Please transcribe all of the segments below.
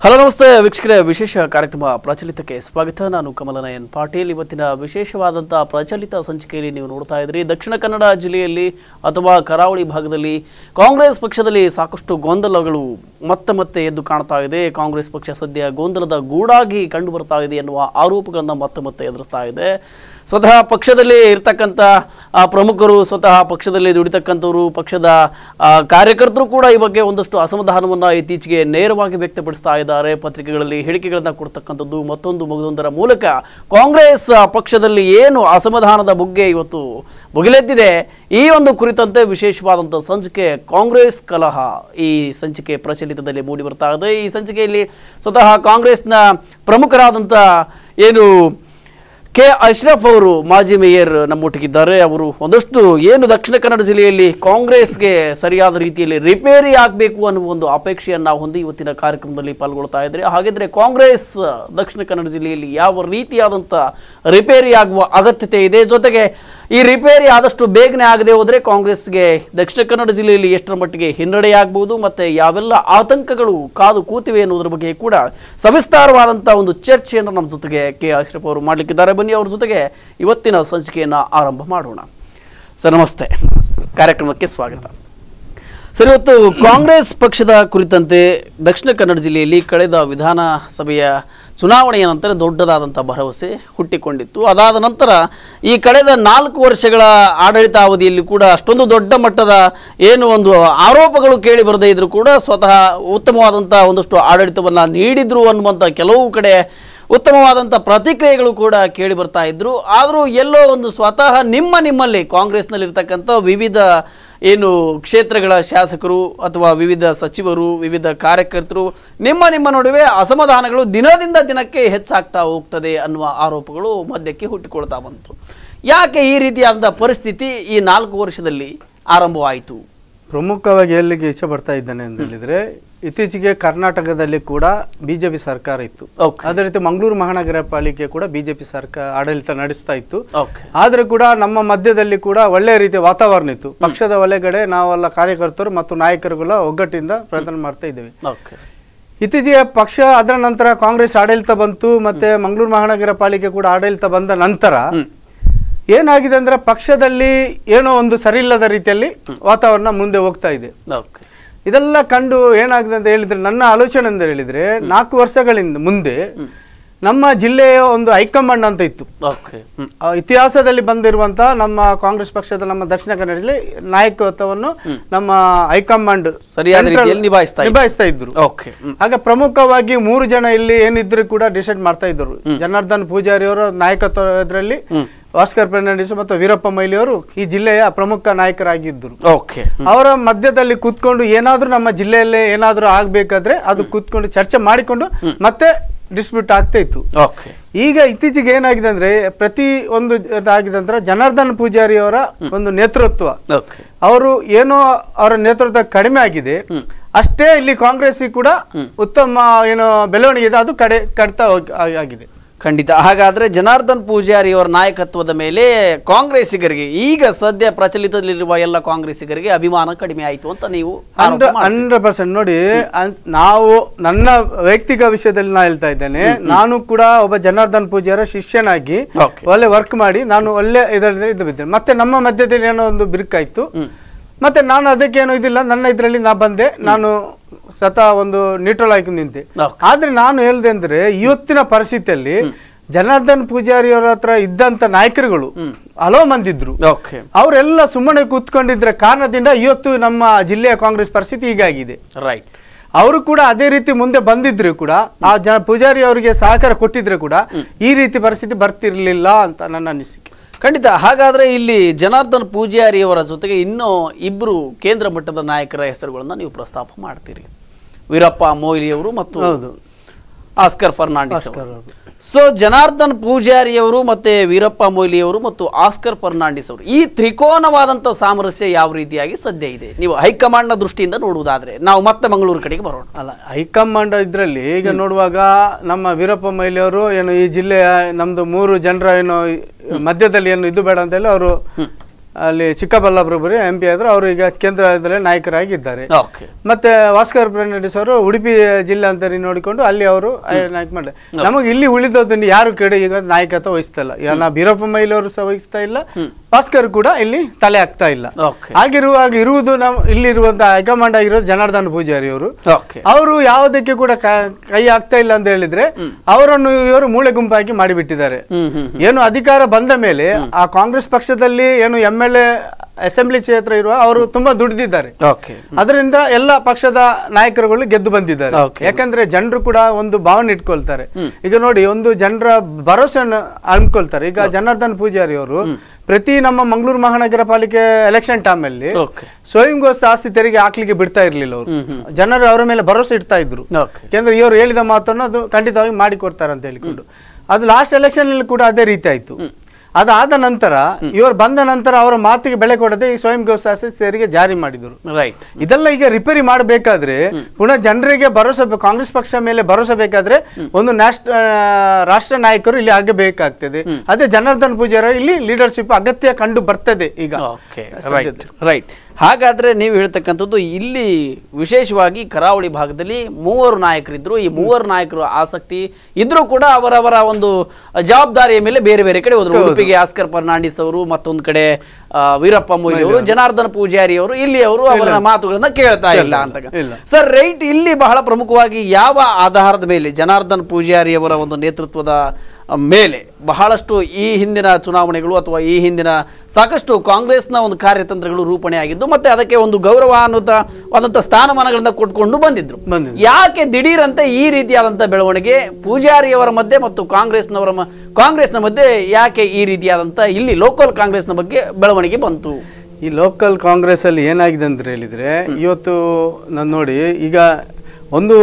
Hello ನಮಸ್ತೆ ವೀಕ್ಷಕರೇ ವಿಶೇಷ ಕಾರ್ಯಕ್ರಮ ಪ್ರಚಲಿತಕ್ಕೆ ಸ್ವಾಗತ ನಾನು ಕಮಲನಯನ್ ಪಾಟೀಲ್ ಇವತ್ತಿನ ವಿಶೇಷವಾದಂತಹ ಪ್ರಚಲಿತ ಸಂಚಿಕೆಯಲ್ಲಿ ನೀವು ನೋಡ್ತಾ ಇದ್ರಿ ದಕ್ಷಿಣ ಕನ್ನಡ ಜಿಲ್ಲೆಯಲ್ಲಿ ಅಥವಾ ಕರಾವಳಿ ಭಾಗದಲ್ಲಿ ಕಾಂಗ್ರೆಸ್ ಪಕ್ಷದಲ್ಲಿ ಸಾಕಷ್ಟು ಗೊಂದಲಗಳು ಮತ್ತೆ ಮತ್ತೆ ಎದ್ದು ಕಾಣ್ತಾ ಇದೆ ಕಾಂಗ್ರೆಸ್ ಪಕ್ಷ ಸದ್ಯ ಗೊಂದಲದ ಗೂಡಾಗಿ ಕಂಡು ಬರ್ತಾ ಇದೆ ಎನ್ನುವ ಆರೋಪಗಳನ್ನು ಮತ್ತೆ ಮತ್ತೆ ಎದುರಿಸ್ತಾ ಇದೆ ಸ್ವತಃ ಪಕ್ಷದಲ್ಲಿ ಇರ್ತಕ್ಕಂಥ ಆ, ಪ್ರಮುಖರು ಸ್ವತಃ ಪಕ್ಷದಲ್ಲಿ ದುಡಿತಕ್ಕಂಥವರು ಪಕ್ಷದ ಆ, ಕಾರ್ಯಕರ್ತರು ಕೂಡ ಈ ಬಗ್ಗೆ ಒಂದಷ್ಟು ಅಸಮಾಧಾನವನ್ನು ಇತ್ತೀಚೆಗೆ ನೇರವಾಗಿ ವ್ಯಕ್ತಪಡಿಸ್ತಾ ಇದ್ದಾರೆ ಪತ್ರಿಕೆಗಳಲ್ಲಿ ಹೇಳಿಕೆಗಳನ್ನು ಕೊಡ್ತಕ್ಕಂಥದ್ದು ಮತ್ತೊಂದು ಮಗದೊಂದರ ಮೂಲಕ ಕಾಂಗ್ರೆಸ್ ಆ, ಪಕ್ಷದಲ್ಲಿ ಏನು ಅಸಮಾಧಾನದ ಬಗ್ಗೆ ಇವತ್ತು ಬುಗಿಲೆದ್ದಿದೆ ಈ ಒಂದು ಕುರಿತಂತೆ ವಿಶೇಷವಾದಂಥ ಸಂಚಿಕೆ ಕಾಂಗ್ರೆಸ್ ಕಲಹ ಈ ಸಂಚಿಕೆ ಪ್ರಚಲಿತದಲ್ಲಿ ಮೂಡಿ ಬರ್ತಾ ಇದೆ ಈ ಸಂಚಿಕೆಯಲ್ಲಿ ಸ್ವತಃ ಕಾಂಗ್ರೆಸ್ನ ಪ್ರಮುಖರಾದಂಥ ಏನು ಕೆ ಅಶ್ರಫ್ ಅವರು ಮಾಜಿ ಮೇಯರ್ ನಮ್ಮೊಟ್ಟಿಗಿದ್ದಾರೆ ಅವರು ಒಂದಷ್ಟು ಏನು ದಕ್ಷಿಣ ಕನ್ನಡ ಜಿಲ್ಲೆಯಲ್ಲಿ ಕಾಂಗ್ರೆಸ್ಗೆ ಸರಿಯಾದ ರೀತಿಯಲ್ಲಿ ರಿಪೇರಿ ಆಗಬೇಕು ಅನ್ನುವ ಒಂದು ಅಪೇಕ್ಷೆಯನ್ನು ನಾವು ಹೊಂದಿ ಇವತ್ತಿನ ಕಾರ್ಯಕ್ರಮದಲ್ಲಿ ಪಾಲ್ಗೊಳ್ತಾ ಇದ್ರೆ ಹಾಗಿದ್ರೆ ಕಾಂಗ್ರೆಸ್ ದಕ್ಷಿಣ ಕನ್ನಡ ಜಿಲ್ಲೆಯಲ್ಲಿ ಯಾವ ರೀತಿಯಾದಂಥ ರಿಪೇರಿ ಆಗುವ ಅಗತ್ಯತೆ ಇದೆ ಜೊತೆಗೆ ಈ ರಿಪೇರಿ ಆದಷ್ಟು ಬೇಗನೆ ಆಗದೆ ಹೋದರೆ ಕಾಂಗ್ರೆಸ್ಗೆ ದಕ್ಷಿಣ ಕನ್ನಡ ಜಿಲ್ಲೆಯಲ್ಲಿ ಎಷ್ಟರ ಮಟ್ಟಿಗೆ ಹಿನ್ನಡೆ ಆಗ್ಬೋದು ಮತ್ತು ಯಾವೆಲ್ಲ ಆತಂಕಗಳು ಕಾದು ಕೂತಿವೆ ಅನ್ನೋದ್ರ ಬಗ್ಗೆ ಕೂಡ ಸವಿಸ್ತಾರವಾದಂಥ ಒಂದು ಚರ್ಚೆಯನ್ನು ನಮ್ಮ ಜೊತೆಗೆ ಕೆ ಅಶ್ರಫ್ ಅವರು ಮಾಡಲಿಕ್ಕಿದ್ದಾರೆ ಬನ್ನಿ ಅವ್ರ ಜೊತೆಗೆ ಇವತ್ತಿನ ಸಂಚಿಕೆಯನ್ನು ಆರಂಭ ಮಾಡೋಣ ಸರ್ ನಮಸ್ತೆ ಕಾರ್ಯಕ್ರಮಕ್ಕೆ ಸ್ವಾಗತ ಸರ್ ಇವತ್ತು ಕಾಂಗ್ರೆಸ್ ಪಕ್ಷದ ಕುರಿತಂತೆ ದಕ್ಷಿಣ ಕನ್ನಡ ಜಿಲ್ಲೆಯಲ್ಲಿ ಕಳೆದ ವಿಧಾನಸಭೆಯ ಚುನಾವಣೆಯ ನಂತರ ದೊಡ್ಡದಾದಂಥ ಭರವಸೆ ಹುಟ್ಟಿಕೊಂಡಿತ್ತು ಅದಾದ ನಂತರ ಈ ಕಳೆದ ನಾಲ್ಕು ವರ್ಷಗಳ ಆಡಳಿತಾವಧಿಯಲ್ಲಿ ಕೂಡ ಅಷ್ಟೊಂದು ದೊಡ್ಡ ಮಟ್ಟದ ಏನು ಒಂದು ಆರೋಪಗಳು ಕೇಳಿ ಬರದೇ ಇದ್ರೂ ಕೂಡ ಸ್ವತಃ ಉತ್ತಮವಾದಂಥ ಒಂದಷ್ಟು ಆಡಳಿತವನ್ನು ನೀಡಿದ್ರು ಅನ್ನುವಂಥ ಕೆಲವು ಕಡೆ ಉತ್ತಮವಾದಂಥ ಪ್ರತಿಕ್ರಿಯೆಗಳು ಕೂಡ ಕೇಳಿ ಬರ್ತಾ ಇದ್ರು ಆದರೂ ಎಲ್ಲೋ ಒಂದು ಸ್ವತಃ ನಿಮ್ಮ ನಿಮ್ಮಲ್ಲಿ ಕಾಂಗ್ರೆಸ್ನಲ್ಲಿರ್ತಕ್ಕಂಥ ವಿವಿಧ ಏನು ಕ್ಷೇತ್ರಗಳ ಶಾಸಕರು ಅಥವಾ ವಿವಿಧ ಸಚಿವರು ವಿವಿಧ ಕಾರ್ಯಕರ್ತರು ನಿಮ್ಮ ನಿಮ್ಮ ನಡುವೆ ಅಸಮಾಧಾನಗಳು ದಿನದಿಂದ ದಿನಕ್ಕೆ ಹೆಚ್ಚಾಗ್ತಾ ಹೋಗ್ತದೆ ಅನ್ನುವ ಆರೋಪಗಳು ಮಧ್ಯಕ್ಕೆ ಹುಟ್ಟಿಕೊಳ್ತಾ ಬಂತು ಯಾಕೆ ಈ ರೀತಿಯಾದಂಥ ಪರಿಸ್ಥಿತಿ ಈ ನಾಲ್ಕು ವರ್ಷದಲ್ಲಿ ಆರಂಭವಾಯಿತು ಪ್ರಮುಖವಾಗಿ ಎಲ್ಲಿಗೆ ಇಚ್ಛೆ ಪಡ್ತಾ ಇದ್ದಾನೆ ಅಂತ ಹೇಳಿದ್ರೆ ಇತ್ತೀಚೆಗೆ ಕರ್ನಾಟಕದಲ್ಲಿ ಕೂಡ ಬಿಜೆಪಿ ಸರ್ಕಾರ ಇತ್ತು ಓಕೆ ಅದೇ ರೀತಿ ಮಂಗಳೂರು ಮಹಾನಗರ ಪಾಲಿಕೆ ಕೂಡ ಬಿಜೆಪಿ ಸರ್ಕಾರ ಆಡಳಿತ ನಡೆಸ್ತಾ ಇತ್ತು ಓಕೆ ಆದ್ರೆ ಕೂಡ ನಮ್ಮ ಮಧ್ಯದಲ್ಲಿ ಕೂಡ ಒಳ್ಳೆ ರೀತಿಯ ವಾತಾವರಣ ಇತ್ತು ಪಕ್ಷದ ಒಳಗಡೆ ನಾವೆಲ್ಲ ಕಾರ್ಯಕರ್ತರು ಮತ್ತು ನಾಯಕರುಗಳ ಒಗ್ಗಟ್ಟಿಂದ ಪ್ರಯತ್ನ ಮಾಡ್ತಾ ಇದ್ದೇವೆ ಓಕೆ ಇತ್ತೀಚೆಗೆ ಪಕ್ಷ ಅದರ ನಂತರ ಕಾಂಗ್ರೆಸ್ ಆಡಳಿತ ಬಂತು ಮತ್ತೆ ಮಂಗಳೂರು ಮಹಾನಗರ ಪಾಲಿಕೆ ಕೂಡ ಆಡಳಿತ ಬಂದ ನಂತರ ಏನಾಗಿದೆ ಅಂದ್ರೆ ಪಕ್ಷದಲ್ಲಿ ಏನೋ ಒಂದು ಸರಿಯಿಲ್ಲದ ರೀತಿಯಲ್ಲಿ ವಾತಾವರಣ ಮುಂದೆ ಹೋಗ್ತಾ ಇದೆ ಓಕೆ ಇದೆಲ್ಲ ಕಂಡು ಏನಾಗಿದೆ ಅಂತ ಹೇಳಿದ್ರೆ ನನ್ನ ಆಲೋಚನೆ ಅಂತ ಹೇಳಿದ್ರೆ ನಾಲ್ಕು ವರ್ಷಗಳಿಂದ ಮುಂದೆ ನಮ್ಮ ಜಿಲ್ಲೆಯ ಒಂದು ಹೈಕಮಾಂಡ್ ಅಂತ ಇತ್ತು ಓಕೆ ಹ್ಮ್ ಆ ಇತಿಹಾಸದಲ್ಲಿ ಬಂದಿರುವಂತ ನಮ್ಮ ಕಾಂಗ್ರೆಸ್ ಪಕ್ಷದ ನಮ್ಮ ದಕ್ಷಿಣ ಕನ್ನಡದಲ್ಲಿ ನಾಯಕತ್ವವನ್ನು ನಮ್ಮ ಹೈಕಮಾಂಡ್ ಸರಿಯಾದ central ರೀತಿಯಲ್ಲಿ ನಿಭಾಯಿಸ್ತಾ ಇದ್ರು. ನಿಭಾಯಿಸ್ತಾ ಇದ್ರು ಓಕೆ ಹ್ಮ್ ಆಗ ಪ್ರಮುಖವಾಗಿ ಮೂರು ಜನ ಇಲ್ಲಿ ಏನಿದ್ರು ಕೂಡ ಡಿಸೈಡ್ ಮಾಡ್ತಾ ಇದ್ರು ಜನಾರ್ದನ್ ಪೂಜಾರಿ ಅವರ ನಾಯಕತ್ವದಲ್ಲಿ ಭಾಸ್ಕರ್ ಫರ್ನಾಂಡಿಸ್ ಮತ್ತು ವೀರಪ್ಪ ಮೊಯ್ಲಿ ಅವರು ಈ ಜಿಲ್ಲೆಯ ಪ್ರಮುಖ ನಾಯಕರಾಗಿದ್ದರು ಓಕೆ ಅವರ ಮಧ್ಯದಲ್ಲಿ ಕೂತ್ಕೊಂಡು ಏನಾದ್ರೂ ನಮ್ಮ ಜಿಲ್ಲೆಯಲ್ಲೇ ಏನಾದ್ರೂ ಆಗ್ಬೇಕಾದ್ರೆ ಅದು ಕೂತ್ಕೊಂಡು ಚರ್ಚೆ ಮಾಡಿಕೊಂಡು ಮತ್ತೆ ಡಿಸ್ಪ್ಯೂಟ್ ಆಗ್ತಾ ಇತ್ತು ಓಕೆ ಈಗ ಇತ್ತೀಚೆಗೆ ಏನಾಗಿದೆ ಅಂದ್ರೆ ಪ್ರತಿ ಒಂದು ಇದಾಗಿದೆ ಅಂದ್ರೆ ಜನಾರ್ದನ್ ಪೂಜಾರಿ ಅವರ ಒಂದು ನೇತೃತ್ವ ಓಕೆ ಅವರು ಏನೋ ಅವರ ನೇತೃತ್ವ ಕಡಿಮೆ ಆಗಿದೆ ಅಷ್ಟೇ ಇಲ್ಲಿ ಕಾಂಗ್ರೆಸ್ ಕೂಡ ಉತ್ತಮ ಏನೋ ಬೆಳವಣಿಗೆ ಇದೆ ಅದು ಕಡೆ ಕಡ್ತಾ ಹೋಗ್- ಆ- ಆಗಿದೆ ಖಂಡಿತ ಹಾಗಾದ್ರೆ ಜನಾರ್ದನ್ ಪೂಜಾರಿ ಅವರ ನಾಯಕತ್ವದ ಮೇಲೆ ಕಾಂಗ್ರೆಸ್ಸಿಗರಿಗೆ ಈಗ ಸದ್ಯ ಪ್ರಚಲಿತದಲ್ಲಿರುವ ಎಲ್ಲ ಕಾಂಗ್ರೆಸ್ಸಿಗರಿಗೆ ಅಭಿಮಾನ ಕಡಿಮೆ ಆಯಿತು ಅಂತ ನೀವು ಆರೋಪ ಮಾಡಿ- ಹಂಡ್ರೆಡ್ ಪರ್ಸೆಂಟ್ ನೋಡಿ ಅನ್- ನಾವು ನನ್ನ ವೈಯಕ್ತಿಕ ವಿಷಯದಲ್ಲಿ ನಾ ಹೇಳ್ತಾ ಇದ್ದೇನೆ ನಾನು ಕೂಡ ಒಬ್ಬ ಜನಾರ್ದನ್ ಪೂಜಾರ ಶಿಷ್ಯನಾಗಿ Okay. ಒಳ್ಳೆ ವರ್ಕ್ ಮಾಡಿ ನಾನು ಒಳ್ಳೆ ಇದರಲ್ಲಿ ಇದು ಬಿದ್ದೆ ಮತ್ತೆ ನಮ್ಮ ಮಧ್ಯದಲ್ಲಿ ಏನೋ ಒಂದು ಬಿರುಕಾಯ್ತು ಮತ್ತೆ ನಾನು ಅದಕ್ಕೇನು ಇದಿಲ್ಲ ನನ್ನ ಇದರಲ್ಲಿ ನಾ ಬಂದೆ ನಾನು ಸ್ವತಃ ಒಂದು ನ್ಯೂಟ್ರಲ್ ಆಗಿ ನಿಂತೆ Okay. ಆದ್ರೆ ನಾನು ಹೇಳ್ದೆ ಅಂದ್ರೆ ಇವತ್ತಿನ ಪರಿಸ್ಥಿತಿಯಲ್ಲಿ ಜನಾರ್ದನ್ ಪೂಜಾರಿ ಅವರ ಹತ್ರ ಇದ್ದಂತ ನಾಯಕರುಗಳು ಹಲವು ಮಂದಿ ಇದ್ರು ಓಕೆ ಅವರೆಲ್ಲ ಸುಮ್ಮನೆ ಕೂತ್ಕೊಂಡಿದ್ರ ಕಾರಣದಿಂದ ಇವತ್ತು ನಮ್ಮ ಜಿಲ್ಲೆಯ ಕಾಂಗ್ರೆಸ್ ಪರಿಸ್ಥಿತಿ ಹೀಗಾಗಿದೆ ರೈಟ್ ಅವರು ಕೂಡ ಅದೇ ರೀತಿ ಮುಂದೆ ಬಂದಿದ್ರು ಕೂಡ ಆ ಜನ ಪೂಜಾರಿ ಅವರಿಗೆ ಸಹಕಾರ ಕೊಟ್ಟಿದ್ರು ಕೂಡ ಈ ರೀತಿ ಪರಿಸ್ಥಿತಿ ಬರ್ತಿರ್ಲಿಲ್ಲ ಅಂತ ನನ್ನ ಅನಿಸಿಕೆ ಖಂಡಿತ ಹಾಗಾದ್ರೆ ಇಲ್ಲಿ ಜನಾರ್ದನ್ ಪೂಜಾರಿ ಅವರ ಜೊತೆಗೆ ಇನ್ನೂ ಇಬ್ಬರು ಕೇಂದ್ರ ಮಟ್ಟದ ನಾಯಕರ ಹೆಸರುಗಳನ್ನ ನೀವು ಪ್ರಸ್ತಾಪ ಮಾಡ್ತೀರಿ ವೀರಪ್ಪ ಮೊಯ್ಲಿ ಅವರು ಮತ್ತು ಹೌದು ಆಸ್ಕರ್ ಫರ್ನಾಂಡಿಸ್ ಅವರು ಸೊ ಜನಾರ್ದನ್ ಪೂಜಾರಿ ಅವರು ಮತ್ತೆ ವೀರಪ್ಪ ಮೊಯ್ಲಿ ಅವರು ಮತ್ತು ಆಸ್ಕರ್ ಫರ್ನಾಂಡಿಸ್ ಅವರು ಈ ತ್ರಿಕೋನವಾದಂಥ ಸಾಮರಸ್ಯ ಯಾವ ರೀತಿಯಾಗಿ ಸದ್ಯ ಇದೆ ನೀವು ಹೈಕಮಾಂಡ್ನ ದೃಷ್ಟಿಯಿಂದ ನೋಡುವುದಾದ್ರೆ ನಾವು ಮತ್ತೆ ಮಂಗಳೂರು ಕಡೆಗೆ ಬರೋಣ ಅಲ್ಲ ಹೈಕಮಾಂಡ್ ಇದ್ರಲ್ಲಿ ಈಗ ನೋಡುವಾಗ ನಮ್ಮ ವೀರಪ್ಪ ಮೊಯ್ಲಿ ಅವರು ಏನು ಈ ಜಿಲ್ಲೆಯ ನಮ್ದು ಮೂರು ಜನರ ಏನು ಮಧ್ಯದಲ್ಲಿ ಏನು ಇದು ಬೇಡ ಅಂತ ಹೇಳಿ ಅವರು ಅಲ್ಲಿ ಚಿಕ್ಕಬಳ್ಳಾಪುರ ಎಂ ಪಿ ಆದ್ರು ಅವರು ಈಗ ಕೇಂದ್ರದಲ್ಲಿ ನಾಯಕರಾಗಿದ್ದಾರೆ ಓಕೆ ಮತ್ತೆ ಭಾಸ್ಕರ್ ಫರ್ನಾಂಡಿಸ್ ಅವರು ಉಡುಪಿ ಜಿಲ್ಲೆ ಅಂತ ನೋಡಿಕೊಂಡು ಅಲ್ಲಿ ಅವರು ನಾಯಕ ಮಾಡಿದೆ ನಮಗೆ ಇಲ್ಲಿ ಉಳಿದದನ್ನು ಯಾರು ಕಡೆ ಈಗ ನಾಯಕತ್ವ ವಹಿಸ್ತಾ ಇಲ್ಲ ಈಗ ನಾ ಬೀರಪ್ಪ ಮೈಲವರು ಸಹ ವಹಿಸ್ತಾ ಇಲ್ಲ ಭಾಸ್ಕರ್ ಕೂಡ ಇಲ್ಲಿ ತಲೆ ಆಗ್ತಾ ಇಲ್ಲ ಓಕೆ ಹಾಗಿರುವಾಗ ಇರುವುದು ನಾವು ಇಲ್ಲಿರುವಂತ ಹೈಕಮಾಂಡ್ ಆಗಿರೋದು ಜನಾರ್ದನ್ ಪೂಜಾರಿ ಅವರು ಓಕೆ ಅವರು ಯಾವುದಕ್ಕೆ ಕೂಡ ಕ- ಕೈ ಆಗ್ತಾ ಇಲ್ಲ ಅಂತ ಹೇಳಿದ್ರೆ ಅವರನ್ನು ಇವರು ಮೂಳೆ ಗುಂಪಾಗಿ ಮಾಡಿಬಿಟ್ಟಿದ್ದಾರೆ ಹ್ಮ್ ಹ್ಮ್ ಏನು ಅಧಿಕಾರ ಬಂದ ಮೇಲೆ ಆ ಕಾಂಗ್ರೆಸ್ ಪಕ್ಷದಲ್ಲಿ ಏನು ಎಂ ಎಲ್ ಎ ಅಸೆಂಬ್ಲಿ ಕ್ಷೇತ್ರ ಇರುವ ಅವರು ತುಂಬಾ ದುಡಿದಿದ್ದಾರೆ ಓಕೆ ಅದರಿಂದ ಎಲ್ಲ ಪಕ್ಷದ ನಾಯಕರುಗಳು ಗೆದ್ದು ಬಂದಿದ್ದಾರೆ Okay. ಯಾಕಂದ್ರೆ ಜನರು ಕೂಡ ಒಂದು ಭಾವನೆ ಇಟ್ಕೊಳ್ತಾರೆ ಈಗ ನೋಡಿ ಒಂದು ಜನರ ಭರವಸೆಯನ್ನು ಅನ್ಕೊಳ್ತಾರೆ ಈಗ ಜನಾರ್ದನ್ ಪೂಜಾರಿ ಅವರು ಪ್ರತಿ ನಮ್ಮ ಮಂಗಳೂರು ಮಹಾನಗರ ಪಾಲಿಕೆ ಎಲೆಕ್ಷನ್ ಟೈಮ್ ಅಲ್ಲಿ ಓಕೆ ಸ್ವಯಂ ಘೋಷ ಆಸ್ತಿ ತೆರಿಗೆ ಹಾಕ್ಲಿಕ್ಕೆ ಬಿಡ್ತಾ ಇರ್ಲಿಲ್ಲ ಅವರು ಜನರು ಅವರ ಮೇಲೆ ಭರವಸೆ ಇಡ್ತಾ ಇದ್ರು ಓಕೆ ಯಾಕಂದ್ರೆ ಇವರು ಹೇಳಿದ ಮಾತನ್ನು ಅದು ಖಂಡಿತವಾಗಿ ಮಾಡಿಕೊಡ್ತಾರೆ ಅಂತ ಹೇಳಿಕೊಂಡು ಅದು ಲಾಸ್ಟ್ ಎಲೆಕ್ಷನ್ ಅಲ್ಲಿ ಕೂಡ ಅದೇ ರೀತಿ ಆಯ್ತು ಅದಾದ ನಂತರ ಇವರು ಬಂದ ನಂತರ ಅವರ ಮಾತಿಗೆ ಬೆಲೆ ಕೊಡದೆ ಈ ಸ್ವಯಂ ಘೋಷಾಸ್ತಿ ತೆರಿಗೆ ಜಾರಿ ಮಾಡಿದರು ರೈಟ್ ಇದೆಲ್ಲ ಈಗ ರಿಪೇರಿ ಮಾಡಬೇಕಾದ್ರೆ ಪುನಃ ಜನರಿಗೆ ಭರೋಸೆ ಬೆ- ಕಾಂಗ್ರೆಸ್ ಪಕ್ಷ ಮೇಲೆ ಭರೋಸೆ ಬೇಕಾದ್ರೆ ಒಂದು ನ್ಯಾಷ್- ಆ, ರಾಷ್ಟ್ರ ನಾಯಕರು ಇಲ್ಲಿ ಆಗಬೇಕಾಗ್ತದೆ ಅದೇ ಜನಾರ್ದನ್ ಪೂಜಾರಿ ಇಲ್ಲಿ ಲೀಡರ್ಶಿಪ್ ಅಗತ್ಯ ಕಂಡು ಬರ್ತದೆ ಈಗ ಓಕೆ ರೈಟ್ ರೈಟ್ ಹಾಗಾದ್ರೆ ನೀವು ಹೇಳ್ತಕ್ಕಂಥದ್ದು ಇಲ್ಲಿ ವಿಶೇಷವಾಗಿ ಕರಾವಳಿ ಭಾಗದಲ್ಲಿ ಮೂವರು ನಾಯಕರಿದ್ರು ಈ ಮೂವರು ನಾಯಕರು ಆಸಕ್ತಿ ಇದ್ರೂ ಕೂಡ ಅವರವರ ಒಂದು ಜವಾಬ್ದಾರಿಯ ಮೇಲೆ ಬೇರೆ ಬೇರೆ ಕಡೆ ಹೋದ್ರು ಉಡುಪಿಗೆ ಆಸ್ಕರ್ ಫರ್ನಾಂಡಿಸ್ ಅವರು ಮತ್ತೊಂದು ಕಡೆ ಆ, ವೀರಪ್ಪ ಮೊಯ್ಲಿ ಅವರು ಜನಾರ್ದನ್ ಪೂಜಾರಿ ಅವರು ಇಲ್ಲಿ ಅವರು ಅವರ ಮಾತುಗಳನ್ನ ಕೇಳ್ತಾ ಇಲ್ಲ ಅಂತ ಇಲ್ಲ. ಸರ್ ರೈಟ್ ಇಲ್ಲಿ ಬಹಳ ಪ್ರಮುಖವಾಗಿ ಯಾವ ಆಧಾರದ ಮೇಲೆ ಜನಾರ್ದನ್ ಪೂಜಾರಿ ಅವರ ಒಂದು ನೇತೃತ್ವದ ಮೇಲೆ ಬಹಳಷ್ಟು ಈ ಹಿಂದಿನ ಚುನಾವಣೆಗಳು ಅಥವಾ ಈ ಹಿಂದಿನ ಸಾಕಷ್ಟು ಕಾಂಗ್ರೆಸ್ನ ಒಂದು ಕಾರ್ಯತಂತ್ರಗಳು ರೂಪಣೆ ಆಗಿದ್ದು ಮತ್ತೆ ಅದಕ್ಕೆ ಒಂದು ಗೌರವಾನ್ವಿತವಾದಂಥ ಸ್ಥಾನಮಾನಗಳನ್ನ ಕೊಟ್ಕೊಂಡು ಬಂದಿದ್ರು ಬಂದಿದ್ರು. ಯಾಕೆ ದಿಢೀರಂತೆ ಈ ರೀತಿಯಾದಂಥ ಬೆಳವಣಿಗೆ ಪೂಜಾರಿಯವರ ಮಧ್ಯೆ ಮತ್ತು ಕಾಂಗ್ರೆಸ್ನವರ ಮ- ಕಾಂಗ್ರೆಸ್ನ ಮಧ್ಯೆ ಯಾಕೆ ಈ ರೀತಿಯಾದಂಥ ಇಲ್ಲಿ ಲೋಕಲ್ ಕಾಂಗ್ರೆಸ್ನ ಬಗ್ಗೆ ಬೆಳವಣಿಗೆ ಬಂತು ಈ ಲೋಕಲ್ ಕಾಂಗ್ರೆಸ್ ಅಲ್ಲಿ ಏನಾಗಿದೆ ಅಂತ ಹೇಳಿದ್ರೆ ಇವತ್ತು ನಾನು ನೋಡಿ ಈಗ ಒಂದು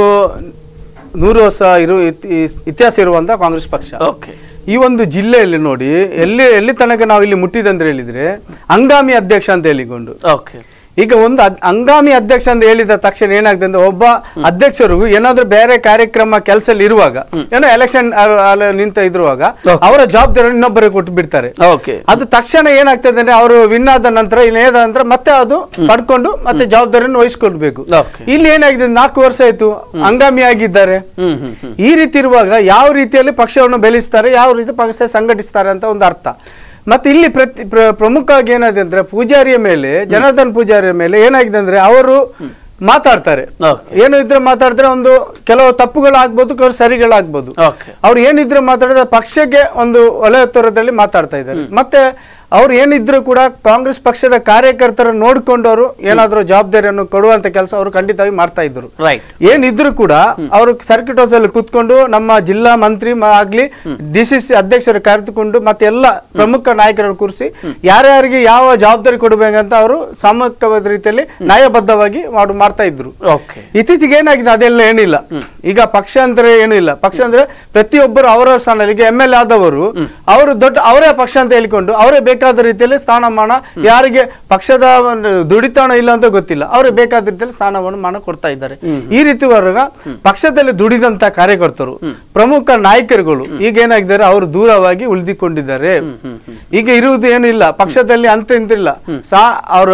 ನೂರು ವರ್ಷ ಇರು ಇತ್- ಇ- ಇತಿಹಾಸ ಇರುವಂತ ಕಾಂಗ್ರೆಸ್ ಪಕ್ಷ ಓಕೆ ಈ ಒಂದು ಜಿಲ್ಲೆಯಲ್ಲಿ ನೋಡಿ ಎಲ್ಲಿ ಎಲ್ಲಿ ತನಕ ನಾವು ಇಲ್ಲಿ ಮುಟ್ಟಿದಂತ ಹೇಳಿದ್ರೆ ಹಂಗಾಮಿ ಅಧ್ಯಕ್ಷ ಅಂತ ಹೇಳಿಕೊಂಡು ಓಕೆ ಈಗ ಒಂದು ಅದ್- ಹಂಗಾಮಿ ಅಧ್ಯಕ್ಷ ಅಂತ ಹೇಳಿದ ತಕ್ಷಣ ಏನಾಗ್ತದೆ ಅಂದ್ರೆ ಒಬ್ಬ ಅಧ್ಯಕ್ಷರು ಏನಾದ್ರೂ ಬೇರೆ ಕಾರ್ಯಕ್ರಮ ಕೆಲಸದಲ್ಲಿ ಇರುವಾಗ ಏನೋ ಎಲೆಕ್ಷನ್ ನಿಂತ ಇರುವಾಗ ಅವರ ಜವಾಬ್ದಾರಿ ಇನ್ನೊಬ್ಬರಿಗೆ ಕೊಟ್ಟು ಬಿಡ್ತಾರೆ ಓಕೆ ಅದು ತಕ್ಷಣ ಏನಾಗ್ತದೆ ಅಂದ್ರೆ ಅವರು ವಿನ್ ಆದ ನಂತರ ಇನ್ನೇದ ನಂತರ ಮತ್ತೆ ಅದು ಪಡ್ಕೊಂಡು ಮತ್ತೆ ಜವಾಬ್ದಾರಿಯನ್ನು ವಹಿಸ್ಕೊಳ್ಬೇಕು ಓಕೆ ಇಲ್ಲಿ ಏನಾಗಿದೆ ನಾಲ್ಕು ವರ್ಷ ಆಯ್ತು ಹಂಗಾಮಿ ಆಗಿದ್ದಾರೆ ಹ್ಮ್ ಹ್ಮ್ ಹ್ಮ್ ಈ ರೀತಿ ಇರುವಾಗ ಯಾವ ರೀತಿಯಲ್ಲಿ ಪಕ್ಷವನ್ನು ಬೆಳೆಸ್ತಾರೆ ಯಾವ ರೀತಿ ಪಕ್ಷ ಸಂಘಟಿಸ್ತಾರೆ ಅಂತ ಒಂದು ಅರ್ಥ ಮತ್ತೆ ಇಲ್ಲಿ ಪ್ರತಿ ಪ್ರ- ಪ್ರಮುಖವಾಗಿ ಏನಾಗಿದೆ ಅಂದ್ರೆ ಪೂಜಾರಿಯ ಮೇಲೆ ಜನಾರ್ದನ್ ಪೂಜಾರಿಯ ಮೇಲೆ ಏನಾಗಿದೆ ಅಂದ್ರೆ ಅವರು ಮಾತಾಡ್ತಾರೆ ಓಕೆ ಏನು ಇದ್ರೆ ಮಾತಾಡಿದ್ರೆ ಒಂದು ಕೆಲವು ತಪ್ಪುಗಳಾಗ್ಬೋದು ಕೆಲವು ಸರಿಗಳಾಗ್ಬೋದು ಓಕೆ ಅವ್ರು ಏನಿದ್ರು ಮಾತಾಡಿದ್ರೆ ಪಕ್ಷಕ್ಕೆ ಒಂದು ಒಳ್ಳೆಯ ತರದಲ್ಲಿ ಮಾತಾಡ್ತಾ ಇದ್ದಾರೆ ಮತ್ತೆ ಅವ್ರು ಏನಿದ್ರು ಕೂಡ ಕಾಂಗ್ರೆಸ್ ಪಕ್ಷದ ಕಾರ್ಯಕರ್ತರ ನೋಡ್ಕೊಂಡು ಅವರು ಏನಾದ್ರು ಜವಾಬ್ದಾರಿಯನ್ನು ಕೊಡುವಂತ ಕೆಲಸ ಅವರು ಖಂಡಿತವಾಗಿ ಮಾಡ್ತಾ ಇದ್ರು ರೈಟ್ ಏನಿದ್ರು ಕೂಡ ಅವರು ಸರ್ಕಿಟ್ ಹೌಸ್ ಅಲ್ಲಿ ಕುತ್ಕೊಂಡು ನಮ್ಮ ಜಿಲ್ಲಾ ಮಂತ್ರಿ ಮ- ಆಗ್ಲಿ ಡಿ ಸಿ ಸಿ ಅಧ್ಯಕ್ಷರು ಕರೆದುಕೊಂಡು ಮತ್ತೆ ಎಲ್ಲ ಪ್ರಮುಖ ನಾಯಕರನ್ನು ಕೂರಿಸಿ ಯಾರ್ಯಾರಿಗೆ ಯಾವ ಜವಾಬ್ದಾರಿ ಕೊಡಬೇಕಂತ ಅವರು ಸಾಮೂಹಿಕವಾದ ರೀತಿಯಲ್ಲಿ ನ್ಯಾಯಬದ್ಧವಾಗಿ ಮಾಡು ಮಾಡ್ತಾ ಇದ್ರು ಓಕೆ ಇತ್ತೀಚೆಗೆ ಏನಾಗಿದೆ ಅದೆಲ್ಲ ಏನಿಲ್ಲ ಈಗ ಪಕ್ಷ ಅಂದ್ರೆ ಏನೂ ಇಲ್ಲ ಪಕ್ಷ ಅಂದ್ರೆ ಪ್ರತಿಯೊಬ್ಬರು ಅವರ ಸ್ಥಾನದಲ್ಲಿ ಈಗ ಎಂ ಎಲ್ ಆದವರು ಅವರು ದೊಡ್ಡ ಅವರೇ ಪಕ್ಷ ಅಂತ ಹೇಳಿಕೊಂಡು ಅವರೇ ಬೇಕಾದ ರೀತಿಯಲ್ಲಿ ಸ್ಥಾನಮಾನ ಯಾರಿಗೆ ಪಕ್ಷದ ಒಂದು ದುಡಿತಾಣ ಇಲ್ಲ ಅಂತ ಗೊತ್ತಿಲ್ಲ ಅವರೇ ಬೇಕಾದ ರೀತಿಯಲ್ಲಿ ಸ್ಥಾನಮಾನ ಮಾನ ಕೊಡ್ತಾ ಇದ್ದಾರೆ ಈ ರೀತಿ ಬರುವಾಗ ಪಕ್ಷದಲ್ಲಿ ದುಡಿದಂತ ಕಾರ್ಯಕರ್ತರು ಪ್ರಮುಖ ನಾಯಕರುಗಳು ಈಗ ಏನಾಗಿದ್ದಾರೆ ಅವರು ದೂರವಾಗಿ ಉಳಿದುಕೊಂಡಿದ್ದಾರೆ ಈಗ ಇರುವುದು ಏನು ಇಲ್ಲ ಪಕ್ಷದಲ್ಲಿ ಅಂತ ಇಂತಿಲ್ಲ ಸಾ ಅವರ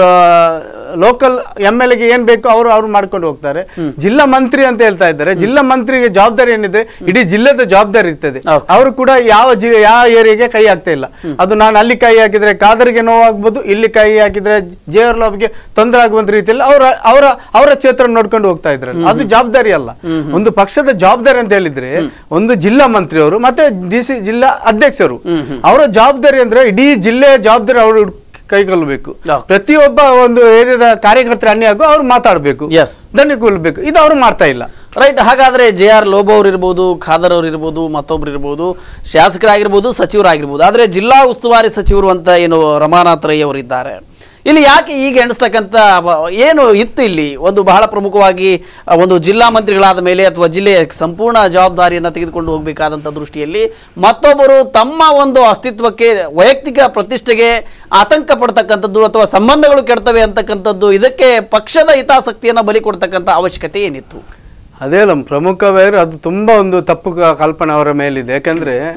ಲೋಕಲ್ ಎಂ ಎಲ್ ಎಗೆ ಏನ್ ಬೇಕು ಅವರು ಅವ್ರು ಮಾಡ್ಕೊಂಡು ಹೋಗ್ತಾರೆ ಜಿಲ್ಲಾ ಮಂತ್ರಿ ಅಂತ ಹೇಳ್ತಾ ಇದ್ದಾರೆ ಜಿಲ್ಲಾ ಮಂತ್ರಿಗೆ ಜವಾಬ್ದಾರಿ ಏನಿದೆ ಇಡೀ ಜಿಲ್ಲೆದ ಜವಾಬ್ದಾರಿ ಇರ್ತದೆ ಅವರು ಕೂಡ ಯಾವ ಜಿ ಯಾವ ಏರಿಯಾಗೆ ಕೈ ಹಾಕ್ತಾ ಇಲ್ಲ ಅದು ನಾನು ಅಲ್ಲಿ ಕೈ ಹಾಕಿದ್ರೆ ಕಾದರ್ಗೆ ನೋವಾಗ್ಬೋದು ಇಲ್ಲಿ ಕೈ ಹಾಕಿದ್ರೆ ಜೆ ಆರ್ ಲಾಬ್ಗೆ ತೊಂದರೆ ಆಗುವಂತ ರೀತಿಯಲ್ಲಿ ಅವರ ಅವರ ಅವರ ಕ್ಷೇತ್ರ ನೋಡ್ಕೊಂಡು ಹೋಗ್ತಾ ಇದ್ದಾರೆ ಅದು ಜವಾಬ್ದಾರಿ ಅಲ್ಲ ಒಂದು ಪಕ್ಷದ ಜವಾಬ್ದಾರಿ ಅಂತ ಹೇಳಿದ್ರೆ ಒಂದು ಜಿಲ್ಲಾ ಮಂತ್ರಿ ಅವರು ಮತ್ತೆ ಡಿ ಸಿ ಜಿಲ್ಲಾ ಅಧ್ಯಕ್ಷರು ಅವರ ಜವಾಬ್ದಾರಿ ಅಂದ್ರೆ ಇಡೀ ಜಿಲ್ಲೆಯ ಜವಾಬ್ದಾರಿ ಅವರು ಕೈಗೊಳ್ಳಬೇಕು Okay. ಪ್ರತಿಯೊಬ್ಬ ಒಂದು ಏರಿಯಾದ ಕಾರ್ಯಕರ್ತರ ಅನ್ಯಾಗೂ ಅವ್ರು ಮಾತಾಡಬೇಕು ಎಸ್ ದಂಡಿಕೊಳ್ಬೇಕು ಇದು ಅವ್ರು ಮಾಡ್ತಾ ಇಲ್ಲ ರೈಟ್ ಹಾಗಾದ್ರೆ ಜೆ ಆರ್ ಲೋಬೋ ಅವ್ರು ಇರ್ಬೋದು ಖಾದರ್ ಅವ್ರು ಇರ್ಬೋದು ಮತ್ತೊಬ್ರು ಇರ್ಬೋದು ಶಾಸಕರಾಗಿರ್ಬೋದು ಸಚಿವರಾಗಿರ್ಬೋದು ಆದರೆ ಜಿಲ್ಲಾ ಉಸ್ತುವಾರಿ ಸಚಿವರು ಅಂತ ಏನು ರಮಾನಾಥ್ ರೈ ಅವರು ಇದ್ದಾರೆ ಇಲ್ಲಿ ಯಾಕೆ ಈಗ ಎಣಿಸ್ತಕ್ಕಂಥ ವ- ಏನು ಇತ್ತು ಇಲ್ಲಿ ಒಂದು ಬಹಳ ಪ್ರಮುಖವಾಗಿ ಆ, ಒಂದು ಜಿಲ್ಲಾ ಮಂತ್ರಿಗಳಾದ ಮೇಲೆ ಅಥವಾ ಜಿಲ್ಲೆಯ ಸಂಪೂರ್ಣ ಜವಾಬ್ದಾರಿಯನ್ನು ತೆಗೆದುಕೊಂಡು ಹೋಗಬೇಕಾದಂಥ ದೃಷ್ಟಿಯಲ್ಲಿ ಮತ್ತೊಬ್ಬರು ತಮ್ಮ ಒಂದು ಅಸ್ತಿತ್ವಕ್ಕೆ ವೈಯಕ್ತಿಕ ಪ್ರತಿಷ್ಠೆಗೆ ಆತಂಕ ಪಡ್ತಕ್ಕಂಥದ್ದು ಅಥವಾ ಸಂಬಂಧಗಳು ಕೆಡ್ತವೆ ಅಂತಕ್ಕಂಥದ್ದು ಇದಕ್ಕೆ ಪಕ್ಷದ ಹಿತಾಸಕ್ತಿಯನ್ನು ಬಲಿ ಕೊಡ್ತಕ್ಕಂಥ ಅವಶ್ಯಕತೆ ಏನಿತ್ತು ಅದೇ ಅಲ್ಲ ಪ್ರಮುಖವಾಗಿ ಅದು ತುಂಬಾ ಒಂದು ತಪ್ಪು ಕ- ಕಲ್ಪನೆ ಅವರ ಮೇಲಿದೆ ಯಾಕಂದ್ರೆ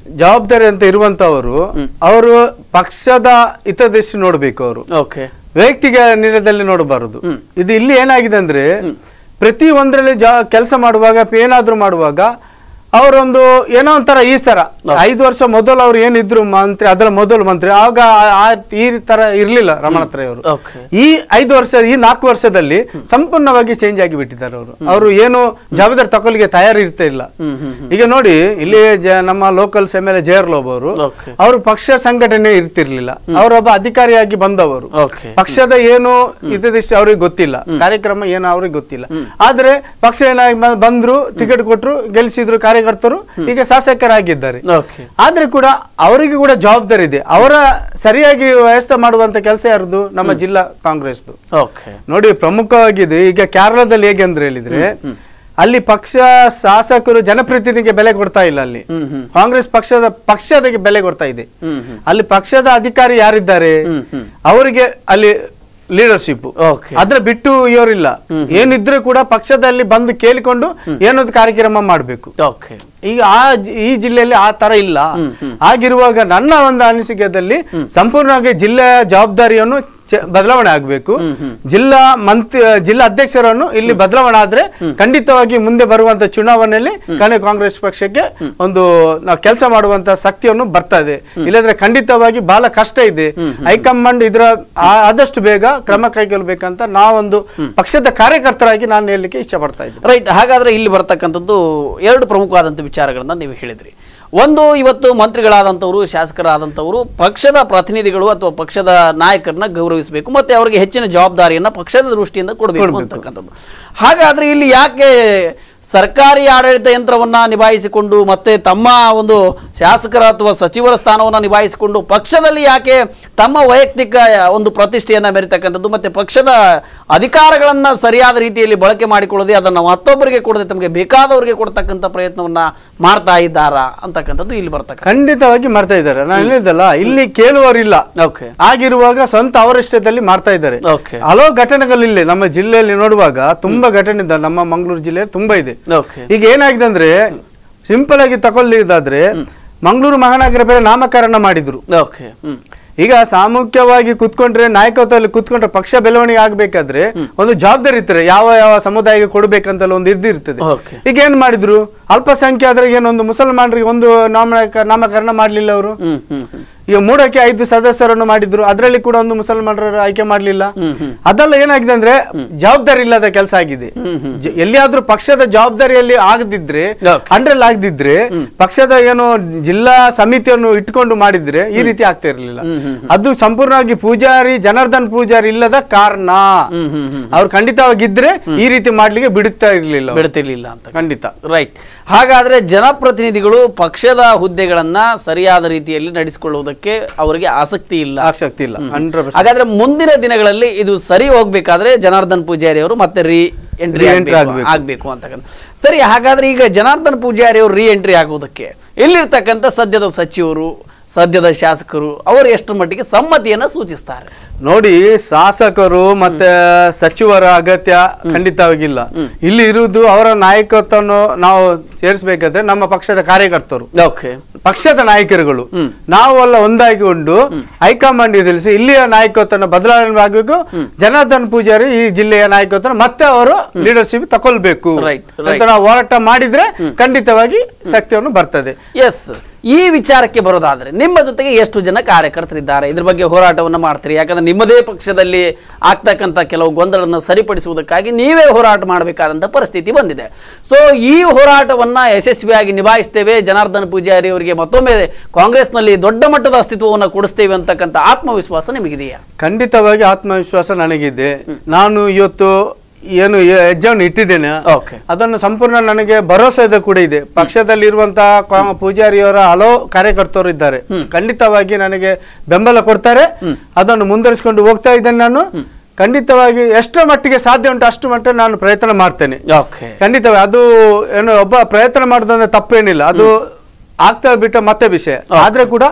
ಜವಾಬ್ದಾರಿ ಅಂತ ಇರುವಂತವರು ಅವರು ಪಕ್ಷದ ಹಿತದೃಷ್ಟಿ ನೋಡ್ಬೇಕು ಅವರು ಓಕೆ ವೈಯಕ್ತಿಕ ನಿರ್ಣಯದಲ್ಲಿ ನೋಡಬಾರದು ಇದು ಇಲ್ಲಿ ಏನಾಗಿದೆ ಅಂದ್ರೆ ಪ್ರತಿ ಒಂದರಲ್ಲಿ ಜಾ ಕೆಲಸ ಮಾಡುವಾಗ ಏನಾದ್ರೂ ಮಾಡುವಾಗ ಅವರೊಂದು ಏನೋ ಒಂಥರ ಈ ಸರ ಐದು ವರ್ಷ ಮೊದಲು ಅವ್ರು ಏನಿದ್ರು ಮಂತ್ರಿ ಅದರ ಮೊದಲು ಮಂತ್ರಿ ಆಗ ಆ- ಆ- ಈ ತರ ಇರ್ಲಿಲ್ಲ ರಮಣತ್ರಯ ಅವರು ಓಕೆ ಈ ಐದು ವರ್ಷ ಈ ನಾಲ್ಕು ವರ್ಷದಲ್ಲಿ ಸಂಪೂರ್ಣವಾಗಿ ಚೇಂಜ್ ಆಗಿ ಬಿಟ್ಟಿದ್ದಾರೆ ಅವರು ಅವರು ಏನು ಜವಾಬ್ದಾರಿ ತಗೊಳ್ಳಿಗೆ ತಯಾರಿ ಇರ್ತಾ ಇಲ್ಲ ಹ್ಮ್ ಹ್ಮ್ ಈಗ ನೋಡಿ ಇಲ್ಲಿ ಜ- ನಮ್ಮ ಲೋಕಲ್ಸ್ ಎಮ್ ಎಲ್ ಎ ಜಯರ್ ಲೋಬ್ ಅವರು ಓಕೆ ಅವರು ಪಕ್ಷ ಸಂಘಟನೆ ಇರ್ತಿರ್ಲಿಲ್ಲ ಅವರೊಬ್ಬ ಅಧಿಕಾರಿಯಾಗಿ ಬಂದವರು ಓಕೆ ಪಕ್ಷದ ಏನು ಇತಿದೃಷ್ಟಿ ಅವ್ರಿಗೆ ಗೊತ್ತಿಲ್ಲ ಕಾರ್ಯಕ್ರಮ ಏನು ಅವ್ರಿಗೆ ಗೊತ್ತಿಲ್ಲ ಆದ್ರೆ ಪಕ್ಷ ಏನಾಗಿ ಬ- ಬಂದ್ರು ಟಿಕೆಟ್ ಕೊಟ್ರು ಗೆಲ್ಸಿದ್ರು ಕಾರ್ಯಕರ್ತರು ಈಗ ಶಾಸಕರಾಗಿದ್ದಾರೆ ಓಕೆ ಆದ್ರೆ ಕೂಡ ಅವರಿಗೆ ಕೂಡ ಜವಾಬ್ದಾರಿ ಇದೆ ಅವರ ಸರಿಯಾಗಿ ವ್ಯವಸ್ಥೆ ಮಾಡುವಂತ ಕೆಲಸ ಯಾರ್ದು ನಮ್ಮ ಜಿಲ್ಲಾ ಕಾಂಗ್ರೆಸ್ದು ಓಕೆ ನೋಡಿ ಪ್ರಮುಖವಾಗಿದೆ ಈಗ ಕೇರಳದಲ್ಲಿ ಹೇಗೆ ಅಂದ್ರೆ ಹೇಳಿದ್ರೆ ಅಲ್ಲಿ ಪಕ್ಷ ಶಾಸಕರು ಜನಪ್ರತಿನಿಧಿಗೆ ಬೆಲೆ ಕೊಡ್ತಾ ಇಲ್ಲ ಅಲ್ಲಿ ಹ್ಮ್ ಹ್ಮ್ ಕಾಂಗ್ರೆಸ್ ಪಕ್ಷದ ಪಕ್ಷದ ಬೆಲೆ ಕೊಡ್ತಾ ಇದೆ ಹ್ಮ್ ಹ್ಮ್ ಅಲ್ಲಿ ಪಕ್ಷದ ಅಧಿಕಾರಿ ಯಾರಿದ್ದಾರೆ ಹ್ಮ್ ಹ್ಮ್ ಅವರಿಗೆ ಅಲ್ಲಿ ಲೀಡರ್ಶಿಪ್ ಓಕೆ ಅದ್ರ ಬಿಟ್ಟು ಇವರಿಲ್ಲ ಏನಿದ್ರು ಕೂಡ ಪಕ್ಷದಲ್ಲಿ ಬಂದು ಕೇಳಿಕೊಂಡು ಏನೊಂದು ಕಾರ್ಯಕ್ರಮ ಮಾಡಬೇಕು ಓಕೆ ಈಗ ಆ ಜಿ- ಈ ಜಿಲ್ಲೆಯಲ್ಲಿ ಆ ತರ ಇಲ್ಲ ಆಗಿರುವಾಗ ನನ್ನ ಒಂದು ಅನಿಸಿಕೆಯಲ್ಲಿ ಸಂಪೂರ್ಣವಾಗಿ ಜಿಲ್ಲೆಯ ಜವಾಬ್ದಾರಿಯನ್ನು ಚ- ಬದಲಾವಣೆ ಆಗಬೇಕು ಜಿಲ್ಲಾ ಮಂತ್ರಿ ಜಿಲ್ಲಾ ಅಧ್ಯಕ್ಷರನ್ನು ಇಲ್ಲಿ ಬದಲಾವಣೆ ಆದ್ರೆ ಖಂಡಿತವಾಗಿ ಮುಂದೆ ಬರುವಂತ ಚುನಾವಣೆಯಲ್ಲಿ ಕಣೆ ಕಾಂಗ್ರೆಸ್ ಪಕ್ಷಕ್ಕೆ ಒಂದು ನಾವು ಕೆಲಸ ಮಾಡುವಂತ ಶಕ್ತಿಯನ್ನು ಬರ್ತದೆ ಇಲ್ಲದ್ರೆ ಖಂಡಿತವಾಗಿ ಬಹಳ ಕಷ್ಟ ಇದೆ ಹೈಕಮಾಂಡ್ ಇದರ ಆ- ಆದಷ್ಟು ಬೇಗ ಕ್ರಮ ಕೈಗೊಳ್ಬೇಕಂತ ನಾವೊಂದು ಪಕ್ಷದ ಕಾರ್ಯಕರ್ತರಾಗಿ ನಾನು ಹೇಳಲಿಕ್ಕೆ ಇಷ್ಟಪಡ್ತಾ ಇದ್ದೀನಿ ರೈಟ್ ಹಾಗಾದ್ರೆ ಇಲ್ಲಿ ಬರ್ತಕ್ಕಂಥದ್ದು ಎರಡು ಪ್ರಮುಖವಾದಂಥ ವಿಚಾರಗಳನ್ನ ನೀವು ಹೇಳಿದ್ರಿ ಒಂದು ಇವತ್ತು ಮಂತ್ರಿಗಳಾದಂಥವರು ಶಾಸಕರಾದಂಥವರು ಪಕ್ಷದ ಪ್ರತಿನಿಧಿಗಳು ಅಥವಾ ಪಕ್ಷದ ನಾಯಕರನ್ನ ಗೌರವಿಸಬೇಕು ಮತ್ತೆ ಅವರಿಗೆ ಹೆಚ್ಚಿನ ಜವಾಬ್ದಾರಿಯನ್ನ ಪಕ್ಷದ ದೃಷ್ಟಿಯಿಂದ ಕೊಡಬೇಕು ಅಂತಕ್ಕಂಥದ್ದು ಹಾಗಾದ್ರೆ ಇಲ್ಲಿ ಯಾಕೆ ಸರ್ಕಾರಿ ಆಡಳಿತ ಯಂತ್ರವನ್ನ ನಿಭಾಯಿಸಿಕೊಂಡು ಮತ್ತೆ ತಮ್ಮ ಒಂದು ಶಾಸಕರ ಅಥವಾ ಸಚಿವರ ಸ್ಥಾನವನ್ನ ನಿಭಾಯಿಸಿಕೊಂಡು ಪಕ್ಷದಲ್ಲಿ ಯಾಕೆ ತಮ್ಮ ವೈಯಕ್ತಿಕ ಒಂದು ಪ್ರತಿಷ್ಠೆಯನ್ನ ಮೆರಿತಕ್ಕಂಥದ್ದು ಮತ್ತೆ ಪಕ್ಷದ ಅಧಿಕಾರಗಳನ್ನ ಸರಿಯಾದ ರೀತಿಯಲ್ಲಿ ಬಳಕೆ ಮಾಡಿಕೊಳ್ಳದೆ ಅದನ್ನು ಮತ್ತೊಬ್ಬರಿಗೆ ಕೊಡದೆ ತಮಗೆ ಬೇಕಾದವರಿಗೆ ಕೊಡ್ತಕ್ಕಂಥ ಪ್ರಯತ್ನವನ್ನ ಮಾಡ್ತಾ ಇದ್ದಾರಾ ಅಂತಕ್ಕಂಥದ್ದು ಇಲ್ಲಿ ಬರ್ತಕ್ಕ ಖಂಡಿತವಾಗಿ ಮಾಡ್ತಾ ಇದ್ದಾರೆ ನಾನು ಹೇಳಿದಲ್ಲ ಇಲ್ಲಿ ಕೇಳುವವರಿಲ್ಲ ಓಕೆ ಆಗಿರುವಾಗ ಸ್ವಂತ ಅವರಿಷ್ಟದಲ್ಲಿ ಮಾಡ್ತಾ ಇದ್ದಾರೆ ಓಕೆ ಹಲವು ಘಟನೆಗಳಿಲ್ಲ ನಮ್ಮ ಜಿಲ್ಲೆಯಲ್ಲಿ ನೋಡುವಾಗ ತುಂಬಾ ಘಟನೆ ಇದೆ ನಮ್ಮ ಮಂಗಳೂರು ಜಿಲ್ಲೆಯಲ್ಲಿ ತುಂಬಾ ಇದೆ ಓಕೆ ಈಗ ಏನಾಗಿದೆ ಅಂದ್ರೆ ಸಿಂಪಲ್ ಆಗಿ ತಗೊಳ್ಳಿದಾದ್ರೆ ಮಂಗಳೂರು ಮಹಾನಗರ ಬೇರೆ ನಾಮಕರಣ ಮಾಡಿದ್ರು ಓಕೆ ಹ್ಮ್ ಈಗ ಸಾಮೂಹಿಕವಾಗಿ ಕುತ್ಕೊಂಡ್ರೆ ನಾಯಕತ್ವದಲ್ಲಿ ಕುತ್ಕೊಂಡ್ರೆ ಪಕ್ಷ ಬೆಳವಣಿಗೆ ಆಗ್ಬೇಕಾದ್ರೆ ಒಂದು ಜವಾಬ್ದಾರಿ ಇರ್ತದೆ ಯಾವ ಯಾವ ಸಮುದಾಯಕ್ಕೆ ಕೊಡ್ಬೇಕಂತೆಲ್ಲ ಒಂದು ಇದ್ದು ಇರ್ತದೆ ಓಕೆ ಈಗ ಏನ್ ಮಾಡಿದ್ರು ಅಲ್ಪಸಂಖ್ಯಾತರಿಗೆ ಏನೊಂದು ಮುಸಲ್ಮಾನರಿಗೆ ಒಂದು ನಾಮಕ ನಾಮಕರಣ ಮಾಡ್ಲಿಲ್ಲ ಅವರು ಹ್ಮ್ ಹ್ಮ್ ಹ್ಮ್ ಈಗ ಮೂಡಕ್ಕೆ ಐದು ಸದಸ್ಯರನ್ನು ಮಾಡಿದ್ರು ಅದರಲ್ಲಿ ಕೂಡ ಒಂದು ಮುಸಲ್ಮಾನರ ಆಯ್ಕೆ ಮಾಡ್ಲಿಲ್ಲ ಹ್ಮ್ ಹ್ಮ್ ಅದೆಲ್ಲ ಏನಾಗಿದೆ ಅಂದ್ರೆ ಜವಾಬ್ದಾರಿ ಇಲ್ಲದ ಕೆಲಸ ಆಗಿದೆ ಹ್ಮ್ ಹ್ಮ್ ಜ- ಎಲ್ಲಿಯಾದ್ರೂ ಪಕ್ಷದ ಜವಾಬ್ದಾರಿಯಲ್ಲಿ ಆಗದಿದ್ರೆ Okay. ಅಂಡ್ರಲ್ಲಿ ಆಗದಿದ್ರೆ ಪಕ್ಷದ ಏನು ಜಿಲ್ಲಾ ಸಮಿತಿಯನ್ನು ಇಟ್ಕೊಂಡು ಮಾಡಿದ್ರೆ ಈ ರೀತಿ ಆಗ್ತಾ ಇರಲಿಲ್ಲ ಹ್ಮ್ ಹ್ಮ್ ಅದು ಸಂಪೂರ್ಣವಾಗಿ ಪೂಜಾರಿ ಜನಾರ್ದನ್ ಪೂಜಾರಿ ಇಲ್ಲದ ಕಾರಣ ಹ್ಮ್ ಹ್ಮ್ ಹ್ಮ್ ಅವ್ರು ಖಂಡಿತವಾಗಿದ್ರೆ ಈ ರೀತಿ ಮಾಡ್ಲಿಕ್ಕೆ ಬಿಡುತ್ತಾ ಇರ್ಲಿಲ್ಲ ಅವ್ರು. ಬಿಡ್ತಿರ್ಲಿಲ್ಲ ಅಂತ ಖಂಡಿತ ರೈಟ್ ಹಾಗಾದ್ರೆ ಜನಪ್ರತಿನಿಧಿಗಳು ಪಕ್ಷದ ಹುದ್ದೆಗಳನ್ನ ಸರಿಯಾದ ರೀತಿಯಲ್ಲಿ ನಡೆಸಿಕೊಳ್ಳುವುದಕ್ಕೆ ಅವರಿಗೆ ಆಸಕ್ತಿ ಇಲ್ಲ ಆಸಕ್ತಿ ಇಲ್ಲ ಹಂಡ್ರೆಡ್ ಹಾಗಾದ್ರೆ ಮುಂದಿನ ದಿನಗಳಲ್ಲಿ ಇದು ಸರಿ ಹೋಗ್ಬೇಕಾದ್ರೆ ಜನಾರ್ದನ್ ಪೂಜಾರಿ ಅವರು ಮತ್ತೆ ರೀ ಎಂಟ್ರಿ Re-entry ಆಗ್ಬೇಕು. ಆಗ್ಬೇಕು ಅಂತಕ್ಕಂಥ ಸರಿ ಹಾಗಾದ್ರೆ ಈಗ ಜನಾರ್ದನ್ ಪೂಜಾರಿ ಅವರು ರೀ ಎಂಟ್ರಿ ಆಗೋದಕ್ಕೆ ಇಲ್ಲಿರ್ತಕ್ಕಂಥ ಸದ್ಯದ ಸಚಿವರು ಸದ್ಯದ ಶಾಸಕರು ಅವರು ಎಷ್ಟು ಮಟ್ಟಿಗೆ ಸಮ್ಮತಿಯನ್ನ ಸೂಚಿಸ್ತಾರೆ ನೋಡಿ ಶಾಸಕರು ಮತ್ತೆ ಸಚಿವರ ಅಗತ್ಯ ಖಂಡಿತವಾಗಿಲ್ಲ ಇಲ್ಲಿ ಇರುವುದು ಅವರ ನಾಯಕತ್ವವನ್ನು ನಾವು ಸೇರಿಸಬೇಕಾದ್ರೆ ನಮ್ಮ ಪಕ್ಷದ ಕಾರ್ಯಕರ್ತರು ಓಕೆ ಪಕ್ಷದ ನಾಯಕರುಗಳು ನಾವೆಲ್ಲ ಒಂದಾಗಿಕೊಂಡು ಹೈಕಮಾಂಡ್ ತಿಳಿಸಿ ಇಲ್ಲಿಯ ನಾಯಕತ್ವನ ಬದಲಾವಣೆ ಆಗಬೇಕು ಜನಾರ್ದನ್ ಪೂಜಾರಿ ಈ ಜಿಲ್ಲೆಯ ನಾಯಕತ್ವ ಮತ್ತೆ ಅವರು ಲೀಡರ್ಶಿಪ್ ತಕೊಳ್ಬೇಕು Right, ಅಂತ ನಾವು ಹೋರಾಟ ಮಾಡಿದ್ರೆ ಖಂಡಿತವಾಗಿ ಶಕ್ತಿಯನ್ನು ಬರ್ತದೆ ಎಸ್ ಈ ವಿಚಾರಕ್ಕೆ ಬರೋದಾದ್ರೆ ನಿಮ್ಮ ಜೊತೆಗೆ ಎಷ್ಟು ಜನ ಕಾರ್ಯಕರ್ತರಿದ್ದಾರೆ ಇದ್ರ ಬಗ್ಗೆ ಹೋರಾಟವನ್ನ ಮಾಡ್ತೀರಿ ಯಾಕಂದ್ರೆ ನಿಮ್ಮದೇ ಪಕ್ಷದಲ್ಲಿ ಆಗ್ತಕ್ಕಂಥ ಕೆಲವು ಗೊಂದಲನ್ನ ಸರಿಪಡಿಸುವುದಕ್ಕಾಗಿ ನೀವೇ ಹೋರಾಟ ಮಾಡಬೇಕಾದಂಥ ಪರಿಸ್ಥಿತಿ ಬಂದಿದೆ ಸೊ ಈ ಹೋರಾಟವನ್ನ ಯಶಸ್ವಿಯಾಗಿ ನಿಭಾಯಿಸ್ತೇವೆ ಜನಾರ್ದನ್ ಪೂಜಾರಿ ಅವರಿಗೆ ಮತ್ತೊಮ್ಮೆ ಕಾಂಗ್ರೆಸ್ನಲ್ಲಿ ದೊಡ್ಡ ಮಟ್ಟದ ಅಸ್ತಿತ್ವವನ್ನು ಕೊಡಿಸ್ತೇವೆ ಅಂತಕ್ಕಂಥ ಆತ್ಮವಿಶ್ವಾಸ ನಿಮಗಿದೆಯಾ ಖಂಡಿತವಾಗಿ ಆತ್ಮವಿಶ್ವಾಸ ನನಗಿದೆ ನಾನು ಇವತ್ತು ಏನು ಹೆ- ಹೆಜ್ಜೆಯನ್ನು ಇಟ್ಟಿದ್ದೇನೆ ಓಕೆ ಅದನ್ನು ಸಂಪೂರ್ಣ ನನಗೆ ಭರವಸೆ ಇದೆ ಕೂಡ ಇದೆ ಪಕ್ಷದಲ್ಲಿ ಇರುವಂತಹ ಕಾ- ಪೂಜಾರಿಯವರ ಹಲವು ಕಾರ್ಯಕರ್ತರು ಇದ್ದಾರೆ ಖಂಡಿತವಾಗಿ ನನಗೆ ಬೆಂಬಲ ಕೊಡ್ತಾರೆ ಅದನ್ನು ಮುಂದುವರಿಸಿಕೊಂಡು ಹೋಗ್ತಾ ಇದ್ದೇನೆ ನಾನು ಖಂಡಿತವಾಗಿ ಎಷ್ಟರ ಮಟ್ಟಿಗೆ ಸಾಧ್ಯ ಉಂಟು ಅಷ್ಟು ಮಟ್ಟ ನಾನು ಪ್ರಯತ್ನ ಮಾಡ್ತೇನೆ ಓಕೆ ಖಂಡಿತವಾಗಿ ಅದು ಏನು ಒಬ್ಬ ಪ್ರಯತ್ನ ಮಾಡೋದಂದ್ರೆ ತಪ್ಪೇನಿಲ್ಲ ಅದು ಆಗ್ತಾ ಬಿಟ್ಟ ಮತ್ತೆ ವಿಷಯ ಆದ್ರೆ ಕೂಡ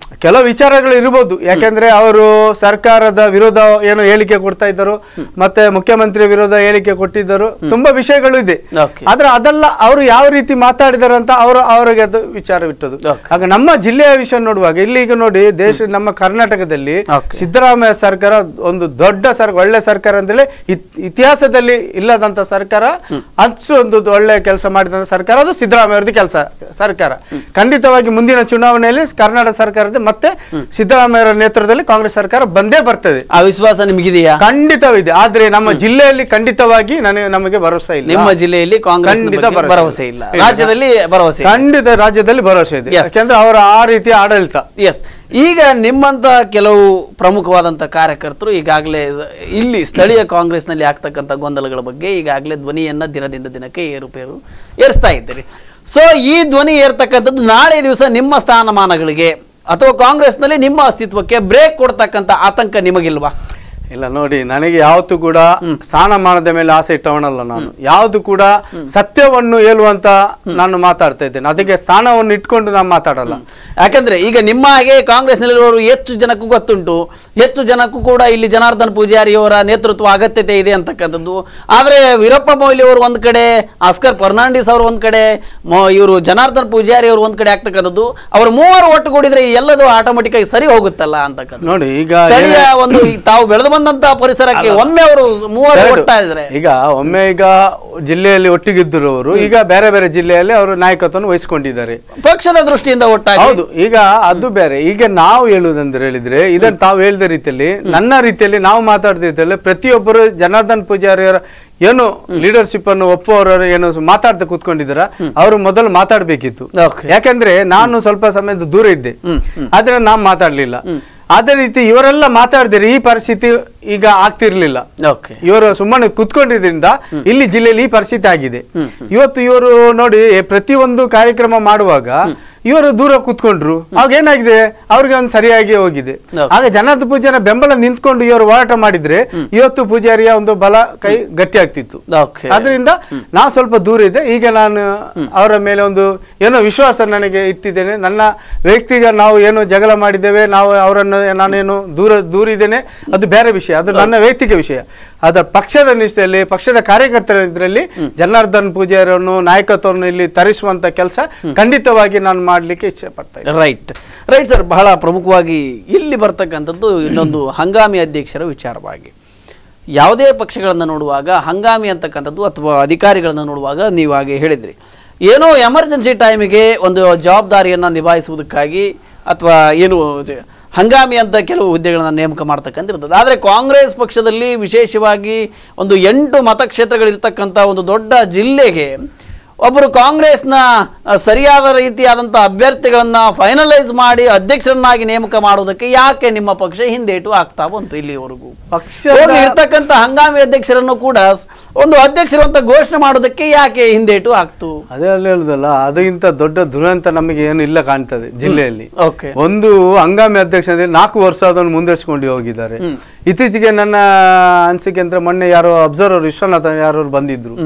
ಕೆಲವು ವಿಚಾರಗಳು ಇರ್ಬೋದು ಯಾಕೆಂದ್ರೆ ಅವರು ಸರ್ಕಾರದ ವಿರೋಧ ಏನೋ ಹೇಳಿಕೆ ಕೊಡ್ತಾ ಇದ್ದರು ಮತ್ತೆ ಮುಖ್ಯಮಂತ್ರಿ ವಿರೋಧ ಹೇಳಿಕೆ ಕೊಟ್ಟಿದ್ದರು ತುಂಬಾ ವಿಷಯಗಳು ಇದೆ Okay. ಆದ್ರೆ ಅದೆಲ್ಲ ಅವರು ಯಾವ ರೀತಿ ಮಾತಾಡಿದಾರೆ ಅಂತ ಅವರು ಅವರಿಗೆ ಅದು ವಿಚಾರ ಬಿಟ್ಟದು Okay. ಆಗ ನಮ್ಮ ಜಿಲ್ಲೆಯ ವಿಷಯ ನೋಡುವಾಗ ಇಲ್ಲಿ ಈಗ ನೋಡಿ ದೇಶ ನಮ್ಮ ಕರ್ನಾಟಕದಲ್ಲಿ Okay. ಸಿದ್ದರಾಮಯ್ಯ ಸರ್ಕಾರ ಒಂದು ದೊಡ್ಡ ಸರ್ಕಾರ ಒಳ್ಳೆ ಸರ್ಕಾರ ಅಂದ್ರೆ ಇತ್- ಇತಿಹಾಸದಲ್ಲಿ ಇಲ್ಲದಂತ ಸರ್ಕಾರ ಅಷ್ಟು ಒಂದು ಒಳ್ಳೆ ಕೆಲಸ ಮಾಡಿದಂತ ಸರ್ಕಾರ ಅದು ಸಿದ್ದರಾಮಯ್ಯ ಅವ್ರದ್ದು ಕೆಲಸ ಸರ್ಕಾರ ಖಂಡಿತವಾಗಿ ಮುಂದಿನ ಚುನಾವಣೆಯಲ್ಲಿ ಕರ್ನಾಟಕ ಸರ್ಕಾರದ ಮತ್ತೆ ಸಿದ್ದರಾಮಯ್ಯ ನೇತೃತ್ವದಲ್ಲಿ ಕಾಂಗ್ರೆಸ್ ಸರ್ಕಾರ ಬಂದೇ ಬರ್ತದೆ ಆ ವಿಶ್ವಾಸ ನಿಮಗಿದೆಯಾ ಖಂಡಿತವಿದೆ ಆದ್ರೆ ನಮ್ಮ ಜಿಲ್ಲೆಯಲ್ಲಿ ಖಂಡಿತವಾಗಿ ನನಗೆ ನಮಗೆ ಭರವಸೆ ಇಲ್ಲ ನಿಮ್ಮ ಜಿಲ್ಲೆಯಲ್ಲಿ ಕಾಂಗ್ರೆಸ್ ಖಂಡಿತ ಭರವಸೆ ಭರವಸೆ ಇಲ್ಲ ಇಲ್ಲ. ರಾಜ್ಯದಲ್ಲಿ ಭರವಸೆ ಇದೆ. ಖಂಡಿತ ರಾಜ್ಯದಲ್ಲಿ ಭರವಸೆ ಇದೆ Yes. ಯಾಕೆಂದ್ರೆ ಅವರ ಆ ರೀತಿಯ ಆಡಳಿತ ಎಸ್ ಈಗ ನಿಮ್ಮಂತ ಕೆಲವು ಪ್ರಮುಖವಾದಂತ ಕಾರ್ಯಕರ್ತರು ಈಗಾಗಲೇ ಇಲ್ಲಿ ಸ್ಥಳೀಯ ಕಾಂಗ್ರೆಸ್ನಲ್ಲಿ ಆಗ್ತಕ್ಕಂಥ ಗೊಂದಲಗಳ ಬಗ್ಗೆ ಈಗಾಗಲೇ ಧ್ವನಿಯನ್ನ ದಿನದಿಂದ ದಿನಕ್ಕೆ ಏರುಪೇರು ಏರಿಸ್ತಾ ಇದ್ದೀರಿ ಸೊ ಈ ಧ್ವನಿ ಏರ್ತಕ್ಕಂಥದ್ದು ನಾಳೆ ದಿವಸ ನಿಮ್ಮ ಸ್ಥಾನಮಾನಗಳಿಗೆ ಅಥವಾ ಕಾಂಗ್ರೆಸ್ನಲ್ಲಿ ನಿಮ್ಮ ಅಸ್ತಿತ್ವಕ್ಕೆ ಬ್ರೇಕ್ ಕೊಡ್ತಕ್ಕಂಥ ಆತಂಕ ನಿಮಗಿಲ್ವಾ ಇಲ್ಲ ನೋಡಿ ನನಗೆ ಯಾವತ್ತೂ ಕೂಡ ಸ್ಥಾನಮಾನದ ಮೇಲೆ ಆಸೆ ಇಟ್ಟವನಲ್ಲ ನಾನು ಯಾವುದು ಕೂಡ ಸತ್ಯವನ್ನು ಹೇಳುವಂತ ನಾನು ಮಾತಾಡ್ತಾ ಇದ್ದೇನೆ ಅದಕ್ಕೆ ಸ್ಥಾನವನ್ನು ಇಟ್ಕೊಂಡು ನಾನು ಮಾತಾಡಲ್ಲ ಯಾಕಂದ್ರೆ ಈಗ ನಿಮ್ಮ ಹಾಗೆ ಕಾಂಗ್ರೆಸ್ನಲ್ಲಿರುವವರು ಹೆಚ್ಚು ಜನಕ್ಕೂ ಗೊತ್ತುಂಟು ಹೆಚ್ಚು ಜನಕ್ಕೂ ಕೂಡ ಇಲ್ಲಿ ಜನಾರ್ದನ್ ಪೂಜಾರಿಯವರ ನೇತೃತ್ವ ಅಗತ್ಯತೆ ಇದೆ ಅಂತಕ್ಕಂಥದ್ದು ಆದರೆ ವೀರಪ್ಪ ಮೊಯ್ಲಿ ಅವರು ಒಂದ್ ಕಡೆ ಆಸ್ಕರ್ ಫರ್ನಾಂಡಿಸ್ ಅವರು ಒಂದ್ ಕಡೆ ಇವರು ಜನಾರ್ದನ್ ಪೂಜಾರಿ ಅವರು ಒಂದ್ ಕಡೆ ಆಗ್ತಕ್ಕಂಥದ್ದು ಅವರು ಮೂವರು ಒಟ್ಟುಗೂಡಿದ್ರೆ ಈ ಎಲ್ಲದೂ ಆಟೋಮೆಟಿಕ್ ಆಗಿ ಸರಿ ಹೋಗುತ್ತಲ್ಲ ಅಂತಕ್ಕಂಥದ್ದು ನೋಡಿ ಈಗ ಸ್ಥಳೀಯ ಒಂದು ಈ ತಾವು ಬೆಳೆದು ಬಂದಂತ ಪರಿಸರಕ್ಕೆ ಒಮ್ಮೆ ಅವರು ಮೂವರು ಎರಡು. ಒಟ್ಟಾದ್ರೆ ಈಗ ಒಮ್ಮೆ ಈಗ ಜಿಲ್ಲೆಯಲ್ಲಿ ಒಟ್ಟಿಗಿದ್ದರು ಅವರು ಈಗ ಬೇರೆ ಬೇರೆ ಜಿಲ್ಲೆಯಲ್ಲಿ ಅವರು ನಾಯಕತ್ವವನ್ನು ವಹಿಸಿಕೊಂಡಿದ್ದಾರೆ ಪಕ್ಷದ ದೃಷ್ಟಿಯಿಂದ ಒಟ್ಟಾಗಿ ಹೌದು ಈಗ ಅದು ಬೇರೆ ಈಗ ನಾವು ಹೇಳುವುದಂದ್ರೆ ಹೇಳಿದ್ರೆ ಇದನ್ನ ತಾವು ಹೇಳಿದ ರೀತಿಯಲ್ಲಿ ನನ್ನ ರೀತಿಯಲ್ಲಿ ನಾವು ಮಾತಾಡಿದ ರೀತಿಯಲ್ಲಿ ಪ್ರತಿಯೊಬ್ಬರು ಜನಾರ್ದನ್ ಪೂಜಾರಿಯವರ ಏನು ಲೀಡರ್ಶಿಪ್ ಅನ್ನು ಒಪ್ಪುವವರು ಏನು ಮಾತಾಡ್ತಾ ಕೂತ್ಕೊಂಡಿದ್ದಾರ ಅವರು ಮೊದಲು ಮಾತಾಡ್ಬೇಕಿತ್ತು Okay. ಯಾಕಂದ್ರೆ ನಾನು ಸ್ವಲ್ಪ ಸಮಯದ ದೂರ ಇದ್ದೆ ಆದ್ರೆ ನಾವು ಮಾತಾಡ್ಲಿಲ್ಲ ಅದೇ ರೀತಿ ಇವರೆಲ್ಲ ಮಾತಾಡಿದ್ರೆ ಈ ಪರಿಸ್ಥಿತಿ ಈಗ ಆಗ್ತಿರ್ಲಿಲ್ಲ ಓಕೆ ಇವರು ಸುಮ್ಮನೆ ಕುತ್ಕೊಂಡಿದ್ರಿಂದ ಇಲ್ಲಿ ಜಿಲ್ಲೆಯಲ್ಲಿ ಈ ಪರಿಸ್ಥಿತಿ ಆಗಿದೆ ಇವತ್ತು ಇವರು ನೋಡಿ ಪ್ರತಿಯೊಂದು ಕಾರ್ಯಕ್ರಮ ಮಾಡುವಾಗ ಇವರು ದೂರ ಕುತ್ಕೊಂಡ್ರು ಅವಾಗ ಏನಾಗಿದೆ ಅವ್ರಿಗೆ ಒಂದು ಸರಿಯಾಗಿ ಹೋಗಿದೆ ಹೌದು. ಆಗ ಜನಾರ್ದ ಪೂಜಾರ ಬೆಂಬಲ ನಿಂತ್ಕೊಂಡು ಇವರು ಹೋರಾಟ ಮಾಡಿದ್ರೆ ಇವತ್ತು ಪೂಜಾರಿಯ ಒಂದು ಬಲ ಕೈ ಗಟ್ಟಿ ಆಗ್ತಿತ್ತು ಓಕೆ ಅದರಿಂದ ನಾವು ಸ್ವಲ್ಪ ದೂರ ಇದೆ ಈಗ ನಾನು ಅವರ ಮೇಲೆ ಒಂದು ಏನೋ ವಿಶ್ವಾಸ ನನಗೆ ಇಟ್ಟಿದ್ದೇನೆ ನನ್ನ ವ್ಯಕ್ತಿಗ ನಾವು ಏನು ಜಗಳ ಮಾಡಿದ್ದೇವೆ ನಾವು ಅವರನ್ನು ನಾನೇನು ದೂರ ದೂರ ಇದ್ದೇನೆ ಅದು ಬೇರೆ ವಿಷಯ ಅದು ನನ್ನ ವೈಯಕ್ತಿಕ ವಿಷಯ ಅದರ ಪಕ್ಷದ ನಿಷ್ಠೆಯಲ್ಲಿ ಪಕ್ಷದ ಕಾರ್ಯಕರ್ತರ ಇದರಲ್ಲಿ ಜನಾರ್ದನ್ ಪೂಜಾರಿಯನ್ನು ನಾಯಕತ್ವವನ್ನು ಇಲ್ಲಿ ತರಿಸುವಂತ ಕೆಲಸ ಖಂಡಿತವಾಗಿ ನಾನು ಮಾಡ್ಲಿಕ್ಕೆ ಇಚ್ಛೆ ಪಡ್ತಾ ಇದ್ದೇನೆ ರೈಟ್ ರೈಟ್ ಸರ್ ಬಹಳ ಪ್ರಮುಖವಾಗಿ ಇಲ್ಲಿ ಬರ್ತಕ್ಕಂಥದ್ದು ಇನ್ನೊಂದು ಹಂಗಾಮಿ ಅಧ್ಯಕ್ಷರ ವಿಚಾರವಾಗಿ ಯಾವುದೇ ಪಕ್ಷಗಳನ್ನು ನೋಡುವಾಗ ಹಂಗಾಮಿ ಅಂತಕ್ಕಂಥದ್ದು ಅಥವಾ ಅಧಿಕಾರಿಗಳನ್ನು ನೋಡುವಾಗ ನೀವು ಹಾಗೆ ಹೇಳಿದ್ರಿ ಏನೋ ಎಮರ್ಜೆನ್ಸಿ ಟೈಮಿಗೆ ಒಂದು ಜವಾಬ್ದಾರಿಯನ್ನು ನಿಭಾಯಿಸುವುದಕ್ಕಾಗಿ ಅಥವಾ ಏನು ಜ- ಹಂಗಾಮಿ ಅಂತ ಕೆಲವು ಹುದ್ದೆಗಳನ್ನು ನೇಮಕ ಮಾಡ್ತಕ್ಕಂಥದ್ದು ಆದರೆ ಕಾಂಗ್ರೆಸ್ ಪಕ್ಷದಲ್ಲಿ ವಿಶೇಷವಾಗಿ ಒಂದು ಎಂಟು ಮತಕ್ಷೇತ್ರಗಳಿರ್ತಕ್ಕಂಥ ಒಂದು ದೊಡ್ಡ ಜಿಲ್ಲೆಗೆ ಒಬ್ಬರು ಕಾಂಗ್ರೆಸ್ನ ಅ, ಸರಿಯಾದ ರೀತಿಯಾದಂಥ ಅಭ್ಯರ್ಥಿಗಳನ್ನ ಫೈನಲೈಸ್ ಮಾಡಿ ಅಧ್ಯಕ್ಷರನ್ನಾಗಿ ನೇಮಕ ಮಾಡುವುದಕ್ಕೆ ಯಾಕೆ ನಿಮ್ಮ ಪಕ್ಷ ಹಿಂದೇಟು ಆಗ್ತಾ ಬಂತು ಇಲ್ಲಿವರೆಗೂ ಪಕ್ಷದ ಹೋಗಿ ಇರ್ತಕ್ಕಂಥ ಹಂಗಾಮಿ ಅಧ್ಯಕ್ಷರನ್ನು ಕೂಡ ಸ್- ಒಂದು ಅಧ್ಯಕ್ಷರು ಅಂತ ಘೋಷಣೆ ಮಾಡೋದಕ್ಕೆ ಯಾಕೆ ಹಿಂದೇಟು ಆಗ್ತು ಅದೇ ಅಲ್ಲಿ ಹೇಳುದಲ್ಲ ಅದಕ್ಕಿಂತ ದೊಡ್ಡ ದುರಂತ ನಮಗೆ ಏನು ಇಲ್ಲ ಕಾಣ್ತದೆ ಜಿಲ್ಲೆಯಲ್ಲಿ ಓಕೆ ಒಂದು ಹಂಗಾಮಿ ಅಧ್ಯಕ್ಷ ಅಂದ್ರೆ ನಾಲ್ಕು ವರ್ಷ ಅದನ್ನು ಮುಂದುವರಿಸಿಕೊಂಡು ಹೋಗಿದ್ದಾರೆ ಇತ್ತೀಚೆಗೆ ನನ್ನ ಅನಿಸಿಕೆ ಅಂದ್ರೆ ಮೊನ್ನೆ ಯಾರೋ ಅಬ್ಸರ್ವರ್ ವಿಶ್ವನಾಥ ಯಾರು ಬಂದಿದ್ರು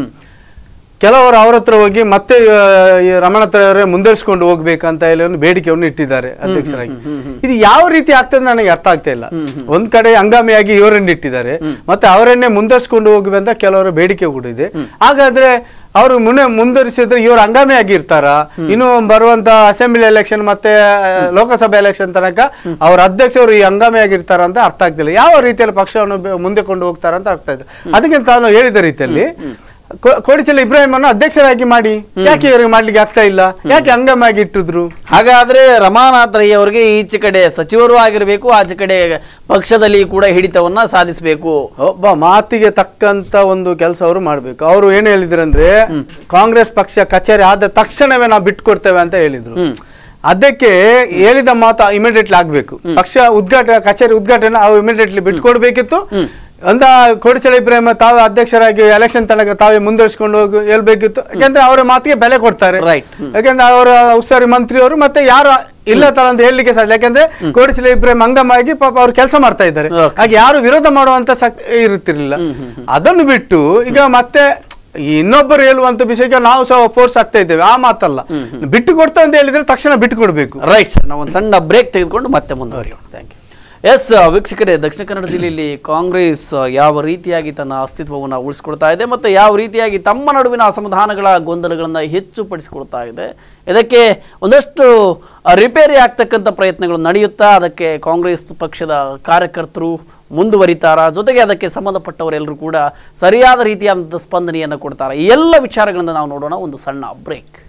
ಕೆಲವರು ಅವ್ರ ಹತ್ರ ಹೋಗಿ ಮತ್ತೆ ಆ, ಈ ರಮಣ ಅವರೇ ಮುಂದುವರಿಸಿಕೊಂಡು ಹೋಗ್ಬೇಕಂತ ಹೇಳಿ ಒಂದು ಬೇಡಿಕೆಯನ್ನು ಇಟ್ಟಿದ್ದಾರೆ ಅಧ್ಯಕ್ಷರಾಗಿ ಇದು ಯಾವ ರೀತಿ ಆಗ್ತದೆ ನನಗೆ ಅರ್ಥ ಆಗ್ತಾ ಇಲ್ಲ ಒಂದ್ ಕಡೆ ಹಂಗಾಮಿಯಾಗಿ ಇವರನ್ನ ಇಟ್ಟಿದ್ದಾರೆ ಮತ್ತೆ ಅವರನ್ನೇ ಮುಂದುವರಿಸಿಕೊಂಡು ಹೋಗುವಂತ ಕೆಲವರ ಬೇಡಿಕೆ ಕೂಡ ಇದೆ ಹಾಗಾದ್ರೆ ಅವರು ಮುನ್ನೆ ಮುಂದುವರಿಸಿದ್ರೆ ಇವರು ಹಂಗಾಮಿ ಆಗಿರ್ತಾರ ಇನ್ನು ಬರುವಂತ ಅಸೆಂಬ್ಲಿ ಎಲೆಕ್ಷನ್ ಮತ್ತೆ ಆ, ಲೋಕಸಭೆ ಎಲೆಕ್ಷನ್ ತನಕ ಅವ್ರ ಅಧ್ಯಕ್ಷರು ಈ ಹಂಗಾಮಿ ಆಗಿರ್ತಾರ ಅಂತ ಅರ್ಥ ಆಗ್ತಿಲ್ಲ ಯಾವ ರೀತಿಯಲ್ಲಿ ಪಕ್ಷವನ್ನು ಬೆ- ಮುಂದೆ ಕೊಂಡು ಹೋಗ್ತಾರ ಅಂತ ಅರ್ಥ ಇದೆ ಅದಕ್ಕೆ ನಾನು ಹೇಳಿದ ರೀತಿಯಲ್ಲಿ ಕೋ- ಕೋಡಿಚೆಲ್ಲ ಇಬ್ರಾಹಿಂ ಅನ್ನು ಅಧ್ಯಕ್ಷರಾಗಿ ಮಾಡಿ ಯಾಕೆ ಇವರಿಗೆ ಮಾಡ್ಲಿಕ್ಕೆ ಆಗ್ತಾ ಇಲ್ಲ ಯಾಕೆ ಹಂಗಾಮಿ ಆಗಿ ಇಟ್ಟಿದ್ರು ಹಾಗಾದ್ರೆ ರಮಾನಾಥ್ ರೈ ಅವರಿಗೆ ಈಚೆ ಕಡೆ ಸಚಿವರು ಆಗಿರಬೇಕು ಆಚೆ ಕಡೆ ಪಕ್ಷದಲ್ಲಿ ಕೂಡ ಹಿಡಿತವನ್ನ ಸಾಧಿಸಬೇಕು ಒಬ್ಬ ಮಾತಿಗೆ ತಕ್ಕಂತ ಒಂದು ಕೆಲಸ ಅವರು ಮಾಡ್ಬೇಕು ಅವರು ಏನ್ ಹೇಳಿದ್ರಂದ್ರೆ ಕಾಂಗ್ರೆಸ್ ಪಕ್ಷ ಕಚೇರಿ ಆದ ತಕ್ಷಣವೇ ನಾವು ಬಿಟ್ಕೊಡ್ತೇವೆ ಅಂತ ಹೇಳಿದ್ರು ಅದಕ್ಕೆ ಹೇಳಿದ ಮಾತು ಇಮಿಡಿಯೇಟ್ಲಿ ಆಗ್ಬೇಕು ಪಕ್ಷ ಉದ್ಘಾಟನೆ ಕಚೇರಿ ಉದ್ಘಾಟನೆ ಅವ್ರು ಇಮಿಡಿಯೇಟ್ಲಿ ಬಿಟ್ಕೊಡ್ಬೇಕಿತ್ತು ಅಂತ ಕೋಡಿಚಲ ಇಬ್ರಾಹಿಂ ತಾವು ಅಧ್ಯಕ್ಷರಾಗಿ ಎಲೆಕ್ಷನ್ ತನಕ ತಾವೇ ಮುಂದುವರಿಸಿಕೊಂಡು ಹೋಗಿ ಹೇಳ್ಬೇಕಿತ್ತು ಯಾಕಂದ್ರೆ ಅವರ ಮಾತಿಗೆ ಬೆಲೆ ಕೊಡ್ತಾರೆ Right. ಯಾಕಂದ್ರೆ ಅವರ ಉಸ್ತುವಾರಿ ಮಂತ್ರಿಯವರು ಮತ್ತೆ ಯಾರು ಇಲ್ಲ ತರ ಅಂತ ಹೇಳಲಿಕ್ಕೆ ಸಾಧ್ಯ ಯಾಕಂದ್ರೆ ಕೋಡಿಚಲ ಇಬ್ರಾಹಿಂ ಅಂಗಮಾಗಿ ಪಾಪ ಅವ್ರು ಕೆಲಸ ಮಾಡ್ತಾ ಇದ್ದಾರೆ Okay. ಹಾಗೆ ಯಾರು ವಿರೋಧ ಮಾಡುವಂತ ಸಕ್ ಇರುತ್ತಿರ್ಲಿಲ್ಲ ಅದನ್ನು ಬಿಟ್ಟು ಈಗ ಮತ್ತೆ ಈ ಇನ್ನೊಬ್ಬರು ಹೇಳುವಂತ ವಿಷಯಕ್ಕೆ ನಾವು ಸಹ ಫೋರ್ಸ್ ಆಗ್ತಾ ಇದ್ದೇವೆ ಆ ಮಾತಲ್ಲ ಬಿಟ್ಟು ಕೊಡ್ತಾ ಅಂತ ಹೇಳಿದ್ರೆ ತಕ್ಷಣ ಬಿಟ್ಟು ಕೊಡ್ಬೇಕು ರೈಟ್ ಸರ್ ನಾವು ಒಂದು ಸಣ್ಣ ಬ್ರೇಕ್ ತೆಗೆದುಕೊಂಡು ಮತ್ತೆ ಮುಂದುವರಿಯೋಣ ಥ್ಯಾಂಕ್ ಯು ಎಸ್ ವೀಕ್ಷಕರೇ ದಕ್ಷಿಣ ಕನ್ನಡ ಜಿಲ್ಲೆಯಲ್ಲಿ ಕಾಂಗ್ರೆಸ್ ಯಾವ ರೀತಿಯಾಗಿ ತನ್ನ ಅಸ್ತಿತ್ವವನ್ನು ಉಳಿಸ್ಕೊಳ್ತಾ ಇದೆ ಮತ್ತು ಯಾವ ರೀತಿಯಾಗಿ ತಮ್ಮ ನಡುವಿನ ಅಸಮಾಧಾನಗಳ ಗೊಂದಲಗಳನ್ನು ಹೆಚ್ಚು ಪಡಿಸಿಕೊಳ್ತಾ ಇದೆ ಇದಕ್ಕೆ ಒಂದಷ್ಟು ಆ, ರಿಪೇರಿ ಆಗ್ತಕ್ಕಂಥ ಪ್ರಯತ್ನಗಳು ನಡೆಯುತ್ತಾ ಅದಕ್ಕೆ ಕಾಂಗ್ರೆಸ್ ಪಕ್ಷದ ಕಾರ್ಯಕರ್ತರು ಮುಂದುವರಿತಾರ ಜೊತೆಗೆ ಅದಕ್ಕೆ ಸಂಬಂಧಪಟ್ಟವರೆಲ್ಲರೂ ಕೂಡ ಸರಿಯಾದ ರೀತಿಯಾದಂಥ ಸ್ಪಂದನೆಯನ್ನು ಕೊಡ್ತಾರೆ ಈ ಎಲ್ಲ ವಿಚಾರಗಳನ್ನು ನಾವು ನೋಡೋಣ ಒಂದು ಸಣ್ಣ ಬ್ರೇಕ್